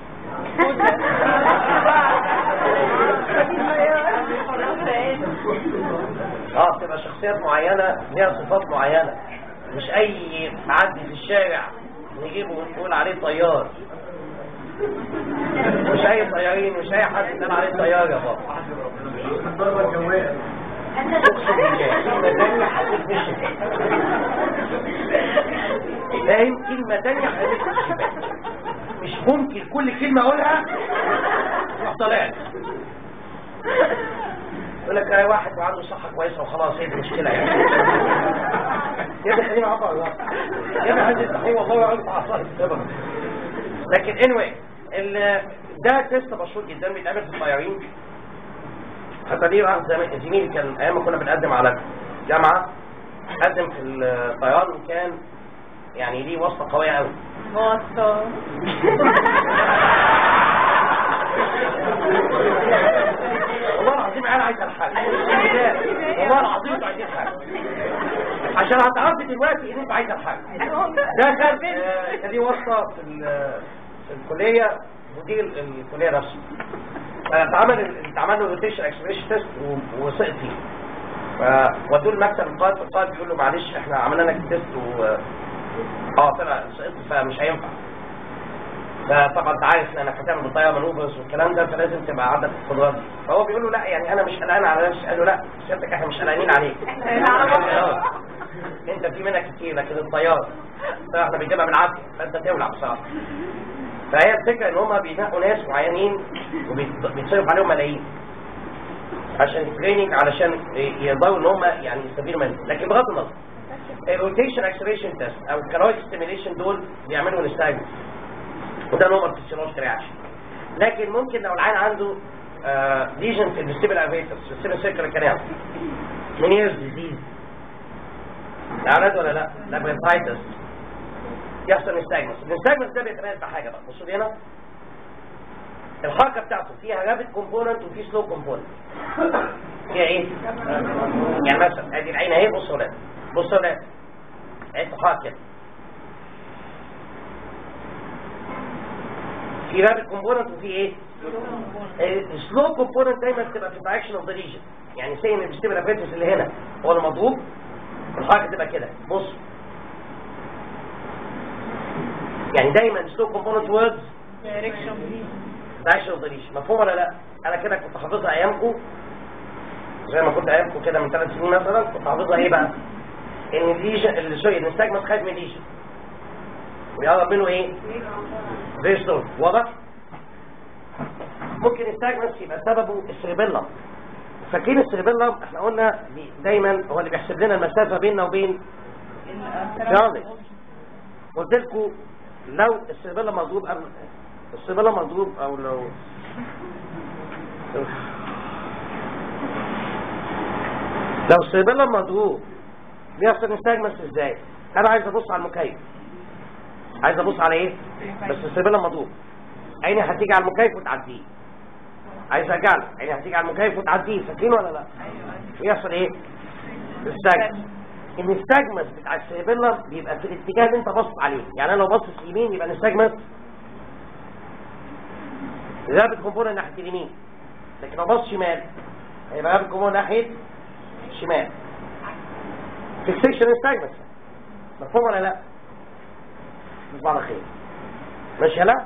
اه بتبقى شخصيات معينة ليها صفات معينة مش اي معدي في الشارع نجيبه ونقول عليه طيار مش اي طيارين مش اي حد يتقال عليه طيار يا بابا اقسم بالله كلمة تانية هتلف الشباك فاهم كلمة تانية هتلف الشباك مش ممكن كل كلمة اقولها تروح طالع لي. يقول لك انا واحد وعنده صحة كويسة وخلاص هي دي المشكلة يعني يا ابني خليني اعبر الله يا ابني عايز التحقيق والله وعايز اعصائي السبب لكن anyway ال- ده تيست مشهور جدا بيتعمل في الطيارين حتى دي واحد زميل زميلي كان ايام ما كنا بنقدم على جامعه قدم في الطيران وكان يعني ليه واسطه قويه قوي واسطة والله العظيم انا عايز الحاجه والله العظيم انتوا عايزين حاجه عشان هتعرفي دلوقتي ان انتوا عايزه الحاجه ده كان آه، كان ليه واسطه في ال- في الكليه مدير الكليه نفسه فاتعمل اتعمل له روتيشن اكسبريشن تيست وسقط فيه فودوه المكتب القائد فالقائد بيقول له معلش احنا عملنا لك التيست و اه طلع سقطت فمش هينفع فطبعا انت عارف انك هتعمل بالطياره مانوفرز والكلام ده فلازم تبقى عندك القدرات دي فهو بيقول له لا يعني انا مش قلقان على نفسي قال له لا سيادتك احنا مش قلقانين عليك آه. انت في منك كتير لكن الطياره احنا بنجيبها بالعافيه فانت تولع بصراحه فهي الفكره ان هم بينقوا ناس معينين وبيتصرف عليهم ملايين عشان تريننج علشان يقدروا ان هم يعني يستفيدوا منه لكن بغض النظر الروتيشن اكسلريشن تيست او الكارويك ستيميليشن دول بيعملوا نستاجن وده نوع فيسيولوجيكال رياكشن لكن ممكن لو العين عنده ليجن في الفيستيبل افيتس في السيركل سيركل كانال من ييرز ديزيز الاولاد ولا لا لابرنتايتس يحصل نستاجمس النستاجمس ده بيتميز بحاجه بقى بصوا لي هنا الحركه بتاعته فيها رابid كومبوننت وفي سلو كومبوننت فيها ايه يعني مثلا ادي العين اهي بصوا ولاد بصوا ولاد عين تحرك كده في رابid كومبوننت وفي ايه السلو كومبوننت دايما بتبقى في الدايركشن اوف ذا ريجن يعني سي ان الفيستيبل ابريتس اللي هنا هو المضروب الحركه تبقى كده بص يعني دايما سلو كومبوننت ووردز دايركشن دايركشن اوف ذا ريجن مفهوم ولا لا انا كده كنت حافظها ايامكم زي ما كنت ايامكم كده من ثلاث سنين مثلا كنت حافظها ايه بقى ان الليجن سوري ان الستاجمس خايف من الليجن ويقرب منه ايه فيري سلو واضح ممكن الستاجمس يبقى سببه السريبيلم فاكرين السريبيلم احنا قلنا دايما هو اللي بيحسب لنا المسافه بيننا وبين شارلز قلت لكم لو السريبيلم مضروب قبل السريبيلم مضروب او لو لو السريبيلم مضروب بيحصل نستجمس ازاي انا عايز ابص على المكيف عايز ابص على ايه بس السريبيلم مضروب عيني هتيجي على المكيف وتعديه عايز ارجع له عيني هتيجي على المكيف وتعديه فاكرين ولا لا ويحصل ايه نستجمس النستجمس بتاع السريبيلم بيبقى في الاتجاه اللي انت باصص عليه يعني انا لو باصص يمين يبقى نستجمس رابط كومبوننت ناحيه اليمين لكن لو باصص شمال هيبقى رابط كومبوننت ناحيه الشمال فيكسيشن نستجمس مفهوم ولا لا نصبح على خير ماشي لا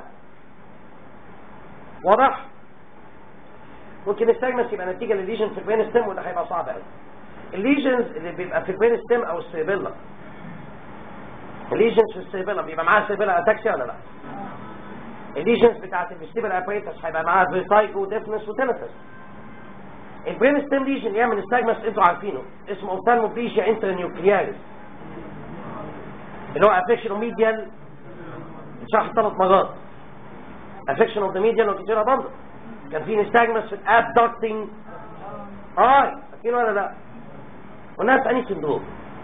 واضح ممكن السجمس يبقى نتيجه للليجن في البين ستيم وده هيبقى صعب قوي الليجنز اللي بيبقى في البين ستيم او السيبيلا الليجنز في السيبيلا بيبقى معاها سيبيلا اتاكسيا ولا لا الليجنز بتاعت الفيستيبل ابريتس هيبقى معاها فيرتايجو وديفنس وتنفس البرين ستيم ليجن يعمل الساجمس انتوا عارفينه اسمه اوبتالموبليجيا انترنيوكلياريس اللي هو افكشن ميديال شرح ثلاث مرات افكشن اوف ذا ميديال وكتيرها برضه كان في نستاجمس في الابدكتنج اي فاكرين ولا لا والناس انهي سندروم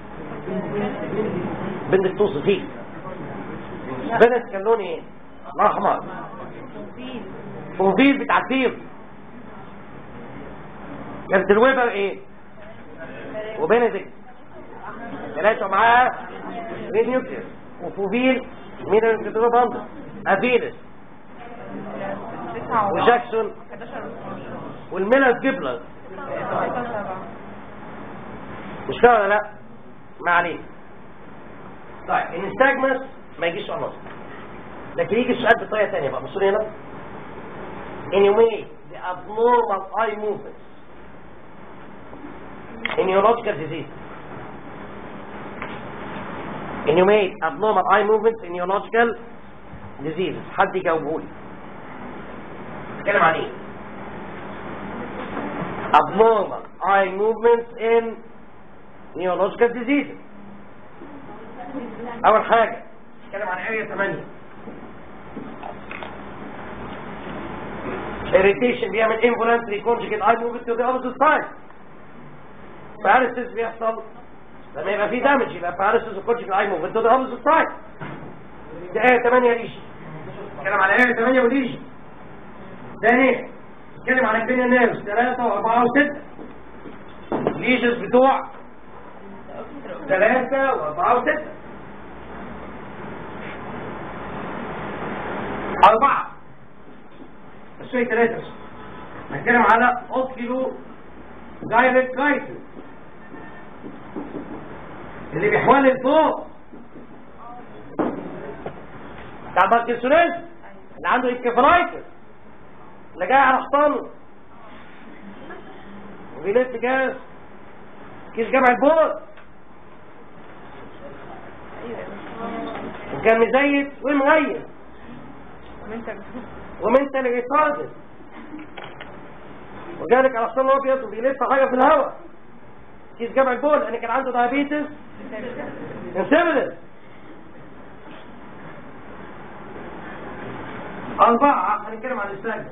بنت توصف فيه بنت كان لون ايه الاحمر فوفيل بتاع الطير كانت الويبر ايه وبنديكت ثلاثة معاها ريد نيوكليس وفوفيل مين اللي بتضرب بامبس افيلس وجاكسون والميلر جيبلر مش كده ولا لا ما عليه طيب النستاجمس ما يجيش على النص لكن يجي السؤال بطريقه ثانيه بقى بصوا لي هنا anyway the abnormal eye movements in neurological disease enumerate abnormal eye movements in neurological diseases حد يجاوبه لي اتكلم عن ايه abnormal eye movements in neurological diseases اول حاجة اتكلم عن area 8 irritation بيعمل involuntary conjugate eye movement to the opposite side paralysis بيحصل لما يبقى في دامج يبقى paralysis of conjugate eye movement to the opposite side دي area 8 ليش اتكلم على area 8 وليش ثانيا اتكلم عن البين نيرفز 3 و4 و6 ليجز بتوع 3 و4 و6 أربعة بس شوية ثلاثة بس هنتكلم على أوكيلو دايركت كايتس اللي بيحول فوق بتاع باركنسونيز اللي عنده انكفالايتس اللي جاي على حصانه وبيلف جاز كيس جمع البول وكان مزيت ومغير ومنتال ريتاردد وجالك على حصان ابيض وبيلف حاجه في الهواء كيس جمع البول لان كان عنده دايابيتس انسيبيدس أربعة هنتكلم عن السجن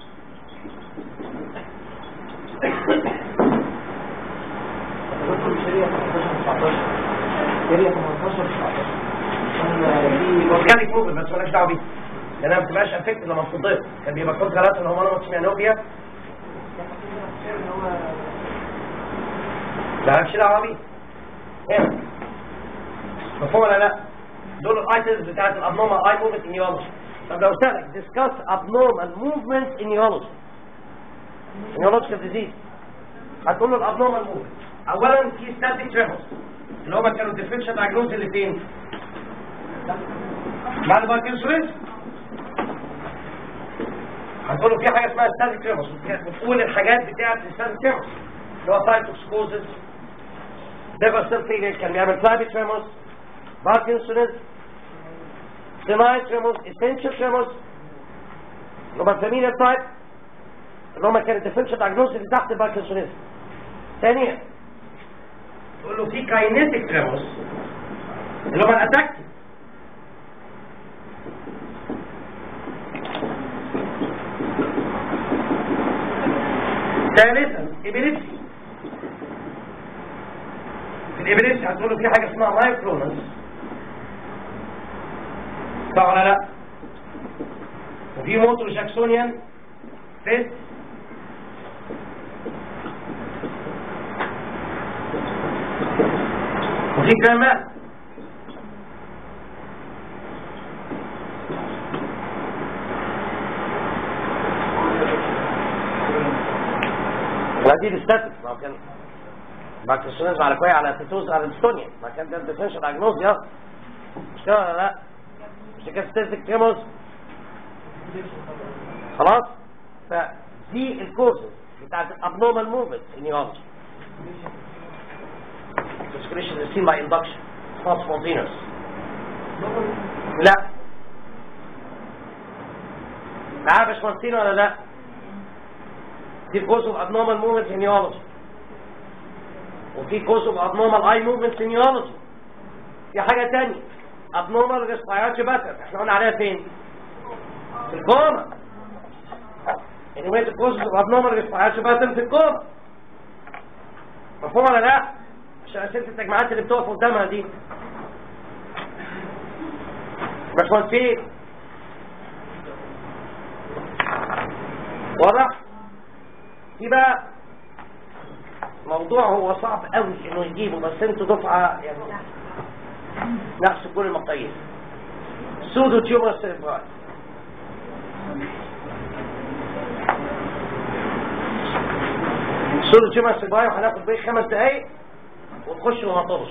كان يكون بس مالكش دعوه بيه لانها ما بتبقاش افكت لما بتضيف كان بيبقى كود غلط ان هو انا مش ميانوبيا لا مالكش دعوه بيه هنا مفهوم ولا لا دول الايتمز بتاعت الابنورمال اي موفمنت ان يولوجي طب لو سالك discuss abnormal movements in neurology neurological disease هتقول له الابنورمال موفمنت اولا في static tremors اللي هما كانوا differential diagnosis اللي فين بعد الباركنسونيزم هتقول له في حاجه اسمها static tremors بتقول الحاجات بتاعت الستاتيك tremors اللي هو cytotoxicosis liver cell failure كان بيعمل flabby tremors باركنسونيزم senile tremors essential tremors اللي هم الفاميليا تايب اللي هم كانت differential diagnosis اللي تحت الباركنسونيزم ثانيا تقول له في كاينيتيك tremors اللي هم الاتاك ثالثا ابيليبسي في الابيليبسي هتقول له في حاجه اسمها مايكرونس صح ولا لا وفي موتور جاكسونيان فيس وفي كمان لا دي الستاتيك ما كان باكتشنز على كوي على تيتوز على الستونيا ما كان ده ديفنشن اجنوزيا مش كده ولا لا مش كده ستاتيك تيموز خلاص فدي الكورسز بتاعت الابنورمال موفمنت ان يولوجي discretion is seen by induction it's not spontaneous لا عارف مش مصيني ولا لا في كورس اوف abnormal movements in neurology وفي كورس اوف abnormal eye movements in neurology في حاجة تانية abnormal respiratory pattern احنا قلنا عليها فين في الكوما يعني وين الكورس اوف abnormal respiratory pattern في الكوما مفهوم ولا لا عشان اسئله التجمعات اللي بتقف قدامها دي باشمهندسين واضح في بقى موضوع هو صعب قوي انه يجيبه بس انتوا دفعه يعني نفس كل المقاييس سودو تيومر سيربراي سودو تيومر سيربراي وهناخد بريك خمس دقايق ونخش وما نطرش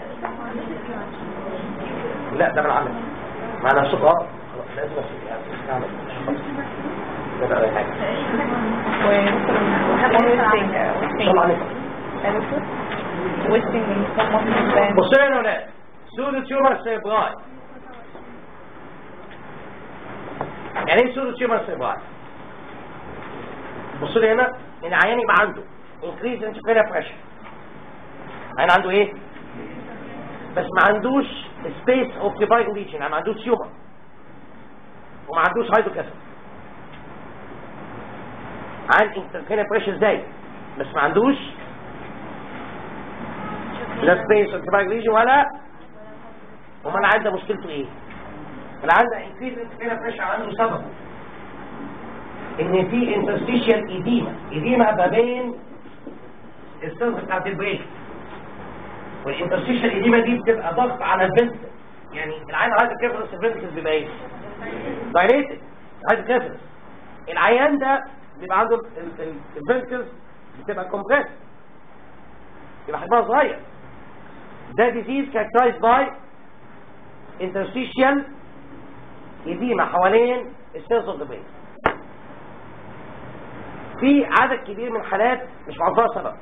لا ده من عمل معنا صوت اه خلاص لازم استعمل ده بقى أي حاجه صلى عليك بصوا لي يا ولاد سودو تيومر سيربراي يعني ايه سودو تيومر سيربراي بصوا لي هنا ان عيان يبقى عنده increase intracranial pressure عيان عنده ايه بس ما عندوش space occupying region يعني ما عندوش تيومر وما عندوش هايدروكاسل عن intracranial pressure ازاي بس ما عندوش لا space occupying region ولا وما اللي عنده مشكلته ايه اللي عنده increase intracranial pressure عنده سبب ان في interstitial edema edema ما بين السنس بتاعت البريك والانترستيشن الإديمة دي بتبقى ضغط على الفنتل يعني العين عايز كيفرس الفنتل بيبقى ايه دايريتد عايز كيفرس العيان ده بيبقى عنده الفنتل بتبقى كومبريس يبقى حجمها صغير ده ديزيز كاركترايز باي انترستيشن إديمة حوالين السيلز اوف ذا برين في عدد كبير من حالات مش معروفها سبب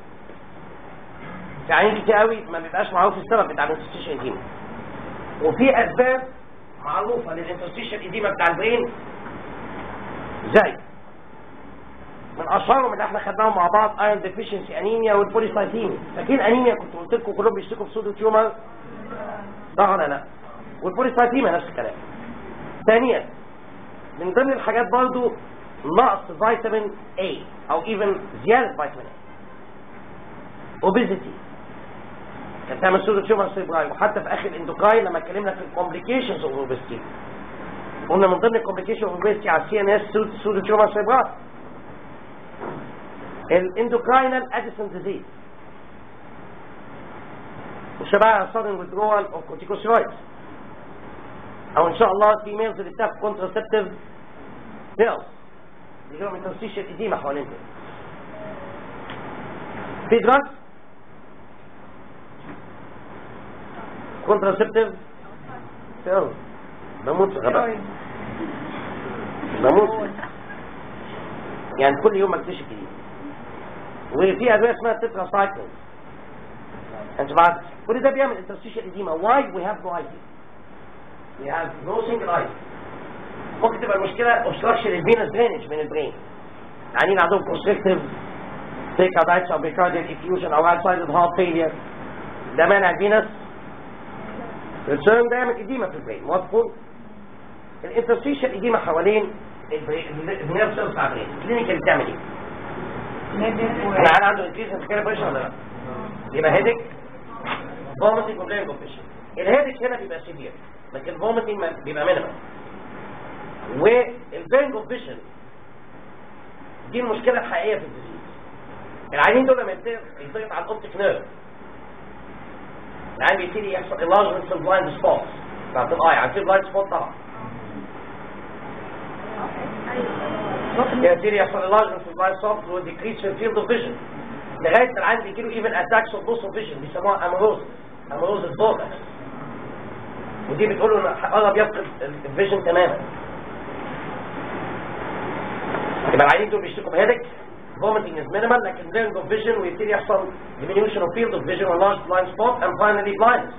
في عيان كتير قوي ما بيبقاش معروف السبب بتاع الانترستيشن ايديما وفي اسباب معروفه للانترستيشن ايديما بتاع البرين زي من اشهرهم اللي احنا خدناهم مع بعض ايرون ديفيشنسي انيميا والبوليسايتيميا فاكرين انيميا كنت قلت لكم كلهم بيشتكوا بسودو تيومر صح ولا لا والبوليسايتيميا نفس الكلام ثانيا من ضمن الحاجات برضو نقص فيتامين A او ايفن زيادة فيتامين A اوبيزيتي كانت تعمل سودو تيومر سيبراي وحتى في اخر الاندوكراين لما اتكلمنا في الكومبليكيشنز اوف اوبيزيتي قلنا من ضمن الكومبليكيشن اوف اوبيزيتي على السي ان اس سودو تيومر سيبراي الاندوكراينال اديسون ديزيز وشبه sudden withdrawal of corticosteroids او ان شاء الله الفيميلز اللي بتاخد contraceptive pills بيجي لهم interstitial edema حوالين كده في drugs contraceptive pills بموت في غباء بموت فيه. يعني كل يوم اكتشف جديد وفي ادويه اسمها تترا سايكلز انتباهات كل ده بيعمل interstitial edema why we have no idea we have no single idea ممكن تبقى المشكلة obstruction الفينس drainage من البرين يعني اللي عندهم constrictive pericarditis او pericardial effusion او outside heart failure ده مانع الفينس السيرم ده يعمل edema في البرين موافقون الانترستيشال edema حوالين النيرف سيلز بتاع البرين كلينيكال بتعمل ايه؟ العيال عنده انكريز في بريشر ولا لا؟ يبقى هيدك فوميتنج وبلاين كومبيشن الهيدك هنا بيبقى سيفير لكن الفوميتنج بيبقى مينيمال والبلاين كومبيشن دي المشكله الحقيقيه في الديزيز العيانين دول لما يضغط على الاوبتيك نيرف العيان بيبتدي يحصل enlargement في البلايند سبوت بتاعت الاي عارفين البلايند سبوت طبعا يبتدي يحصل enlargement في البلايند سبوت وديكريس في الفيلد اوف فيجن لغايه العيان بيجي له ايفن اتاكس اوف لوس اوف فيجن بيسموها امروز امروز البوكس ودي بتقول له إن قرب يفقد الفيجن تماما يبقى العيانين دول بيشتكوا بهيدك vomiting is minimal لكن blurring of vision ويبتدي يحصل diminution of field of vision or large blind spot and finally blindness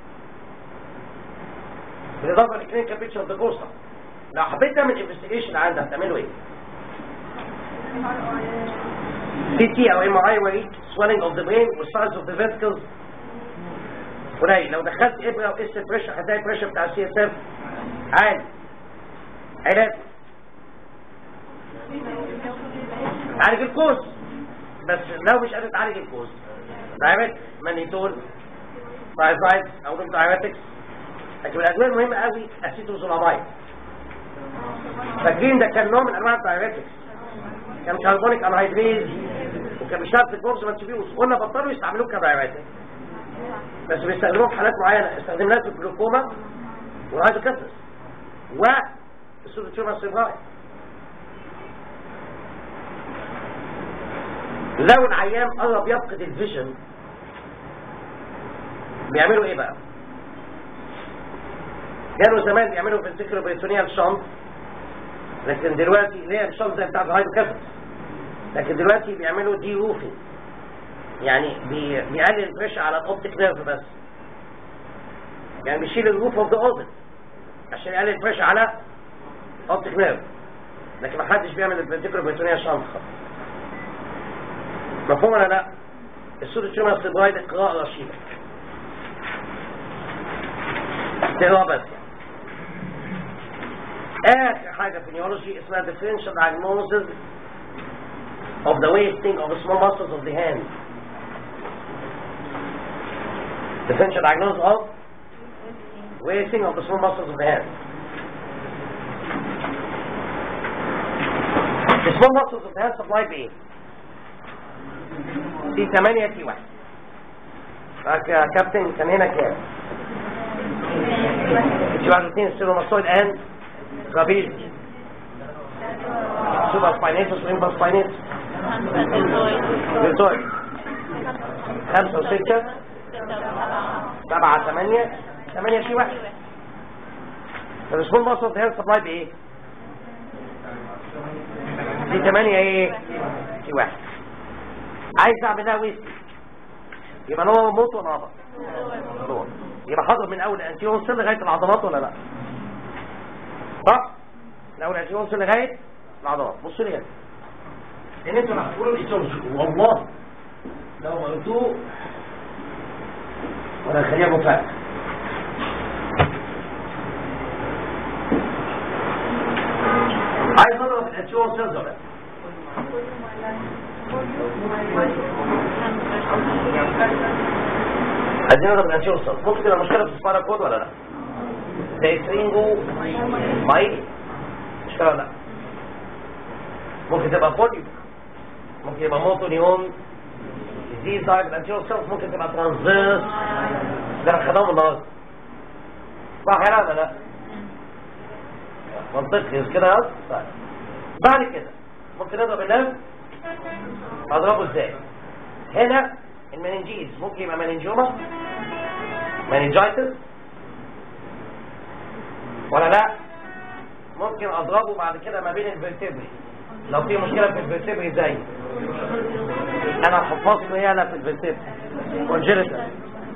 بالاضافه للكلينيكال بيكتشر اوف ذا كورسا لو حبيت تعمل انفستيجيشن عندك هتعمله ايه؟ سي تي او ام اي وريك swelling of the brain والسايز of the ventricles قليل لو دخلت ابره وقست البريشر هتلاقي البريشر بتاع السي اس اف عالي علاج عالج الكوز بس لو مش قادر تعالج الكوز دايركت مانيتول بايزايد او نوم دايركتكس لكن الادويه المهمه قوي اسيتوزولامايد فاكرين ده كان نوع من انواع الدايركتكس كان كربونيك انهيدريز وكان بيشتغل في البورز مانتيبيوس قلنا بطلوا يستعملوه كدايركتك بس بيستخدموه في حالات معينه استخدمناه في الجلوكوما والهيدروكسس والسودوتيوما سيبراي لو العيان قرب يفقد الفيجن بيعملوا ايه بقى كانوا زمان بيعملوا فنتيكولو بريتونيال شنط لكن دلوقتي اللي هي الشنط زي بتاعت الهايدروكسس لكن دلوقتي بيعملوا دي روفي يعني بي... بيقلل البريشر على الاوبتيك نيرف بس يعني بيشيل الروف اوف ذا اوربت عشان يقلل البريشر على اوبتيك نيرف لكن ما حدش بيعمل الفنتيكولو بريتونيال شنط خالص مفهوم ولا لا السودو تيومر سيبرايد قراءة رشيدة تقرا بس آخر حاجة في نيولوجي اسمها differential diagnosis of the wasting of the small muscles of the hand differential diagnosis of wasting of the small muscles of the hand the small muscles of the hand supply بإيه؟ في 8 في 1 يا كابتن كان هنا كام في واحد اثنين ستيروماسويد اند رابيز سوبر سباينيتس وانفر سباينيتس دلتويد خمسة وستة سبعة ثمانية ثمانية في واحد طب السمول ماسل ده سبلاي بايه؟ في ثمانية ايه؟ في واحد عايز اعملها ويست يبقى هو موت ولا هبط دور يبقى حاضر من اول الانتيون سيل لغايه العضلات ولا لا صح من اول الانتيون سيل لغايه العضلات بصوا لي هنا ان انتوا هتقولوا الايتولوجي والله لو ما قلتوه ولا خليها مفاجاه ناتشورال سيلز ولا لا؟ عايزين نضرب ناتشورال سيلز ممكن تبقى مشكله في السباينال كود ولا لا؟ زي سرينجو مايل مشكله ولا لا؟ ممكن تبقى بوليو ممكن يبقى موتو نيون دي تايب ناتشورال سيلز ممكن تبقى ترانزيرس ده انا خدام النهارده صح يا لا لا منطقي مش كده يا طيب بعد كده ممكن نضرب الناس اضربه ازاي هنا المننجيز ممكن يبقى مننجوما مننجايتس ولا لا ممكن اضربه بعد كده ما بين الفرتبري لو في مشكله في الفرتبري زي انا حفاظي له هنا في الفرتبري كونجينيتال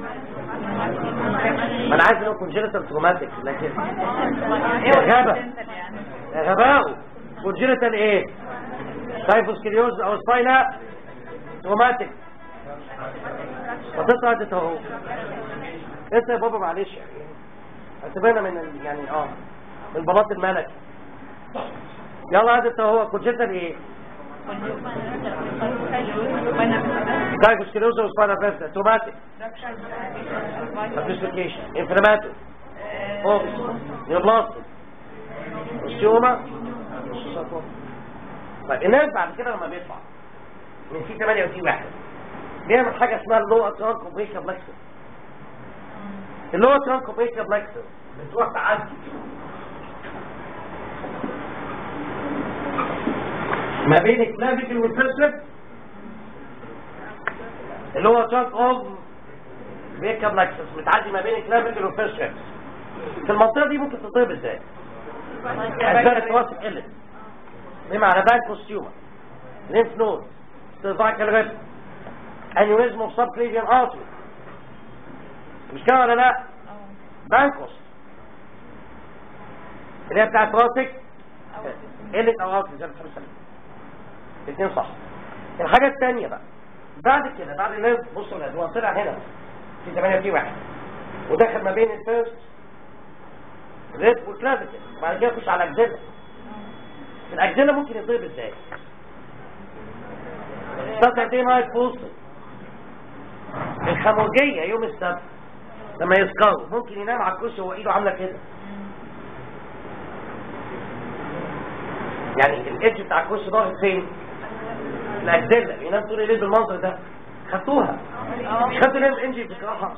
ما انا عايز انه كونجينيتال تروماتيك لكن يا غبا يا غباء كونجينيتال ايه سايفوسكليوز او سباينا تروماتيك وتطلع دي اهو انت يا بابا معلش يعني اعتبرنا من ال- يعني اه من بلاط الملك يلا عادة اهو كونجينيتال ايه سايفوسكليوز او سباينا فيستا تروماتيك سبيسيفيكيشن انفلاماتو فوكس نيوبلاستيك اوستيوما طيب الناس بعد كده لما بيطلع من سي 8 وسي 1 بيعمل حاجه اسمها اللو ترانكو بريكا بلاكسر اللو ترانكو بريكا بلاكسر بتروح تعدي ما بين الكلافيكل والفيرسب اللي هو ترانك اوف بريكا بلاكسس بتعدي ما بين الكلافيكل والفيرسب في المنطقه دي ممكن تطيب ازاي؟ اسباب التواصل قلت بمعنى باك كوستيوما لينف نود سيرفايكال ريب انيوريزم اوف سب كليفيان ارتري مش كده ولا لا؟ بانكوس اللي هي بتاعت راسك قلة او ارتري زي ما بتحب تسميها الاثنين صح الحاجة الثانية بقى بعد كده بعد الناس بصوا يا هو طلع هنا في 8 في واحد ودخل ما بين الفيرست ريد والكلافيكل وبعد كده يخش على الاجزله الاجزله ممكن يتضرب ازاي ساتردي نايت بوستر الخمرجيه يوم السبت لما يسكروا ممكن ينام على الكرسي وهو ايده عامله كده يعني الايدج بتاع الكرسي ضاغط فين الاجزله ينام طول الليل بالمنظر ده خدتوها مش خدتوا ليه الانجي بتكرهها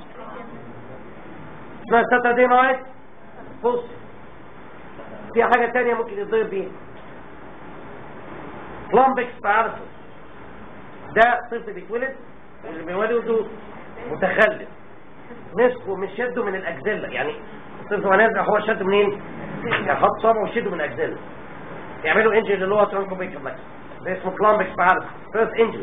اسمها ساتردي نايت بص في حاجة تانية ممكن يتضرب بيها بلامبكس بارسل ده طفل بيتولد اللي بيولده متخلف مسكه مش شده من الاجزله يعني الطفل وهو نازل هو شده منين؟ يعني حط صابعه وشده من الاجزله يعملوا انجري اللي هو ترانكو بيكر ده اسمه كلامبكس بارسل فيرست انجري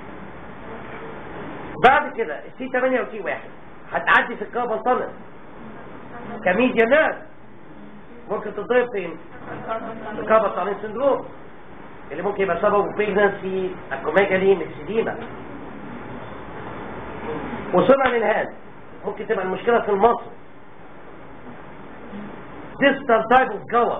بعد كده السي 8 وسي 1 هتعدي في الكاربون تانل كميديا ناس ممكن تضرب فين الكاربون تانل سندروم اللي ممكن يبقى سببه بريجنسي اكوميجالي ميكسيديما وصلنا للهاد ممكن تبقى المشكلة في المصر distal type of جوه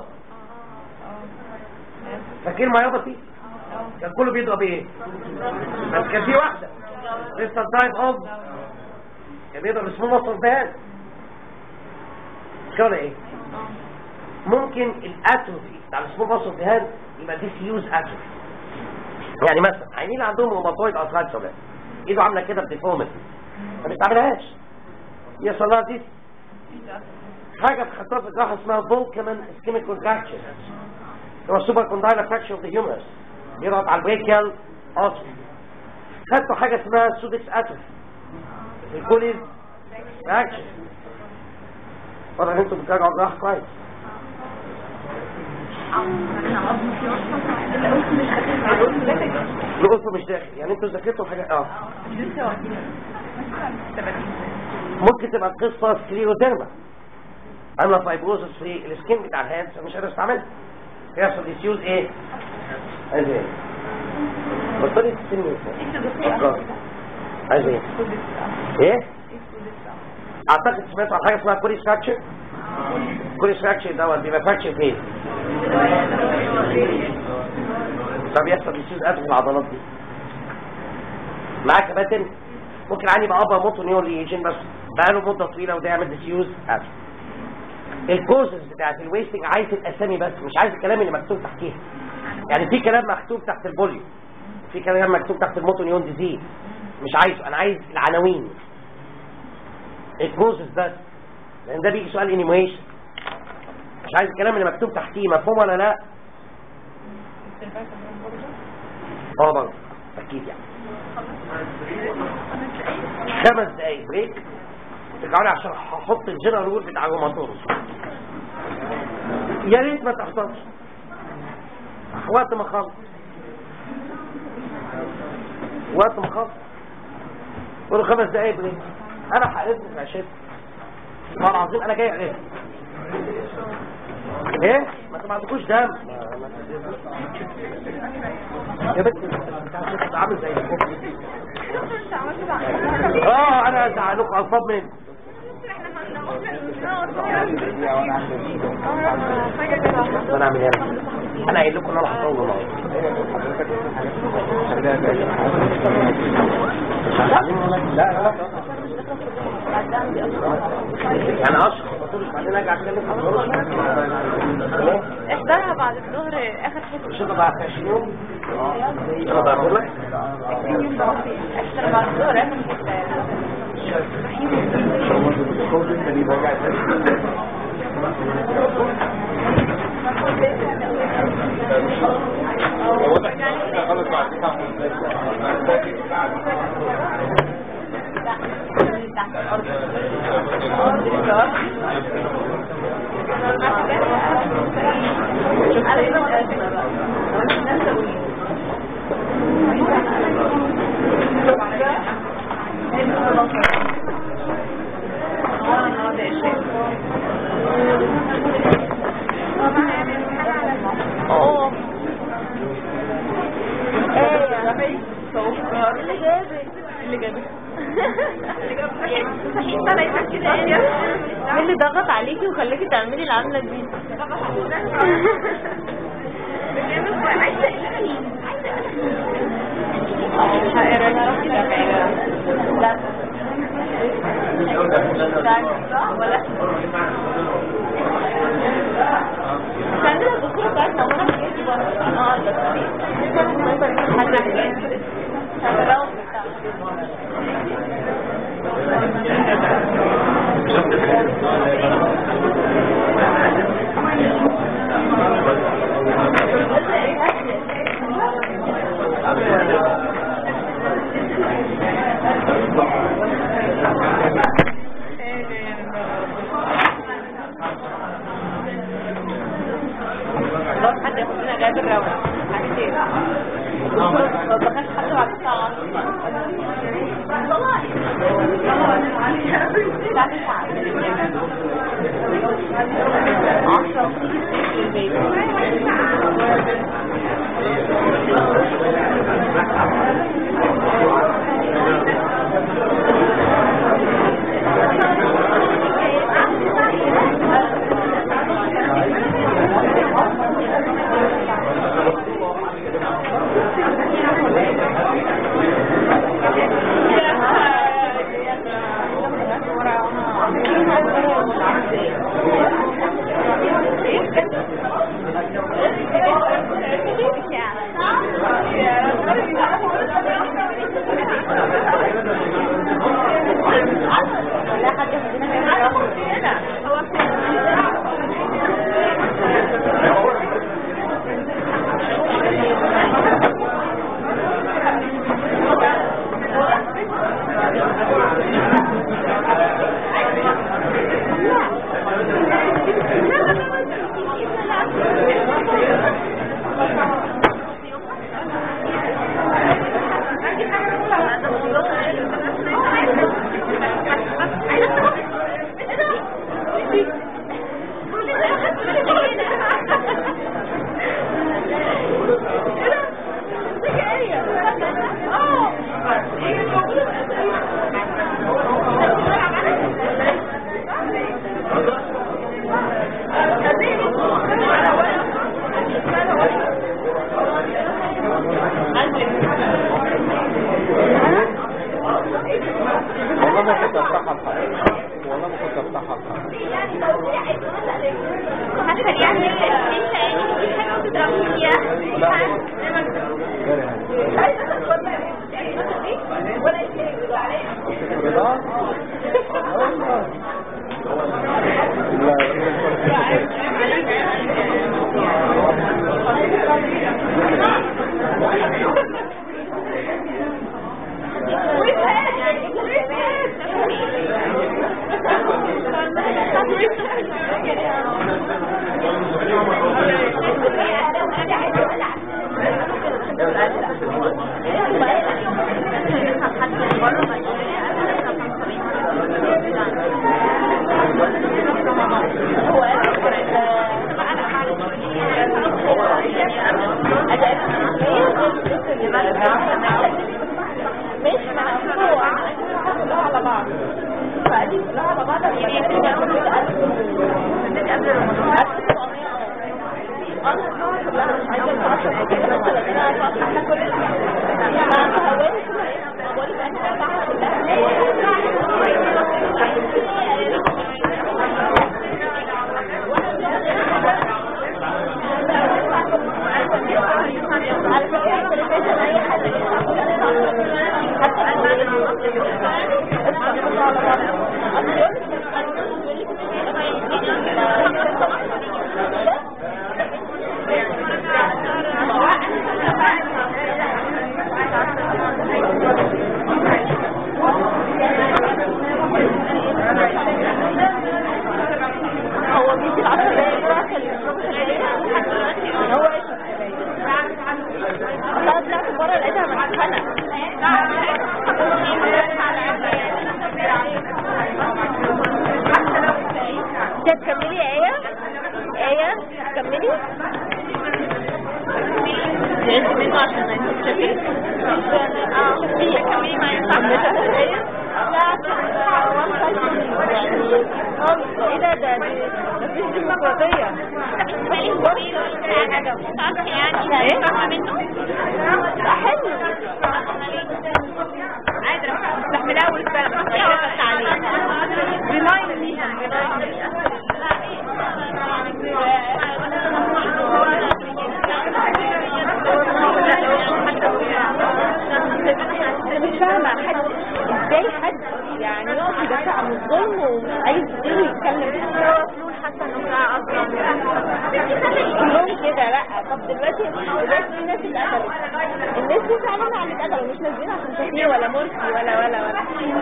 فاكرين مايوباثي كان كله بيضرب ايه بس كان في واحدة distal type of كان بيضرب اسمه مصر فهاد مش كده ايه ممكن الاتروفي بتاع الاسمه مصر فهاد يبقى ديس يوز اتروفي يعني مثلا عينين عندهم روماتويد ارثرايتس ولا ايده عامله كده بديفورميتي ما بيستعملهاش يحصل لها دي حاجه في خطوات الجراحه اسمها فولكمان اسكيميك كونتراكشن هو سوبر كوندايلا فراكشن اوف ذا هيومرس بيضغط على البريكيال ارتري خدتوا حاجه اسمها سودكس اتروفي الكوليز فراكشن واضح ان انتوا بتراجعوا الجراحه كويس القصه مش داخل يعني انتوا ذاكرتوا حاجه اه ممكن تبقى القصه سكليوديرما عامله فايبروزس في السكين بتاع الهاند مش قادر استعملها يحصل ديسيوز ايه؟ عايز ايه؟ بطلي تستني عايز ايه؟ ايه؟ اعتقد سمعتوا عن حاجه اسمها كوريس فراكشر كوريس فراكشر دوت بيبقى فراكشر فين؟ بيحصل ديسيوز اتروفي في العضلات دي معاك يا باتن ممكن عندي يبقى ابا موتو نيو ليجن بس بقاله مده طويله وده يعمل ديسيوز اتروفي الكوزز بتاعت الويستنج عايز الاسامي بس مش عايز الكلام اللي مكتوب تحتيها يعني في كلام مكتوب تحت البوليو في كلام مكتوب تحت الموتو نيون ديزيز مش عايزه انا عايز العناوين الكوزز بس لان ده بيجي سؤال انيميشن مش عايز الكلام اللي مكتوب تحتيه مفهوم ولا لا اه برضه اكيد يعني خمس دقايق بريك ترجعوا لي عشان هحط الجنرال رول بتاع الروماتولوجي يا ريت ما تحصلش وقت ما خلص وقت ما خلص قولوا خمس دقايق بريك انا هقلبكم في عشان والله العظيم انا جاي اقلبكم ايه ما انتوا ما عندكوش دم يا بنت انت عامل زي الكوفي اه انا زعلوك اصاب مني انا اعمل ايه انا قايل لكم ان انا هصور لا لا يعني اشرح بطولش بعدين ارجع اتكلم عن الظروف احضرها بعد الظهر اخر حته مش هتبقى 20 يوم انا بقول لك احضر بعد الظهر اخر حته اوه ايه يا ربي اللي جابك اللي جابك مين اللي ضغط عليكي وخلاكي تعملي العملة دي هقرا لها لا ولا عندنا الدكتورة بتاعتنا وانا حكيت برضه اه لو حد ياخد لنا جاب الروح حاجتين ما بقاش حد بعد الساعة 10 كلها مش عايزه اتعشى كده بس انا احنا كل ما تهوني كده بقول لك انا على فكره التلفزيون اي حد هو بيجي العشر دقايق بتاعت هو ايش لا طلعت بره لقيتها مسخنه انت تكملي يا ايه ايه كملي زعلت منه عشان انت شايفين اه هي كملي معايا لا يعني خالص ايه ده ده مفيش ديمقراطية ايه لا حلو عادي استحمل اول سنة بس عليه ريمايند مي انا مش فاهمة حد ازاي حد يعني يقف يدافع عن الظلم وعايز يجي يتكلم فلول حتى انه كلهم كده لا طب دلوقتي دلوقتي في ناس اتقتلت الناس دي فعلا على اللي اتقتلوا مش نازلين عشان تهنيه ولا مرسي ولا ولا ولا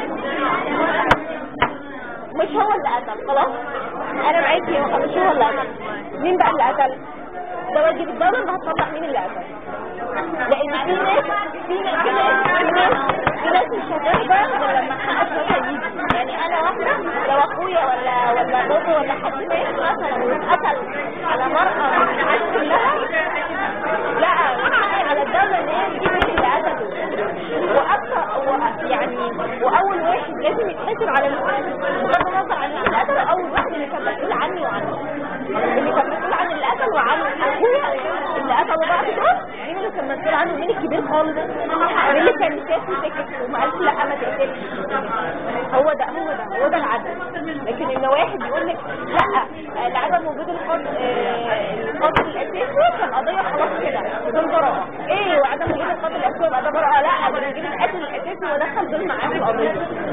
مش هو اللي قتل خلاص انا معاكي هو مش هو اللي قتل مين بقى اللي قتل ده واجب الدولة انها تطلع مين اللي قتل لان في ناس في ناس في ناس في ناس, في ناس مش هتقدر غير لما حقك مثلا يجي يعني انا واحدة لو اخويا ولا ولا بابا ولا حد مات مثلا واتقتل على مرأة من الناس كلها لا من حقي على الدولة ان هي تجيب مين اللي قتله واكثر و- يعني واول واحد لازم يتحسب على ال- بغض النظر عن مين اللي قتله اول واحد اللي كان مسؤول عني وعنه اللي كان مسؤول عن اللي قتل وعن اخويا اللي قتلوا بعض دول مين اللي كان مسؤول عنه مين الكبير خالص مين اللي كان شاف سكت وما قالش لا ما تقتلش هو ده هو ده هو ده العدل لكن ان واحد يقول لك لا آه، لعدم وجود القاتل آه، القاتل الاساسي كان قضيه خلاص كده بدون براءه ايه وعدم وجود القاتل الاساسي يبقى ده براءه لا ده نجيب القاتل الاساسي ودخل دول معاه في القضيه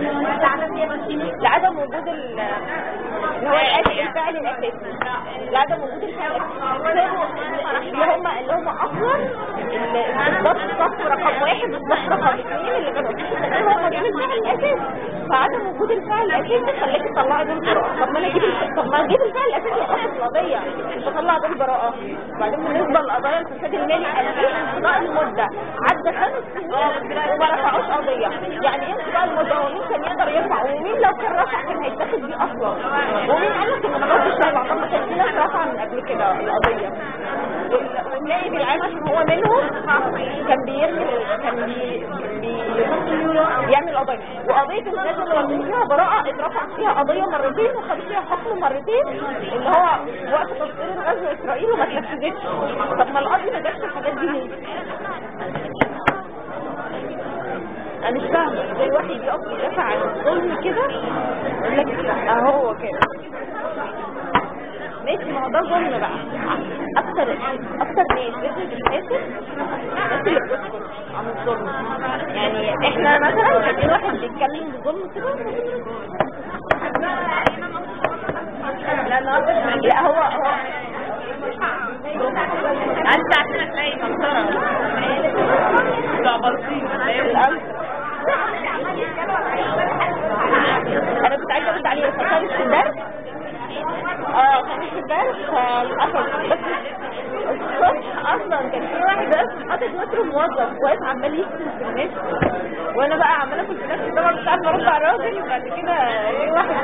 لعدم وجود ال اللي هو القاتل الفعلي الاساسي لعدم وجود الفعل الاساسي اللي هم اللي هم اصلا اللي بالظبط صف رقم واحد بالظبط رقم اثنين اللي كانوا بيشتغلوا هم كانوا الفعل الاساسي فعدم وجود الفعل الاساسي خلاكي تطلعي دول براءه طب ما انا اجيب الف- طب ما اجيب الفعل الاساسي واحط في القضيه مش بطلع دول براءه وبعدين بالنسبه للقضايا الفساد المالي قال ايه انقضاء المده عدى خمس سنين وما رفعوش قضيه يعني ايه انقضاء المده هو مين كان يقدر يرفع ومين لو كان رفع كان هيتاخد بيه اصلا ومين قال لك ان ما رفعش الشرع طب ما كان في ناس رفع من قبل كده القضيه وال- والنائب بالعام عشان هو منهم كان بيرمي كان بي بي بيعمل قضيه وقضيه الناس اللي واخدين فيها براءه اترفع فيها قضيه مرتين وخد فيها حكم مرتين اللي هو وقت تصدير الغزو اسرائيل وما اتنفذتش طب ما القاضي ما جابش الحاجات دي ليه؟ انا مش فاهمه ازاي واحد يقف يدافع عن الظلم كده يقول لك اهو كده ماشي ما هو ده ظلم بقى اكتر اكتر ناس لازم تتحاسب الناس اللي بتسكت عن الظلم يعني احنا مثلا شايفين واحد بيتكلم بظلم كده لا النهارده لا هو هو انت عشان تلاقي مسطره بتاع بلطيم انا كنت عايزه ارد عليه بس كان في الدرس اه كان في الدرس فللاسف بس الصبح اصلا كان في واحد بس حاطط متر موظف واقف عمال يشتم في الناس وانا بقى عماله كنت نفسي طبعا مش عارفه ارد على الراجل وبعد كده جه واحد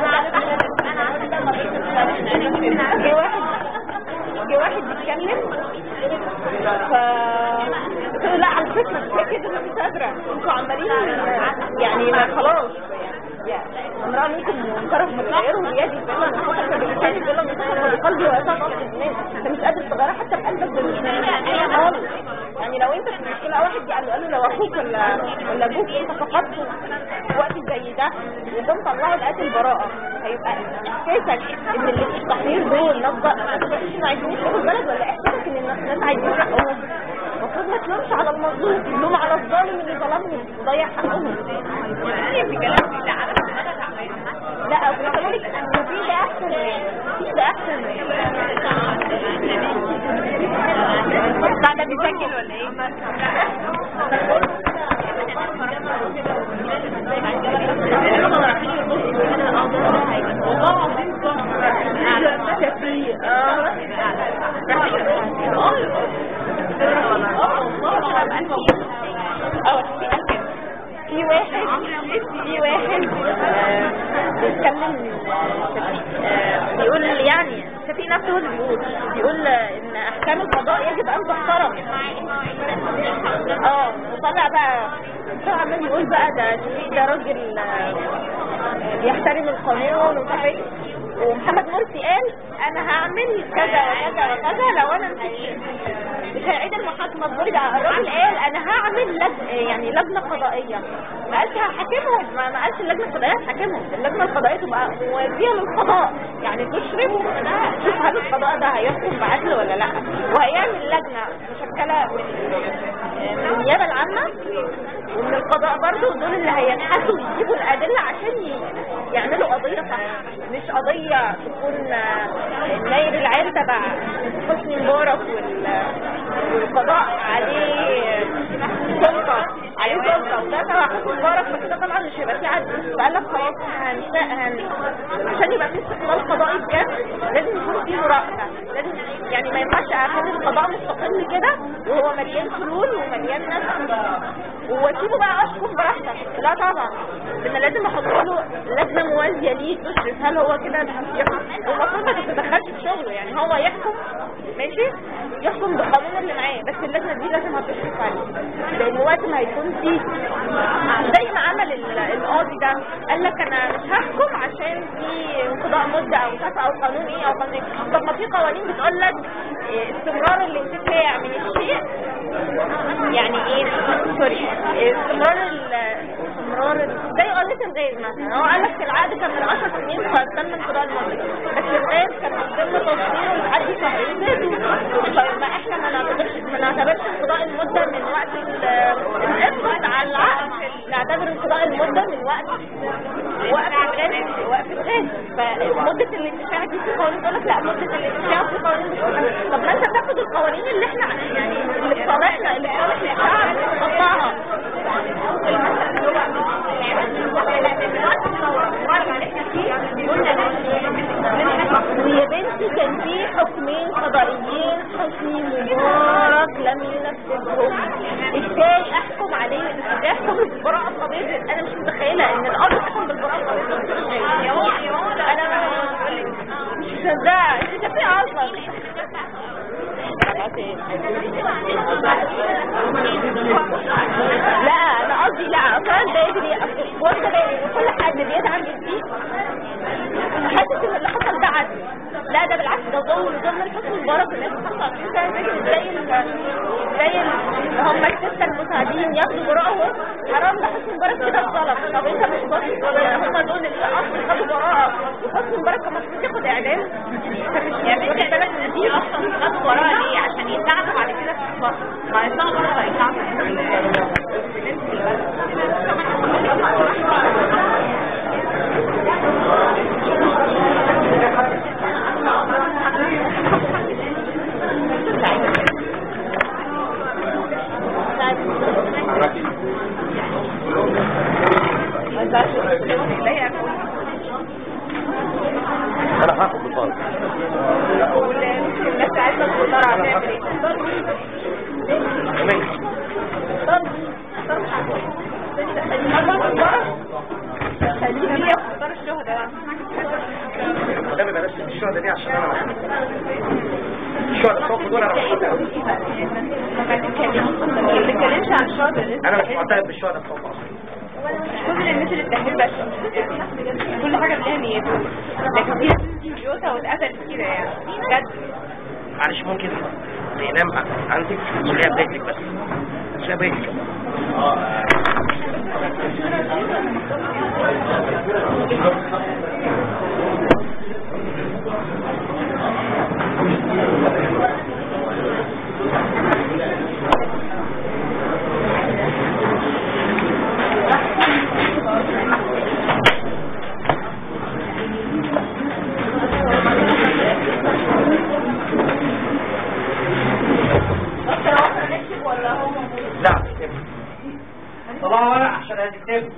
جه واحد جه واحد بيتكلم ف قلت له لا على فكره كفايه كده انا مش قادره انتوا عمالين يعني ما خلاص يعني امرأة منكم منكرة من غيره بيدي فعلا خطر باللسان فعلا من خطر بقلبي واساس اصل الناس انت مش قادر تغيرها حتى بقلبك لو اخوك ولا ولا ابوك انت فقدته في وقت زي ده وكنت طلعوا القتل براءة هيبقى احساسك ان اللي في التحرير دول ناس مش عايزين يحكموا البلد ولا احساسك ان الناس عايزين حقهم المفروض ما تلومش على المظلوم تلوم على الظالم اللي ظلمهم وضيع حقهم لا كنت بقول لك ان في ده احسن في ده احسن بتاع ده بيسجل ولا ايه؟ والله العظيم في واحد في واحد آه، بيتكلم آه، بيقول يعني شفيق نفسه هو اللي بيقول بيقول ان احكام القضاء يجب ان تحترم اه وطلع بقى طلع عمال يقول بقى ده شفيق ده راجل آه، بيحترم القانون ومش عارف ايه ومحمد مرسي قال انا هعمل كذا وكذا وكذا لو انا مسكت مش هيعيد المحاكمه الدوري ده الراجل قال انا هعمل لج... يعني لجنه قضائيه ما قالش هحاكمهم ما ما قالش اللجنه القضائيه هتحاكمهم اللجنه القضائيه تبقى موازيه للقضاء يعني تشرف انها تشوف هل القضاء ده هيحكم بعدل ولا لا وهيعمل لجنه مشكله من من النيابه العامه ومن القضاء برضو دول اللي هيبحثوا ويجيبوا الادله عشان ي- يعملوا قضيه صح مش قضيه تكون آه، ناير العيال تبع حسني مبارك وال- والقضاء عليه سلطه عليه سلطه وده تبع حسني مبارك بس ده طبعا مش هيبقى فيه عدل فقال لك خلاص هنشاء هن عشان يبقى فيه استقلال قضائي بجد لازم يكون فيه مراقبه لازم يعني ما ينفعش اخلي القضاء مستقل كده وهو مليان حلول ومليان ناس واسيبه بقى اشكم براحتك لا طبعا لان لازم احط له لجنه موازيه ليه تشرف هل هو كده يحكم والمفروض ما تتدخلش في شغله يعني هو يحكم ماشي يحكم بالقانون اللي معاه بس اللجنه دي لازم هتشرف عليه لان وقت ما هيكون في زي ما عمل ال- القاضي ده قال لك انا مش هحكم عشان في انقضاء مده او مش عارفه او قانون ايه او قانون ايه طب ما في قوانين بتقول لك إيه، استمرار الانتفاع من الشيء يعني ايه سوري استمرار ال- استمرار ال- زي قضية الغاز مثلا هو قال لك العقد كان من 10 سنين فتم انقضاء المدة بس الغاز كان بيتم توصيله لحد شهرين فاتوا فما احنا ما نعتبرش ما نعتبرش انقضاء المدة من وقت ال- الاسقط على العقد نعتبر انقضاء المدة من وقت وقف الغاز وقف الغاز فمدة الانتفاع دي في قوانين تقول لك لا مدة الانتفاع في قوانين مش كده. طب ما انت تاخد القوانين اللي احنا يعني اللي في صالحنا اللي في صالح الشعب وتطبقها ويا بنتي كان في حكمين قضائيين حسني مبارك لم ينفذهم ازاي احكم عليه ازاي احكم بالبراءة القضية انا مش متخيلة ان الارض تحكم بالبراءة القضية انا ما- مش مصدقة انت شايفة اصلا لا انا قصدي لا اصلا ده يجري واحده بين كل حد بيدعم الدين حاسس ان اللي حصل ده عدل لا ده بالعكس ده ظلم ظلم الحكم مبارك الناس 25 سنه فاتت زي ال زي ال- هم السته المساعدين ياخدوا براءهم حرام ده حسن مبارك كده اتظلم طب انت مش باصص هم دول اللي اصلا خدوا براءه وحسن مبارك كان المفروض ياخد اعدام انت مش يعني واخد بالك من دي اصلا خدوا براءة ليه عشان يساعدوا بعد كده في الصف ما يطلعوا بره يساعدوا انا هاخد بطاقة الناس عايزه تختار هتعمل ايه؟ خليني اختار الشهداء ده ما بلاش الشهداء دي عشان انا الشهداء الصوت دول انا مش معترف ما تتكلمش عن الشهداء انا مش معترف بالشهداء الصوت اصلا كل الناس اللي بتحمل بس كل حاجه ليها نيته لكن في ناس بيوتها واتقتلت كده يعني بجد معلش ممكن ينام عندك خليها بيتك بس خليها بيتك لا طلعوا ورق عشان هتكتبوا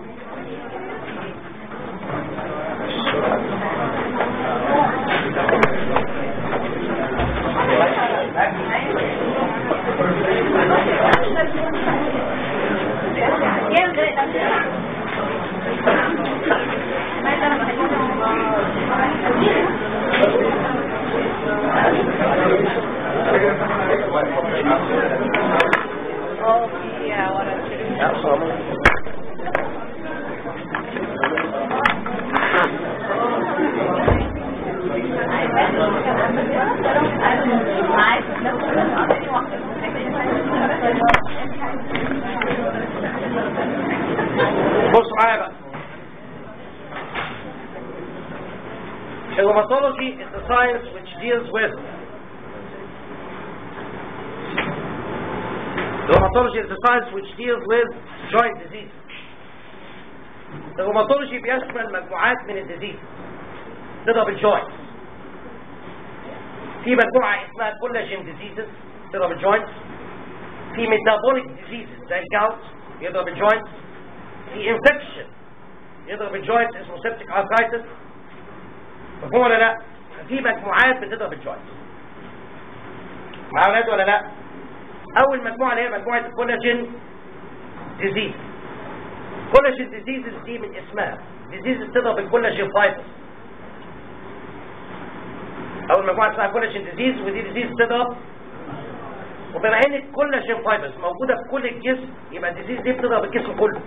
بصوا معايا بقى Rheumatology is the science which deals with Rheumatology is the science which deals with joint disease. الروماتولوجي بيشمل مجموعات من الديزيز تضرب الجوينت في مجموعة اسمها كولاجين ديزيزز تضرب الجوينت في ميتابوليك ديزيزز زي الجاوت يضرب الجوينت في انفكشن يضرب الجوينت اسمه سيبتيك ارثرايتس مفهوم ولا لا؟ في مجموعات بتضرب الجوينت مع اولاد ولا لا؟ اول مجموعه اللي هي مجموعه الكولاجين ديزيز كولاجين ديزيزز دي من اسمها ديزيز تضرب الكولاجين فايبرز اول مجموعه اسمها كولاجين ديزيز ودي ديزيز تضرب وبما ان الكولاجين فايبرز موجوده في كل الجسم يبقى الديزيز دي بتضرب الجسم كله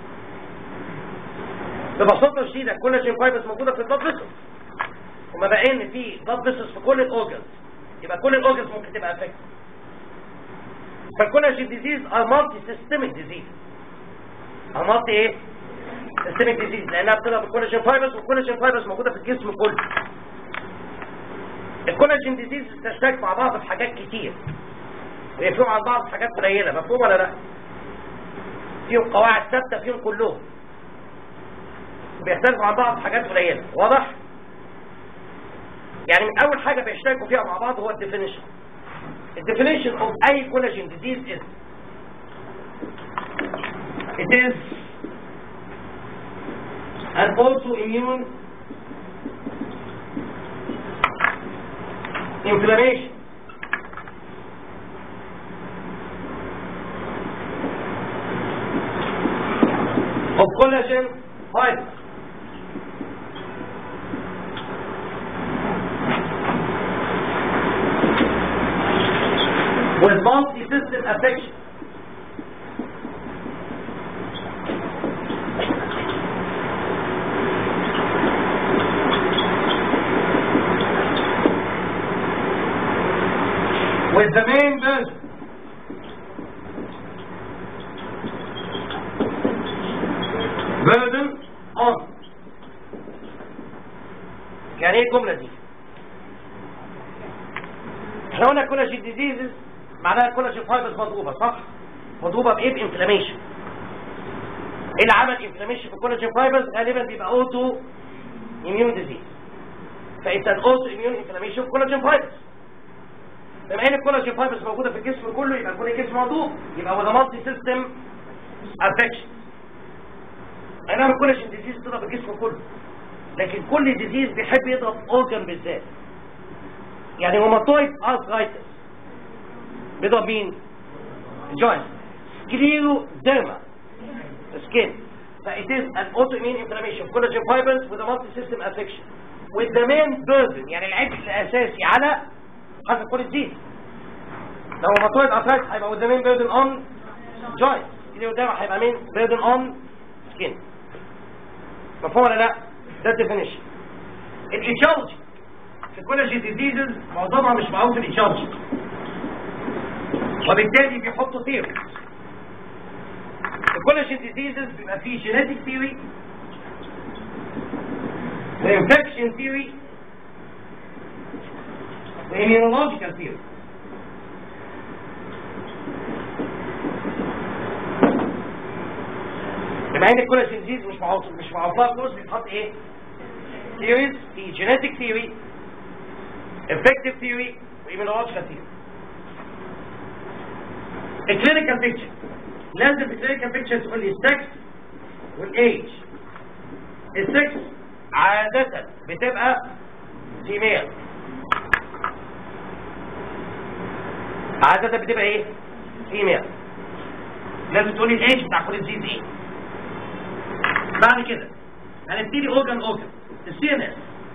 ببساطه شديده الكولاجين فايبرز موجوده في البلاد فيسل وما بقى ان في بلاد فيسلز في كل الاورجنز يبقى كل الاورجنز ممكن تبقى افكت فالكولاجين ديزيز ار مالتي سيستميك ديزيز ار مالتي ايه سيستميك ديزيز لانها بتضرب الكولاجين فايبرز والكولاجين فايبرز موجوده في الجسم كله الكولاجين ديزيز تشترك مع بعض في حاجات كتير ويفرقوا عن بعض في حاجات قليله مفهوم ولا لا فيهم قواعد ثابته فيهم كلهم بيختلفوا عن بعض في حاجات قليله واضح يعني من اول حاجه بيشتركوا فيها مع بعض هو الديفينيشن الديفينيشن اوف اي كولاجين ديزيز is it is an autoimmune inflammation of collagen fibers with multi-system affection with the main burden burden on يعني ايه الجملة دي؟ احنا قلنا كولاجين ديزيزز معناها كولاجين فايبرز مضروبة صح؟ مضروبة بايه؟ بانفلاميشن ايه اللي عمل انفلاميشن في الكولاجين فايبرز؟ غالبا بيبقى اوتو اميون ديزيز فانت الاوتو اميون انفلاميشن في كولاجين فايبرز بما ان الكولاجين فايبرز موجوده في الجسم كله يبقى كل الجسم مضروب يبقى هو ده مالتي سيستم افكشن انا الكولاجين ديزيز تضرب الجسم كله لكن كل ديزيز بيحب يضرب اورجن بالذات يعني روماتويد ارثرايتس بيضرب مين جوينت سكليرو ديرما سكين فإت is an autoimmune inflammation of collagen fibers with a multi-system affection with the main burden يعني العبء الأساسي على حسب كل ديزيز لو روماتويد ارثرايتس هيبقى with the main burden on joint سكليرو ديرما هيبقى main burden on skin مفهوم ولا لا؟ ده definition الاتشولوجي في الكولاجين ديزيزز معظمها مش معروف الاتشولوجي وبالتالي بيحطوا ثيري الكولاجين ديزيزز بيبقى فيه جينيتك ثيوري وانفكشن ثيوري واميونولوجيكال ثيوري بما ان الكولاجين ديزيز مش معروف مش معروفه كورس بيتحط ايه؟ ثيوريز في جينيتك ثيوري effective theory وimmunological theory الكلينيكال بيكتشر لازم في الكلينيكال بيكتشر تقول لي السكس والايج السكس عادة بتبقى فيميل عادة بتبقى ايه؟ فيميل لازم تقول لي الايج بتاع كل ديزيز ايه بعد كده هنبتدي اوجن اوجن السي ان اس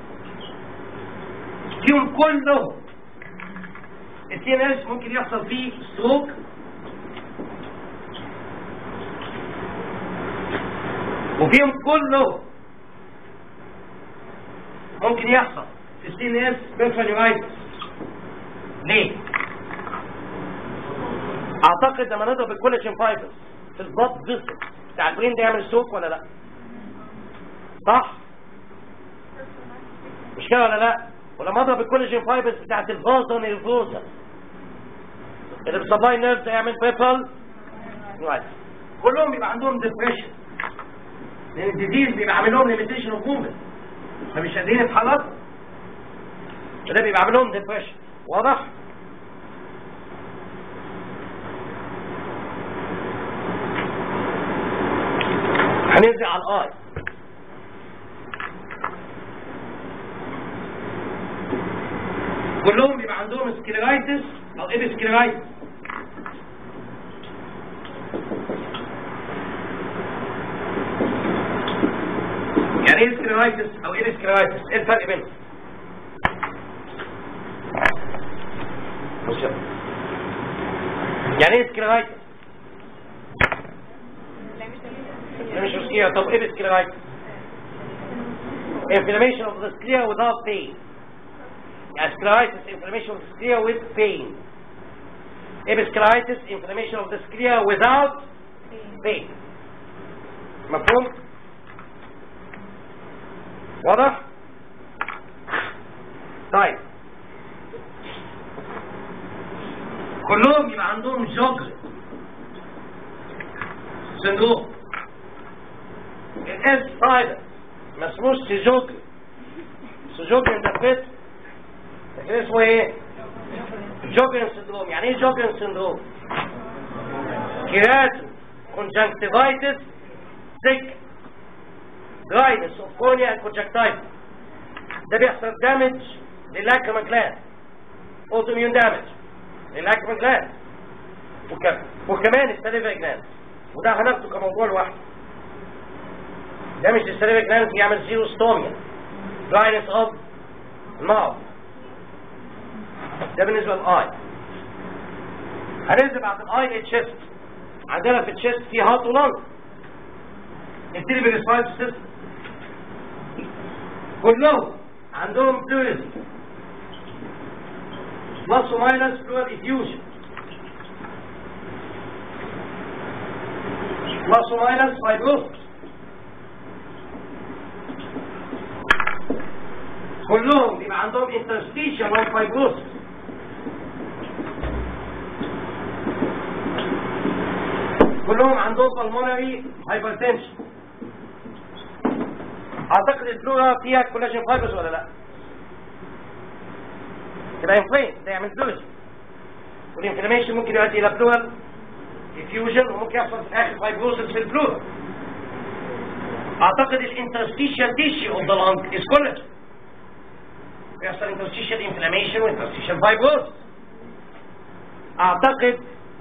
فيهم كلهم السي ان اس ممكن يحصل فيه ستروك وفيهم كلهم ممكن يحصل في السي ان اس بيرفانيورايتس ليه؟ اعتقد لما نضرب الكولاجين فايبرز في البلاد فيسل بتاع البرين ده يعمل ستروك ولا لا؟ صح؟ مش كده ولا لا؟ ولما اضرب الكولاجين فايبرز بتاعت الفازا نيرفوزا اللي بسبلاي نيرف ده يعمل بيبل كلهم بيبقى عندهم ديبريشن لان الديزيز بيبقى عامل لهم ليميتيشن اوف موفمنت فمش قادرين يتحركوا فده بيبقى عامل لهم ديبريشن واضح؟ هننزل على الاي كلهم بيبقى عندهم سكليرايتس او ايه سكليرايتس يعني ايه سكليرايتس او ايه سكليرايتس ايه الفرق بينهم بص يلا. يعني ايه سكليرايتس مش سكليرا طب ايه سكليرايتس inflammation of the sclera without pain Scleritis, inflammation of the sclera with pain. Episcleritis, inflammation of the sclera without pain. مفهوم؟ واضح؟ طيب كلهم يبقى عندهم جوجل سندروم الاس سايلنت ما اسموش سيجوجل سيجوجل ده فيت لكن اسمه ايه جوجن سندروم يعني ايه جوجن سندروم كيراتو كونجنكتيفايتس سيك دراينس اوف كورنيا اند كونجكتايتس ده بيحصل دامج للاكريما جلاند اوتوميون دامج للاكريما جلاند وكمان وكمان السليفا جلاند وده هناخده كموضوع لوحده دامج للسليفا جلاند يعمل زيروستوميا دراينس اوف الماوث ده بالنسبة للآي هننزل بعد الآي للتشيست عندنا في التشيست في هارت ولانج نبتدي بالريسبايرتي سيستم كلهم عندهم بلوريزم بلس وماينس بلور افيوجن بلس وماينس فايبروسس كلهم بيبقى عندهم interstitial or fibrosis كلهم عندهم pulmonary hypertension اعتقد الفلورا فيها كولاجين فايبرز ولا لا تبقى انفلين ده يعمل بلوز والانفلاميشن ممكن يؤدي الى بلورال افيوجن وممكن يحصل في الاخر فايبروسس في الفلورا اعتقد الانترستيشال تيشي اوف ذا لانج از كولاجين يحصل انترستيشال انفلاميشن وانترستيشال فايبروسس اعتقد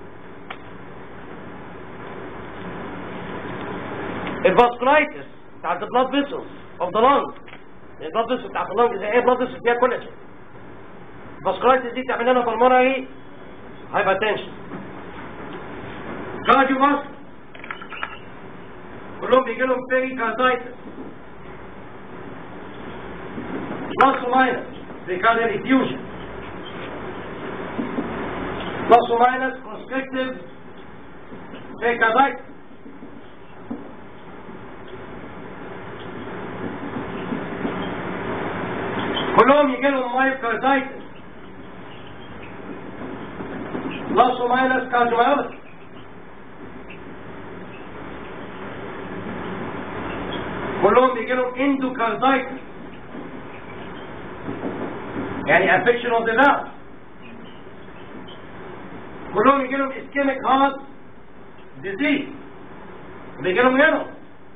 الفاسكولايتس بتاعت البلاد فيسلز اوف ذا لانج البلاد فيسل بتاعت اللانج زي ايه بلاد فيسل فيها كولاجين الفاسكولايتس دي تعمل لنا بالمونري هايبرتنشن كارديو فاسك كلهم بيجي لهم بيري كاردايتس بلس وماينس ريكارديال افيوجن بلس وماينس كونستريكتيف بيريكاردايتس كلهم يجي لهم مايوكاردايتس بلس وماينس كارديوميوباثي كلهم بيجي لهم اندوكاردايتس يعني افكشن اوف ذا valve كلهم يجي لهم اسكيميك هارت ديزيز بيجي لهم هنا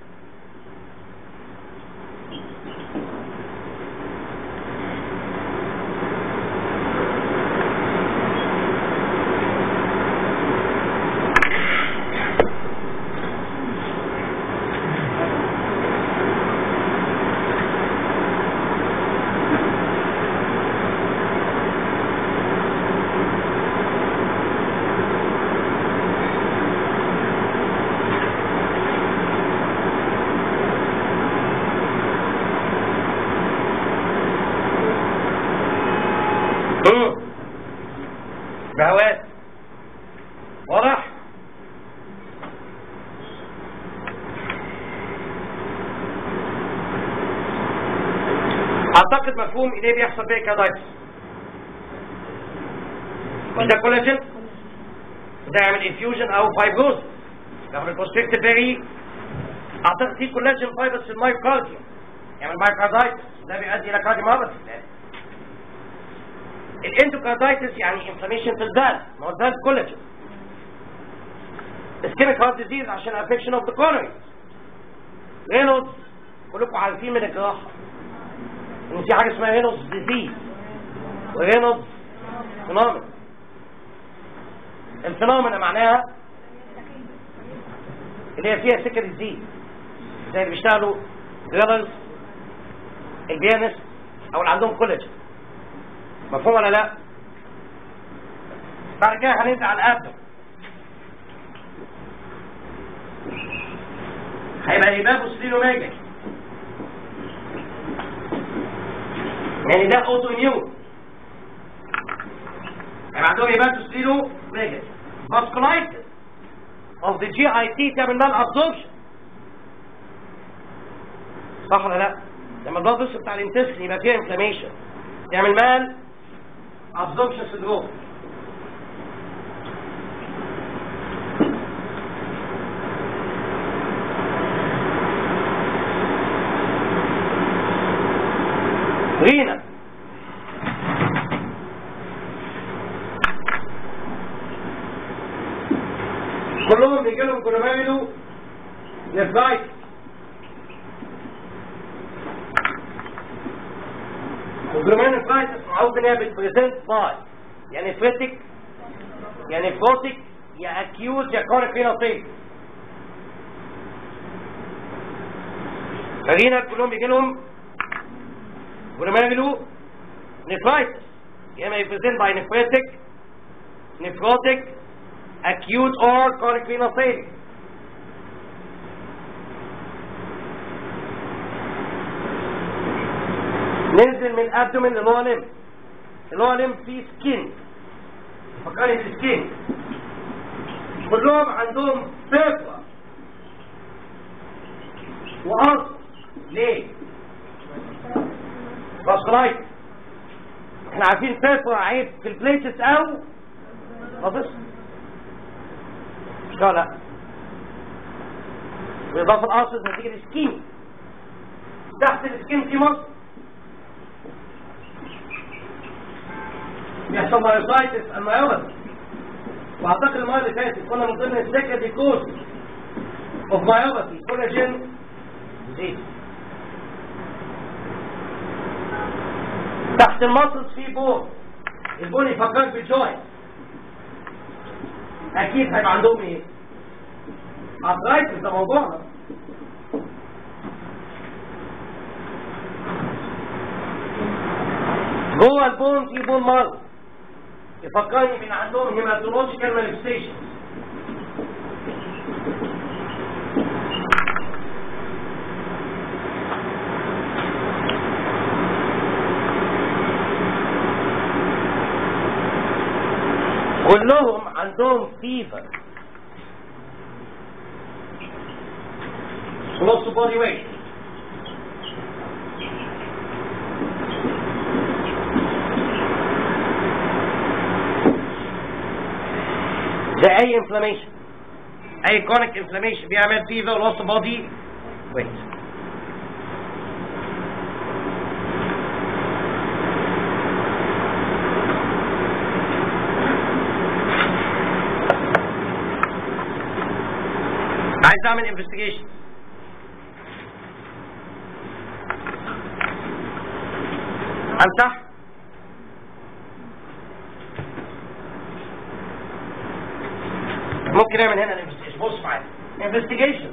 مم. بهوات واضح اعتقد مفهوم ايه بيحصل فيه كدايتس مش ده كولاجين ده يعمل انفيوجن او فايبروز يعمل كونستريكتيف فيري اعتقد في كولاجين فايبرز في المايوكارديوم يعمل مايوكاردايتس ده بيؤدي الى كارديوميوباثي الاندوكاردايتس يعني انفلاميشن في الفالف ما هو الفالف كولاجين اسكيميك هارت ديزيز عشان افكشن اوف ذا كورنري رينولدز كلكم عارفين من الجراحه ان في حاجه اسمها رينولدز ديزيز ورينولدز فينومين الفينومينا معناها اللي هي فيها سكه ديزيز زي اللي بيشتغلوا دريلرز البيانست او اللي عندهم كولاجين مفهوم ولا لا بعد كده هننزل على الابدن هيبقى هيبابو سليلو ميجا يعني ده اوتو اميون هيبقى عندهم هيبابو سليلو ميجا فاسكولايتس اوف ذا جي اي تي تعمل مال ابزوربشن صح ولا لا لما البلد بص بتاع الانتستين يبقى فيها انفلاميشن تعمل مال absorption syndrome رينا كلهم بيجي لهم كانوا بيعملوا نفرايت وجرومان نفرايتس معروف ان هي بتبريزنت باي يعني فريتك يعني فروتك يا اكيوت يا كوريك فينوتيك خلينا كلهم بيجي لهم ولما يعملوا نفرايتس يا اما يبريزنت باي نفريتك نفروتك acute or chronic renal failure ننزل من الابدومين اللي هو لم اللي هو لم فيه سكين فكرني بالسكين كلهم عندهم فكرة وأرض ليه؟ فاسكولايت احنا عارفين فكرة عيب في البليتس او مفصل مش لا بالإضافة الأصل نتيجة السكين تحت السكين في مصر بيحصل مايوسايتس المايوباثي واعتقد المره اللي فاتت قلنا من ضمن السكه دي كوز اوف مايوباثي كولاجين ديزيز تحت المصل في بون البون يفكرك بالجوينت اكيد هيبقى عندهم ايه؟ ارثرايتس ده موضوعنا جوه البون في بون مارو يفكرني من عندهم هيماتولوجيكال مانيفستيشن كلهم عندهم فيفر نص بودي ويت زي اي انفلاميشن اي كونيك انفلاميشن بيعمل فيفر لوس بودي ويت عايز اعمل انفستيجيشن امسح ممكن اعمل هنا الانفستيجيشن بص معايا انفستيجيشن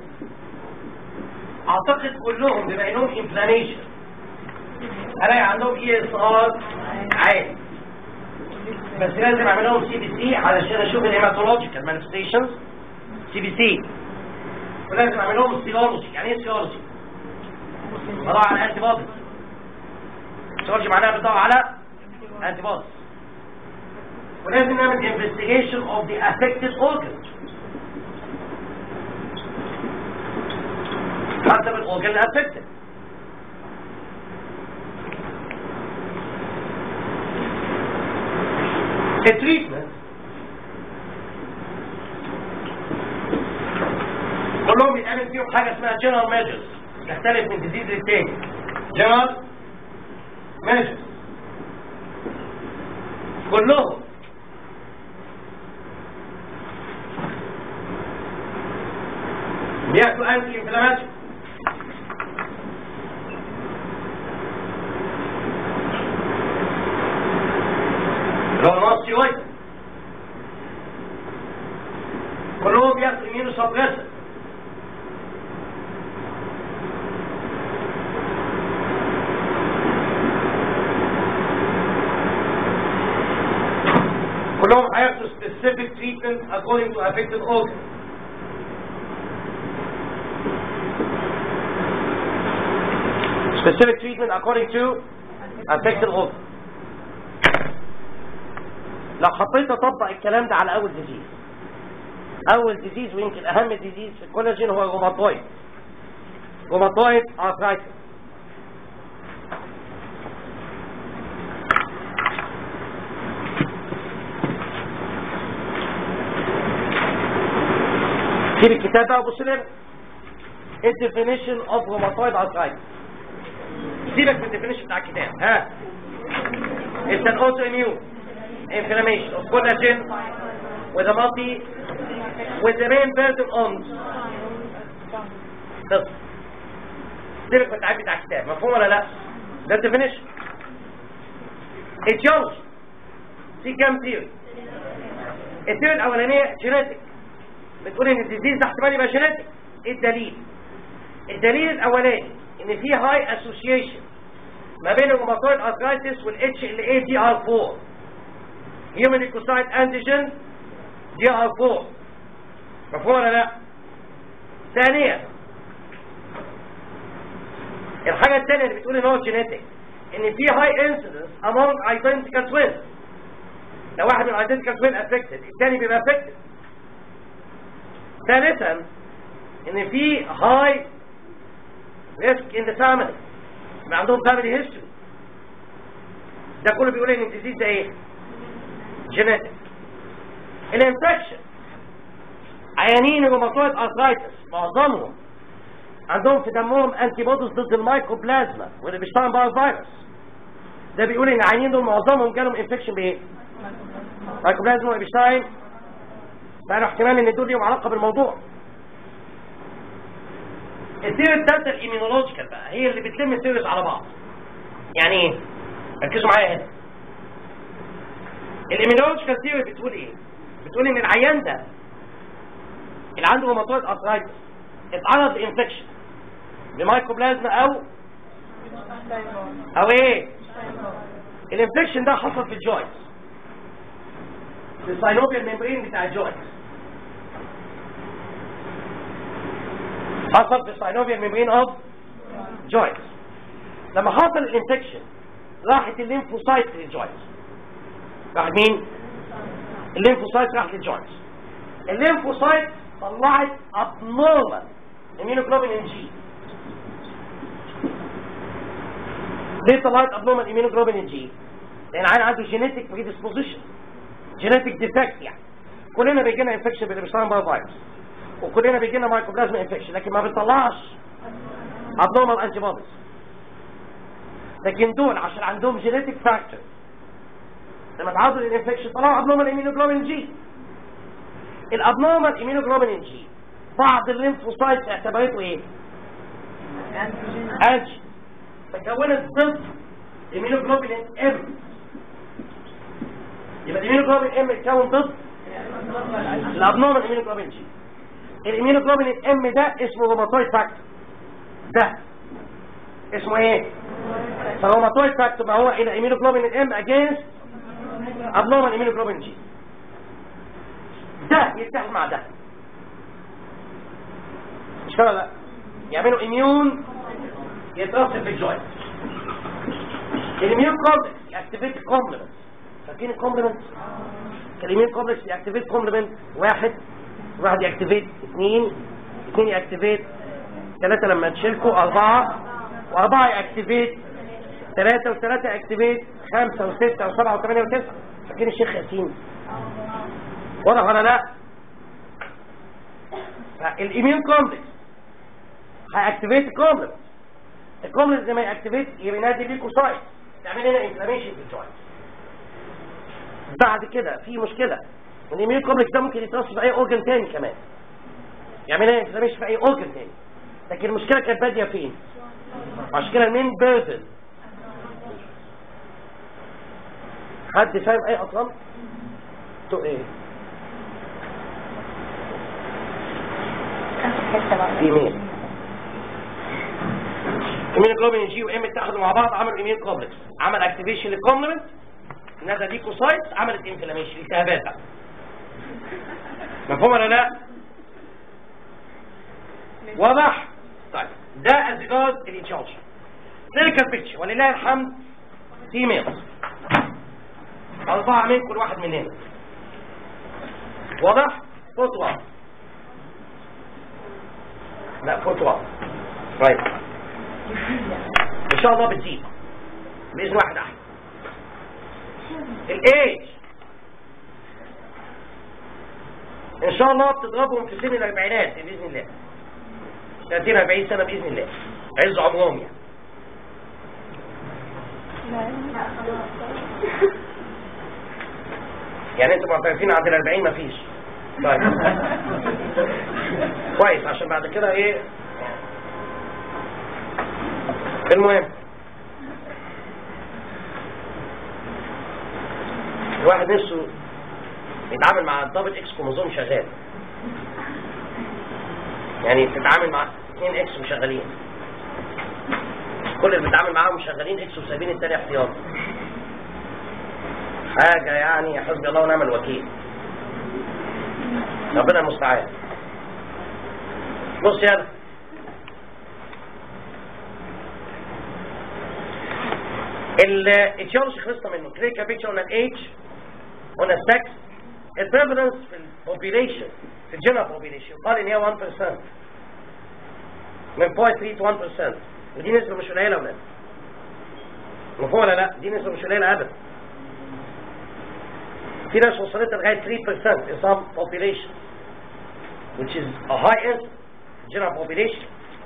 اعتقد كلهم بما انهم انفلاميشن الاقي عندهم اي اس ار عالي بس لازم اعمل لهم سي بي سي علشان اشوف الهيماتولوجيكال مانيفستيشنز سي بي سي ولازم اعمل لهم سيولوجي يعني ايه سيولوجي؟ بدور على انتي بوديز سيولوجي معناها بدور على انتي بوديز ولازم نعمل investigation of the affected organs حسب الاورجن اللي affected التريتمنت كلهم بيتعمل فيهم حاجه اسمها general measures تختلف من ديزيز للتاني general measures كلهم بياخدوا انتي انفلاماتوري اللي هو نقص يويت كلهم بياخدوا امينو سبريسر كلهم هياخدوا specific treatment according to affected organ specific treatment according to affected organ لو حطيت اطبق الكلام ده على اول ديزيز اول ديزيز ويمكن اهم ديزيز في الكولاجين هو الروماتويد روماتويد ارثرايتس سيب الكتاب بقى وبص لنا الديفينيشن اوف روماتويد ارثرايتس سيبك من الديفينيشن بتاع الكتاب ها It's an autoimmune inflammation of collagen with a multi with the main burden on بس سيبك من التعريف بتاع الكتاب مفهوم ولا لا؟ ده الديفينيشن اتيولوجي في كام ثيوري الثيوري الاولانيه جينيتك بتقول ان الديزيز ده احتمال يبقى جينيتك ايه الدليل؟ الدليل الاولاني ان في هاي اسوسيشن ما بين الروماتويد ارثرايتس والاتش ال اي دي ار 4 هيومن ليكوسايت انتيجين دي ار 4 مفهوم ولا لا؟ ثانيا الحاجة الثانية اللي بتقول ان هو جينيتك ان في هاي انسيدنس among identical twins لو واحد من identical twin affected الثاني بيبقى affected ثالثا ان في هاي risk in the family يبقى عندهم family history ده كله بيقول ان الديزيز ده ايه جينيتك الانفكشن عيانين الروماتويد ارثرايتس معظمهم عندهم في دمهم انتي بوديز ضد المايكوبلازما واللي بيشتغل بقى الفيروس ده بيقول ان العيانين دول معظمهم جالهم انفكشن بايه؟ مايكوبلازما واللي بيشتغل فانا احتمال ان دول ليهم علاقه بالموضوع الثيري الثالثه الايمينولوجيكال بقى هي اللي بتلم الثيريز على بعض يعني ايه؟ ركزوا معايا هنا الايمينولوجيكال ثيوري بتقول ايه؟ بتقول ان العيان ده اللي عنده روماتويد ارثرايتس اتعرض لانفكشن بمايكوبلازما او او ايه؟ الانفكشن ده حصل في الجوينتس في الساينوبيال ميمبرين بتاع الجوينتس حصل في الساينوبيال ميمبرين اوف جوينتس لما حصل الانفكشن راحت الليمفوسايت للجوينتس راحت مين؟ الليمفوسايت راحت للجوينتس الليمفوسايت طلعت abnormal immunoglobulin ان جي ليه طلعت abnormal immunoglobulin ان جي؟ لان العيان عنده genetic predisposition genetic defect يعني كلنا بيجي لنا انفكشن بالابشتاين بار فيروس وكلنا بيجي لنا مايكروبلازما انفكشن لكن ما بتطلعش abnormal انتي بوديز لكن دول عشان عندهم جينيتك فاكتور لما تعرضوا للانفكشن طلعوا abnormal immunoglobulin جي الابنورمال immunoglobulin جي بعض الليمفوسايتس اعتبرته ايه؟ انجي فكونت ضد immunoglobulin ام يبقى الاميونوجلوبين ام يتكون ضد الابنورمال immunoglobulin جي الاميونوجلوبولين ام ده اسمه روماتويد فاكتور ده اسمه ايه فروماتويد فاكتور ما هو الى اميونوجلوبولين ام اجينست ابنورمال اميونوجلوبولين جي ده يتحد مع ده مش كده لا يعملوا اميون يترسب في الجوينت الاميون كومبلكس ياكتيفيت الكومبلمنت فاكرين الكومبلمنت الاميون كومبلكس ياكتيفيت كومبلمنت واحد واحد ياكتيفيت اثنين اثنين ياكتيفيت ثلاثة لما تشيلكوا أربعة وأربعة ياكتيفيت ثلاثة وثلاثة ياكتيفيت خمسة وستة وسبعة وثمانية وتسعة فاكرين الشيخ ياسين واضح ولا لا؟ الاميون كومبلكس هياكتيفيت الكومبلكس الكومبلكس لما ياكتيفيت ينادي ليكوسايت تعمل لنا انفلاميشن في الجوينت بعد كده في مشكلة الاميون كومبلكس ده ممكن يترص في اي اورجن تاني كمان يعمل لنا انفلاميشن في اي اورجن تاني لكن المشكلة كانت بادية فين؟ عشان كده المين بيرزن حد فاهم اي اصلا؟ تو ايه؟ في مين؟ immunoglobulin جي وام اتحدوا مع بعض عملوا اميون كومبلكس عمل اكتيفيشن للكومبلمنت نادى ليكوسايتس عملت انفلاميشن التهابات بقى مفهوم ولا لا؟ واضح؟ طيب ده ازجاج الانشارج كلينيكال بيكتشر ولله الحمد فيميلز أربعة من كل واحد مننا واضح؟ فوتوة لا فوتوة طيب ان شاء الله بتزيد باذن واحد احد الايج ان شاء الله بتضربهم في سن الاربعينات باذن الله 30 40 سنه باذن الله عز عمرهم يعني يعني انتوا معترفين عند ال 40 مفيش طيب كويس عشان بعد كده ايه المهم الواحد نفسه يتعامل مع الدبل اكس كروموزوم شغال يعني تتعامل مع اثنين اكس مشغلين كل اللي بتتعامل معاهم مشغلين اكس وسايبين التاني احتياط حاجة يعني حسبي الله ونعم الوكيل ربنا المستعان بص يلا الاتيولوجي خلصنا منه كلينيكال بيكتشر قلنا الايدج قلنا السكس البريفالنس في البوبيليشن في الجنرال بوبيليشن قال ان هي 1% من 0.3 to 1% ودي نسبة مش قليلة يا ولاد مفهوم ولا لا؟ دي نسبة مش قليلة ابدا في ناس وصلت لغاية 3% in some population which is a high end general population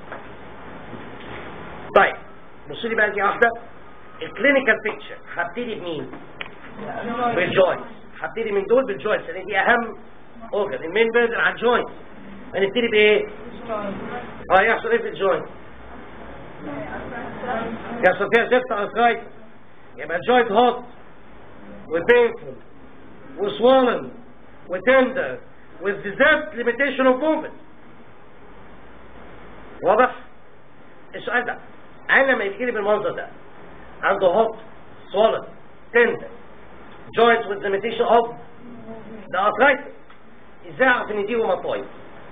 طيب بص لي بقى دي واحدة الكلينيكال بيكتشر هبتدي بمين؟ بالجوينت هبتدي من دول بالجوينت لان دي اهم اورجن المين بيرجن على الجوينت هنبتدي بايه؟ اه يحصل ايه في الجوينت؟ يحصل فيها زفت ارثرايتس يبقى الجوينت هوت وبينفول وسوالن وتندر with diseased limitation of movement واضح؟ السؤال ده انا لما يجي لي بالمنظر ده عنده هوت swollen tender joints with limitation of the arthritis ازاي اعرف ان دي روماتويد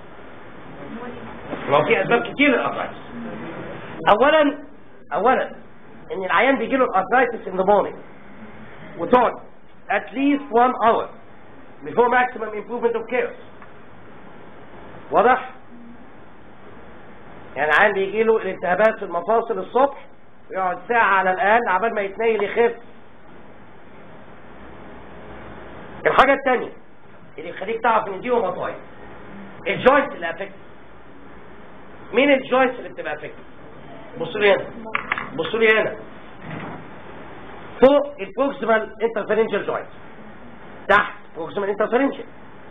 ما في اسباب كتير للارثرايتس اولا اولا ان العيان بيجي له الارثرايتس in the morning وتقعد at least one hour before maximum improvement of care واضح يعني العيان بيجي له الالتهابات في المفاصل الصبح ويقعد ساعة على الأقل عبال ما يتنيل يخف الحاجة الثانية اللي يخليك تعرف ان دي روماتويد الجوينت اللي افكت مين الجوينتس اللي بتبقى افكت بصوا لي هنا بصوا لي هنا فوق البروكسيمال انترفيرنجال جوينت تحت بروكسيمال انترفيرنجال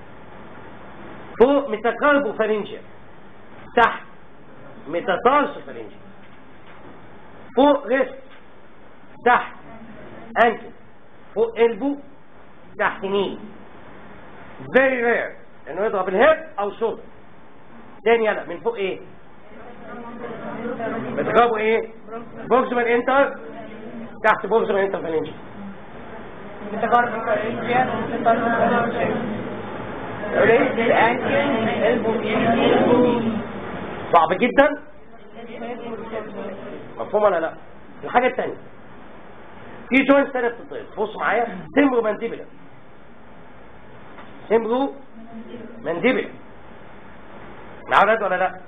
فوق ميتاكاربو فارنجال تحت ميتاتارسو فارنجال فوق ريست تحت انكل فوق البو تحت ني very rare انه يضرب الهيب او شولدر تاني يلا من فوق ايه بتجاوبوا ايه بوكسمان انتر تحت بوكسمان انتر فالنجي صعب جدا مفهوم ولا لا الحاجة التانية في جوينت تانية بتطير بص معايا سيمبرو مانديبلا سيمبرو مانديبلا مع اولاد ولا لا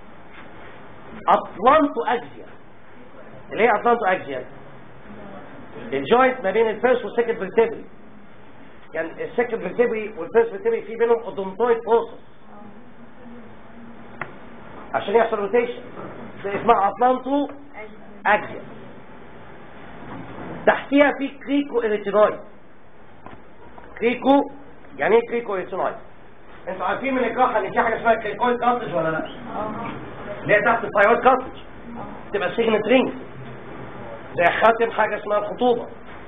اطلانتو اكزيا اللي هي اطلانتو اكزيا الجوينت ما بين الفيرست والسكند فيرتبري يعني السكند فيرتبري والفيرست فيرتبري في بينهم اودونتويد بروسس عشان يحصل روتيشن ده اسمها اطلانتو اكزيا تحتيها في كريكو اريتينويد كريكو يعني ايه كريكو اريتينويد انتوا عارفين من الجراحه ان في حاجه اسمها كريكويد كارتج ولا لا اللي هي تحت الثايرويد كارتج تبقى سيجنت رينج زي خاتم حاجه اسمها الخطوبه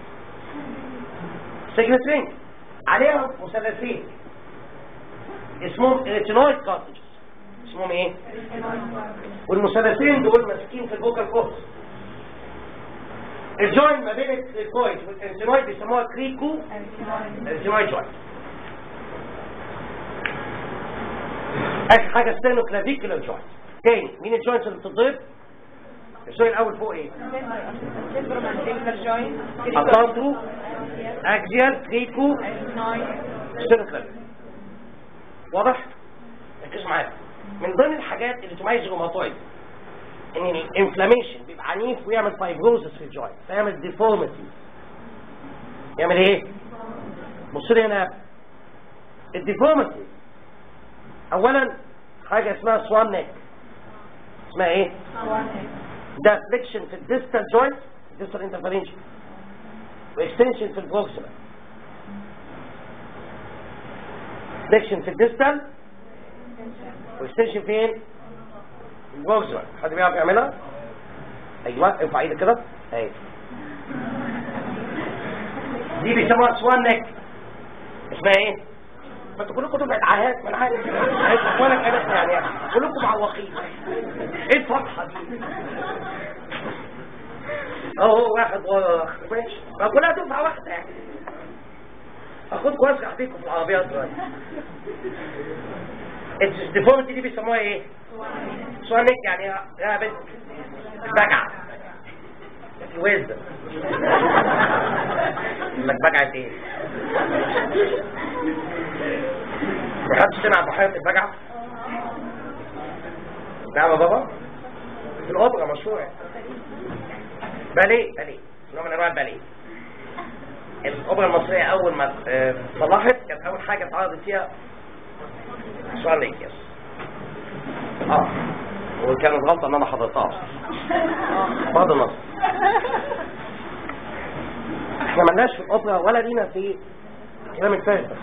سيجنت رينج عليها مثلثين اسمهم اريتينويد كارتج اسمهم ايه والمثلثين دول ماسكين في الفوكال كورس الجوين ما بين الكويد والاريتينويد بيسموها كريكو اريتينويد جوين اخر حاجه ستينو كلافيكولار جوينت تاني مين الجوينتس اللي بتتضرب السؤال الاول فوق ايه اطلانتو اكزيال كريكو ستينو كلافيكولار واضح ركزوا معايا من ضمن الحاجات اللي تميز الروماتويد ان الانفلاميشن بيبقى عنيف ويعمل فايبروزس في الجوينت فيعمل ديفورميتي يعمل ايه بص لي هنا الديفورميتي اولا حاجه اسمها سوان نيك اسمها ايه ده فليكشن في الديستال جوينت الديستال انترفيرنشن واكستنشن في البروكسيمال فليكشن في الديستال واكستنشن فين البروكسيمال حد بيعرف يعملها ايوه ارفع ايدك كده اهي دي بيسموها سوان نيك اسمها ايه ما انتوا كلكم دفعة عاهات ما انا عارف عارف اخوانك انا يعني كلكم معوقين ايه الفرحه دي اهو واحد ورا ماشي ما كلها دفعه واحده يعني اخدكم واسع فيكم في العربيات دلوقتي الديفورمتي دي بيسموها ايه؟ سؤالك يعني يا بنت البجعه الوزن انك بجعه ايه؟ محدش سمع بحيرة البجعة نعم يا بابا في الأوبرا مشهورة باليه باليه نوع من أنواع الباليه الأوبرا المصرية أول ما اه، صلحت كانت أول حاجة اتعرضت فيها سؤال ليك يس اه وكانت غلطة ان انا حضرتها بغض النظر احنا ملناش في الاوبرا ولا لينا في كلام الفارغ ده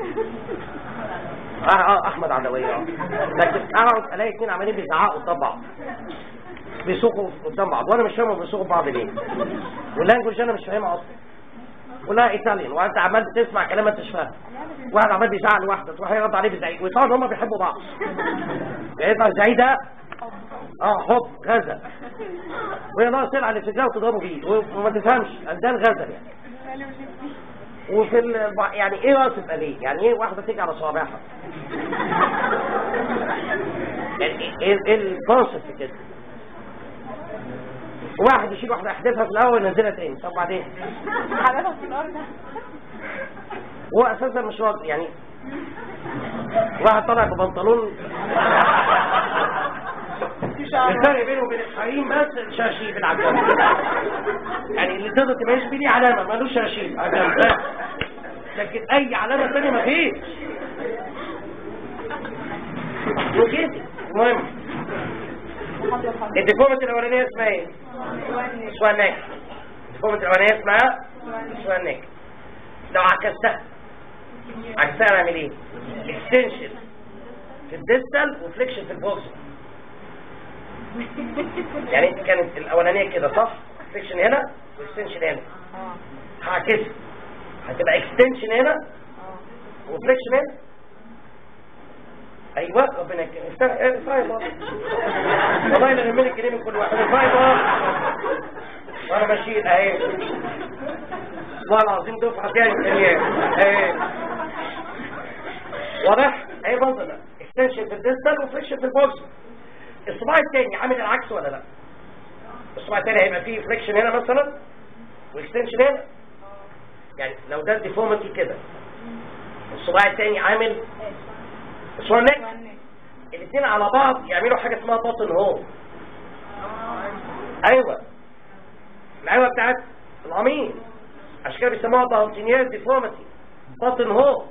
اه اه احمد عدوية اه لكن اقعد الاقي اتنين عمالين بيزعقوا قدام بعض بيسوقوا قدام بعض وانا مش فاهم بيسوقوا بعض ليه واللانجوج انا مش فاهمها اصلا كلها ايطاليان وانت عمال تسمع كلام انت مش فاهم واحد عمال بيزعق لواحده تروح يرد عليه بزعيق ويطلعوا ان هم بيحبوا بعض يطلع الزعيق ده اه حب غزل وهي ناقص تلعب اللي في الجو وتضربه بيه وما تفهمش قدام غزل يعني وفي ال... يعني ايه راس الباليه يعني ايه واحده تيجي على صوابعها يعني ايه ايه الكونسبت كده واحد يشيل واحده يحدفها في الاول وينزلها تاني طب بعدين حبيبها في الارض هو اساسا مش واضح يعني واحد طالع ببنطلون الفرق بينه وبين الحريم بس شراشيب العجل يعني اللي تقدر تميز بيه ليه علامه ملوش شراشيب عجل بس لكن اي علامه ثانيه ما فيش الانجليزي المهم الديفورميتي الاولانيه اسمها ايه؟ سوان نيك الديفورميتي الاولانيه اسمها سوان نيك لو عكستها عكسها نعمل ايه؟ اكستنشن في الديستال وفليكشن في البوكس يعني انت كانت الاولانيه كده صح؟ فليكشن هنا واكستنشن هنا اه هعكسها هتبقى اكستنشن هنا وفليكشن هنا ايوه ربنا يكرمك استنى ايه افرحي بقى والله لا يهمني الجنيه من كل واحد افرحي بقى وانا بشيل اهي والله العظيم دفعه فيها امكانيات اهي واضح اهي منظر ده اكستنشن في الديستال وفليكشن في البوكس الصباع التاني عامل العكس ولا لا الصباع التاني هيبقى فيه فليكشن هنا مثلا واكستنشن هنا يعني لو ده الديفورميتي كده الصباع التاني عامل سوان نيك الاثنين على بعض يعملوا حاجه اسمها باطن هول ايوه العيوه بتاعت العميل عشان كده بيسموها باوتينيال ديفورميتي باطن هول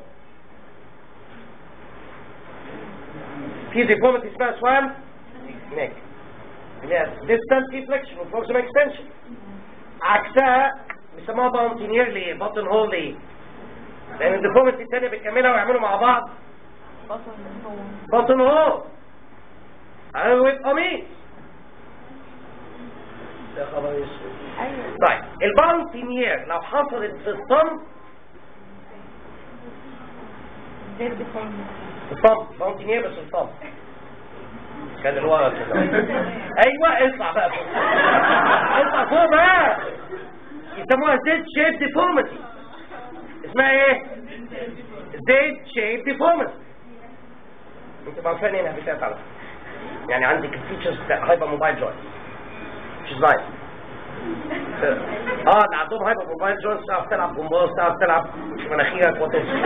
في ديفورميتي اسمها سوان نيك اللي هي ديستال في فليكشن وبروكسيمال اكستنشن عكسها بيسموها باونتينير ليه باطن هول ليه لان الديفورميتي الثانيه بتكملها ويعملوا مع بعض باطن هول عيوه قميص يا خبر اسود ايوه طيب الباونتينير لو حصلت في الصمت غير بفهم الصمت باونتينير بس الصمت كان الورا كده ايوه اطلع بقى فوق اطلع فوق بقى يسموها زيت شيب ديفورميتي اسمها ايه زيت شيب ديفورميتي انت ما عارفين ايه الهابيتات على فكرة. يعني عندك الفيتشرز بتاع هايبر موبايل جوينت which is nice اه اللي عندهم هايبر موبايل جوينت تعرف تلعب جمباز تعرف تلعب في مناخيرك وتمشي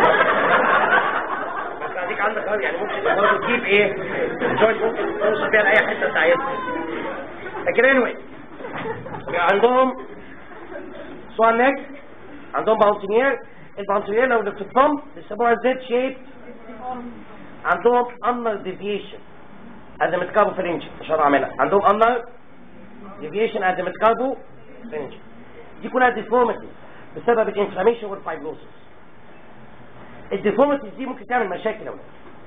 بس اديك عندك اه يعني ممكن برضه تجيب ايه الجوينت ممكن توصل بيها لاي حته انت عايزها لكن anyway يبقى عندهم سوان نيك عندهم باونتينير الباونتينير لو اللي بتتضم بيسموها زيت شيب عندهم انر ديفيشن ازمه كاربو فرنج مش هقدر اعملها عندهم انر ديفيشن ازمه كاربو فرنج دي كلها ديفورميتي بسبب الانفلاميشن والفايبروسس الديفورميتيز دي ممكن تعمل مشاكل يا ولاد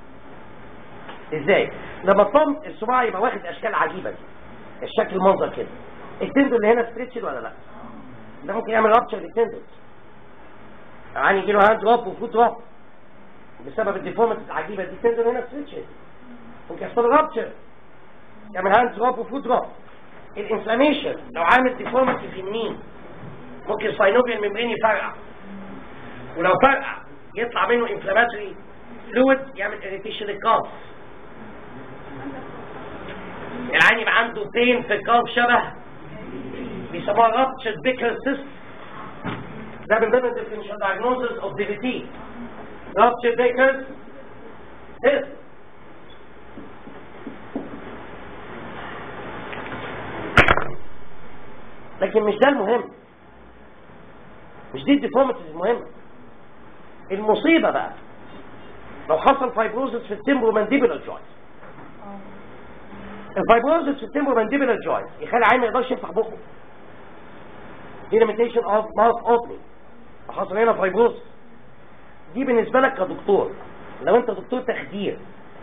ازاي لما الطم الصباع يبقى واخد اشكال عجيبه دي الشكل المنظر كده التندو اللي هنا ستريتشد ولا لا ده ممكن يعمل رابتشر للتندوز يعني يجي له هاند دروب وفوت دروب بسبب الديفورميتيز العجيبه دي التندو اللي هنا ستريتشد ممكن يحصل رابتشر يعمل هاند دروب وفوت دروب الانفلاميشن لو عامل ديفورميتي في النين ممكن الساينوبيال ميمبرين يفرقع ولو فرقع يطلع منه انفلاماتوري فلويد يعمل اريتيشن للكاف العين يبقى عنده بين في الكاف شبه بيسموها رابتشر بيكر سيست ده من ضمن الديفرنشال دايجنوزز اوف دي في تي رابتشر بيكر سيست لكن مش ده المهم مش دي الديفورميتيز المهمه المصيبه بقى لو حصل فايبروزس في التمبرو مانديبولار جوينت الفايبروزس في التمبرو مانديبولار جوينت يخلي العين ما يقدرش يفتح بقه دي ليميتيشن اوف ماوث اوبننج حصل هنا فايبروزس دي بالنسبه لك كدكتور لو انت دكتور تخدير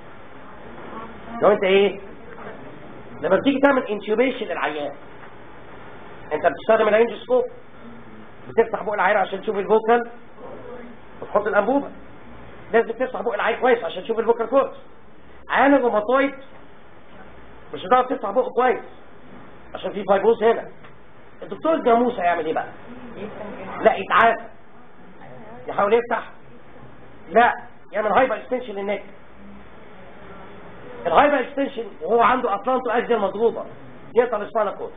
لو انت ايه لما بتيجي تعمل انتيوبيشن للعيان انت بتستخدم الانجسكوب بتفتح بق العين عشان تشوف الفوكال وتحط الانبوبه لازم تفتح بق العين كويس عشان تشوف الفوكال كورس عيان الروماتويد مش هتعرف تفتح بقه كويس عشان في فايبروز هنا الدكتور الجاموس هيعمل ايه بقى لا يتعافى يحاول يفتح لا يعمل هايبر اكستنشن للنك الهايبر اكستنشن وهو عنده اطلانتو اكزيال مضروبه يقطع الاسبانه كود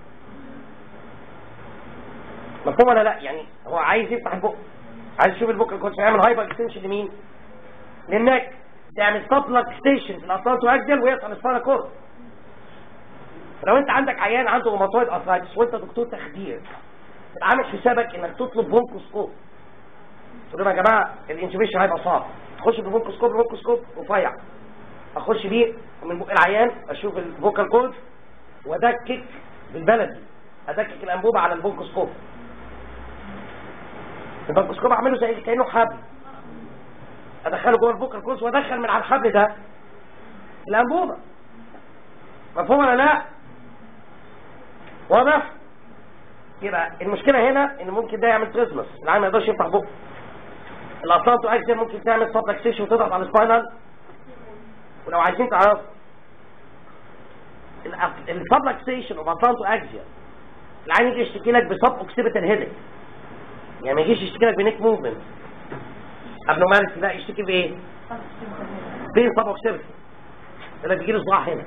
مفهوم ولا لا يعني هو عايز يفتح البق عايز يشوف البق كود يعمل هايبر اكستنشن لمين للنك تعمل سبلك ستيشن في الاطلانتو اكزيال ويقطع الاسبانه كود لو انت عندك عيان عنده روماتويد ارثرايتس وانت دكتور تخدير عامل حسابك انك تطلب بونكوسكوب تقول لهم يا جماعه الانتوبيشن هيبقى صعب تخش ببونكوسكوب بونكوسكوب رفيع اخش بيه من بق العيان اشوف الفوكال كورد وادكك بالبلدي ادكك الانبوبه على البونكوسكوب البونكوسكوب اعمله زي كانه حبل ادخله جوه الفوكال كورد وادخل من على الحبل ده الانبوبه مفهوم ولا لا واضح يبقى المشكله هنا ان ممكن ده يعمل تريزمس العيان ما يقدرش يفتح بقه الاطلانتو اكسيا ممكن تعمل سبلكسيشن وتضغط على السباينال ولو عايزين تعرفوا السبلكسيشن اوف اطلانتو اكسيا العين يجي يشتكي لك بسب اوكسيبيتال هيدك يعني ما يجيش يشتكي لك بنيك موفمنت ابنورماليتي لا يشتكي بايه؟ بين سب اوكسيبيتال اللي بيجي له صداع هنا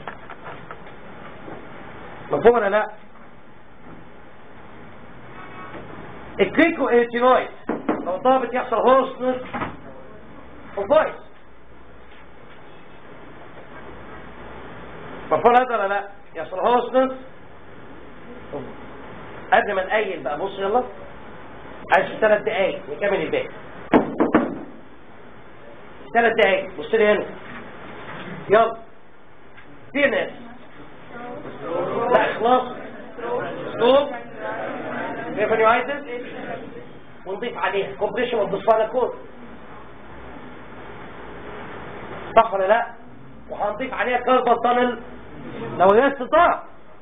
مفهوم ولا لا؟ الكريكو ايتينويد لو ضابط يحصل هوسنس وفويس مفهوم هذا ولا لا؟ يحصل هوسنس قبل ما نقيل بقى بص يلا عايز في ثلاث دقايق نكمل الباقي ثلاث دقايق بص لي هنا يلا في ناس لا اخلاص ستوب ريفانيوهايتس ونضيف عليها كومبريشن اوف ذا كود صح ولا لا وهنضيف عليها كاربون تانل لو هي استطاع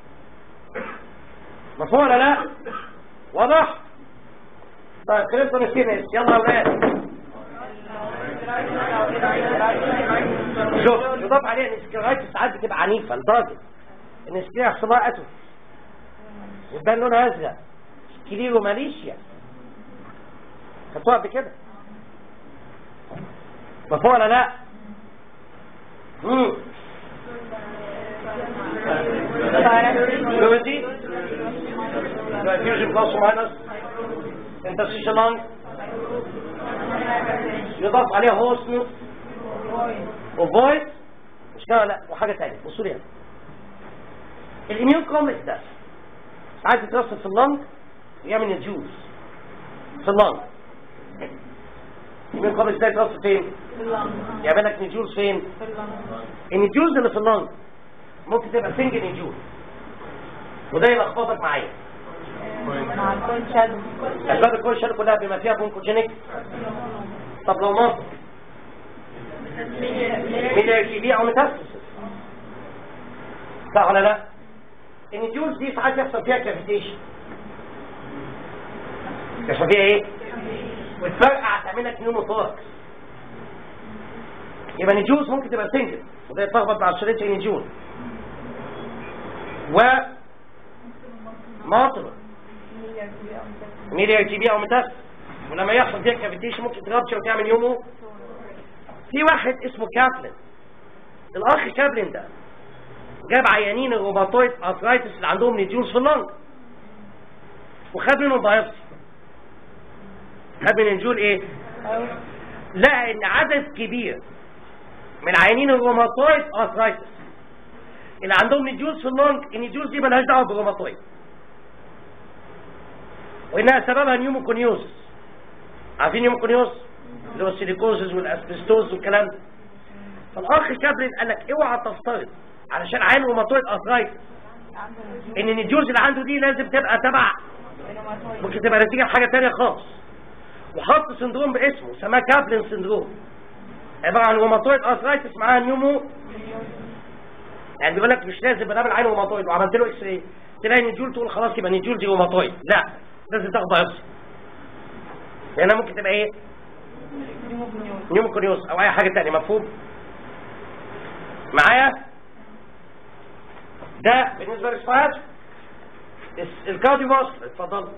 مفهوم ولا لا واضح طيب كريستون ستينس يلا يا ولاد شوف يضاف عليها ان السكرايتس ساعات بتبقى عنيفه لدرجه ان السكريا يحصل لها اتو ويبان لونها ازرق كيلو ماليشيا خدتوها قبل كده مفهوم ولا لا؟ امم فلويدي فيوجن بلس وماينس انترسيشن لانج يضاف عليها هوسنس وفويس مش كده لا وحاجه ثانيه بصوا لي هنا الاميون كومبلكس ده ساعات يترسب في اللنج ويعمل نجوز في اللنج الاميون كومبلكس ده يترسب فين؟ يعمل لك نجوز فين؟ النجوز اللي في اللنج ممكن تبقى سنجل نجوز وده يلخبطك معايا مع الكل شادو اسباب الكل شال كلها بما فيها بونكوجينيك طب لو مصر مين يبيع او متاسس صح ولا لا النجوز دي ساعات يحصل فيها كافيتيشن يحصل فيها ايه وتفرقع تعمل لك نيوموثوركس يبقى نجوز ممكن تبقى سنجل وده يتلخبط مع الشريط نجوز و ماطر ميليا جي بي او متاسس ولما يحصل فيها كافيتيشن ممكن ترابشر وتعمل يومه في واحد اسمه كابلن الاخ كابلن ده جاب عيانين الروماتويد ارثرايتس اللي عندهم نيديولز في اللنج وخد منهم بايوبسي خد من النجول ايه لقى ان عدد كبير من عيانين الروماتويد ارثرايتس اللي عندهم نيديولز في اللنج النيديولز دي مالهاش دعوه بالروماتويد وانها سببها نيوموكونيوز عارفين نيوموكونيوز اللي هو السيليكوزز والاسبستوز والكلام ده فالاخ كابرين قال لك اوعى تفترض علشان عين روماتويد ارثرايتس ان النيديولز اللي عنده دي لازم تبقى تبع ممكن تبقى نتيجه حاجه ثانيه خالص وحط سندروم باسمه سماه كابلين سندروم عباره عن روماتويد ارثرايتس معاها نيومو يعني بيقول لك مش لازم بنعمل عين روماتويد وعملت له اكس راي تلاقي نيديول تقول خلاص يبقى نيديول دي روماتويد لا لازم تاخد بايوبسي لانها ممكن تبقى ايه نيوموكونيوز او اي حاجه ثانيه مفهوم معايا ده بالنسبه للاسفاج الكارديو ماسكر اتفضل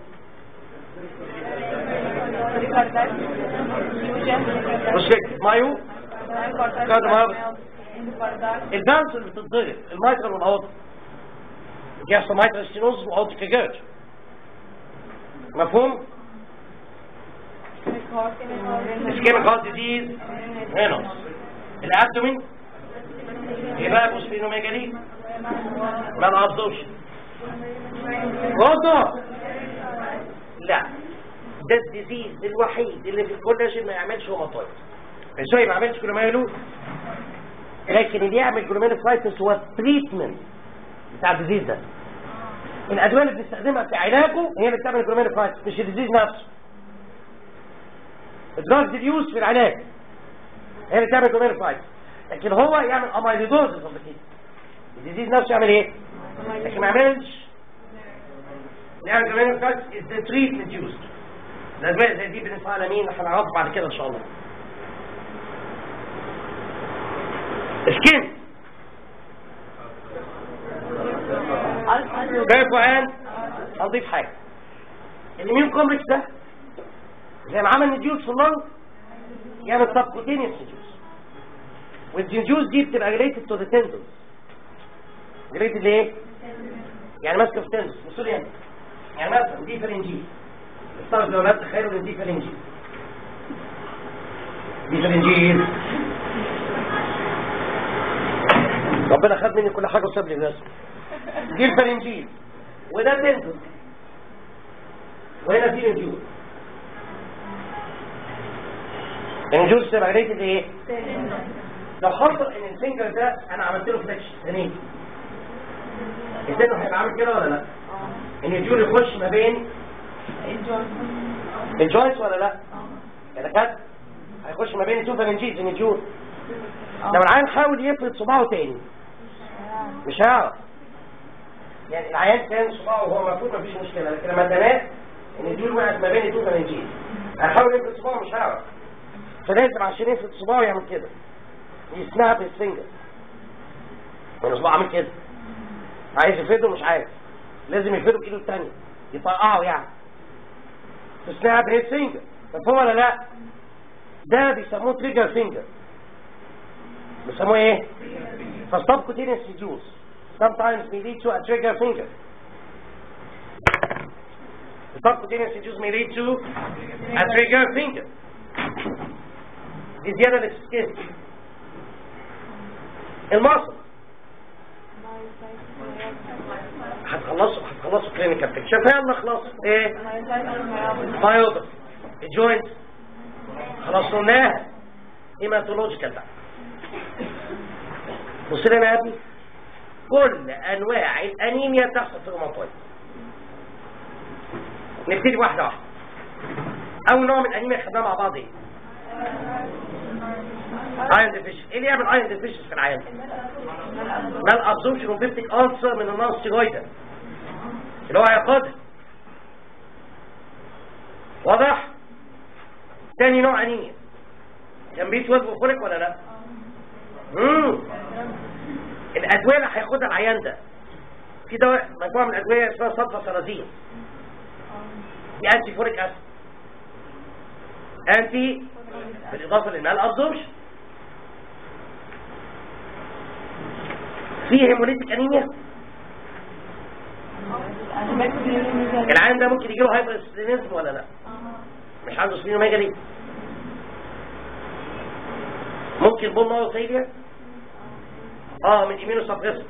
بص كده مايو كارديو ماسكر البانس اللي بتتضرب المايترال والاوضه يحصل مايترال ستينوز واوضه كجاج مفهوم اسكيميك هارت ديزيز هنا الابدومين يبقى بوسفينوميجالي مال ابزوربشن وضع لا ده الديزيز الوحيد اللي في الكولاجين ما يعملش روماتويد ازاي ما يعملش كلومايلو لكن اللي يعمل جلوميريفايتس هو التريتمنت بتاع الديزيز ده الادويه اللي بنستخدمها في علاجه هي اللي بتعمل جلوميريفايتس مش الديزيز نفسه الدراج ديوز في العلاج هي اللي بتعمل جلوميريفايتس لكن هو يعمل اميلودوز الديزيز نفسه يعمل ايه لكن ما يعملش يعمل جلوميريفايتس is the treatment used الادويه زي دي بندفع على مين هنعرفه بعد كده ان شاء الله سكين بيرفو ان اضيف حاجه الاميون كومبلكس ده زي ما عمل نديوز في اللنج يعمل سبكوتينيوس نديوز والجنجوز دي بتبقى ريليتد تو ذا تندونز ريليتد لايه؟ يعني ماسكه في تندونز بصوا لي هنا يعني مثلا دي فرنجي استغرب لو لا تخيلوا ان دي فرنجي دي فرنجي ربنا خد مني كل حاجه وساب لي الناس دي الفرنجيل وده تندون وهنا في نجوم النجوم تبقى ريتد ايه؟ لو حصل ان الفينجر ده انا عملت له فليكشن سنين السن هيبقى عامل كده ولا لا؟ النجوم يخش ما بين الجوينتس ولا لا؟ كده كده هيخش ما بين التو فرنجيز النجوم لو العيان حاول يفرد صباعه تاني مش هيعرف يعني العيان كان صباعه وهو مفروض مفيش مشكله لكن لما تنام ان الدول وقعت ما بين التو فرنجيز هيحاول يفرد صباعه مش هيعرف فلازم عشان يفرد صباعه يعمل كده يسناب الفينجر يعني صباعه عامل كده عايز يفرده مش عارف لازم يفرده بايده الثانيه يطرقعه يعني تسناب هيد فينجر مفهوم ولا لا؟ ده بيسموه تريجر فينجر بيسموه ايه؟ فالسبكوتينيوس reduce sometimes may lead to a trigger finger. The subcutaneous reduce may lead to a trigger finger. دي زيادة للسكين المصل هتخلصوا هتخلصوا كلينيكال بيكتشر يلا خلصوا ايه؟ بايوبس الجوينت خلصناها هيماتولوجيكال بقى بص لنا يا ابني كل انواع الانيميا تحصل في الروماتويد نبتدي واحده واحده اول نوع من الانيميا خدناه مع بعض ايه ايرون ديفيشن ايه اللي يعمل ايرون ديفيشن في العيان مال ابزوربشن وبيبتيك انسر من النون ستيرويد اللي هو هيقودها واضح تاني نوع انيميا كان بي 12 وفوليك ولا لا امم الادويه اللي هياخدها العيان ده في دواء مجموعه من الادويه اسمها صلفه سرازين دي انتي فوريك اسيد انتي بالاضافه للمال ابزوربشن في هيموليتيك انيميا العيان ده ممكن يجي له هايبر سبلينيزم ولا لا مش عنده سبلينوميجالي ممكن بول ماو فيلير اه من ايمينو سبريسر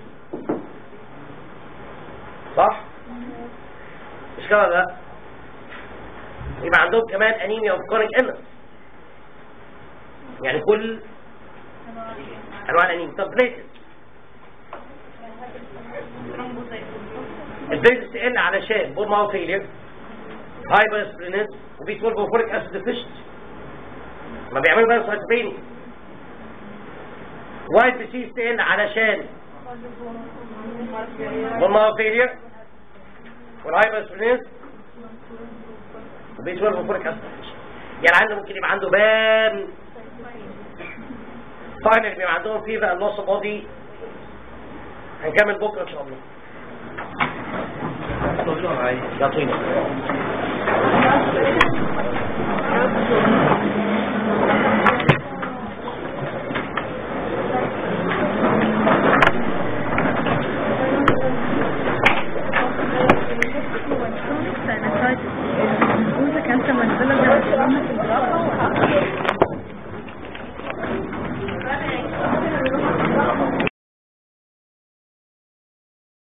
صح مش كده ولا لا يبقى عندهم كمان انيميا اوف كونيك النس يعني كل انواع الانيميا طب بليتس البليتس تقل علشان بول ماو فيلير هايبر سبلينيز وبي 12 وفوليك اسيد ديفيشنت ما بيعملوا بقى سايتوبينيا وايت بيسيس تقل علشان بول فيلير والهايبر سبلينيز وبي 12 وفوليك اسيد ديفيشنت يعني عنده ممكن يبقى عنده بام فاينل بيبقى عندهم فيفا اللوس بودي هنكمل بكره ان شاء الله يعطينا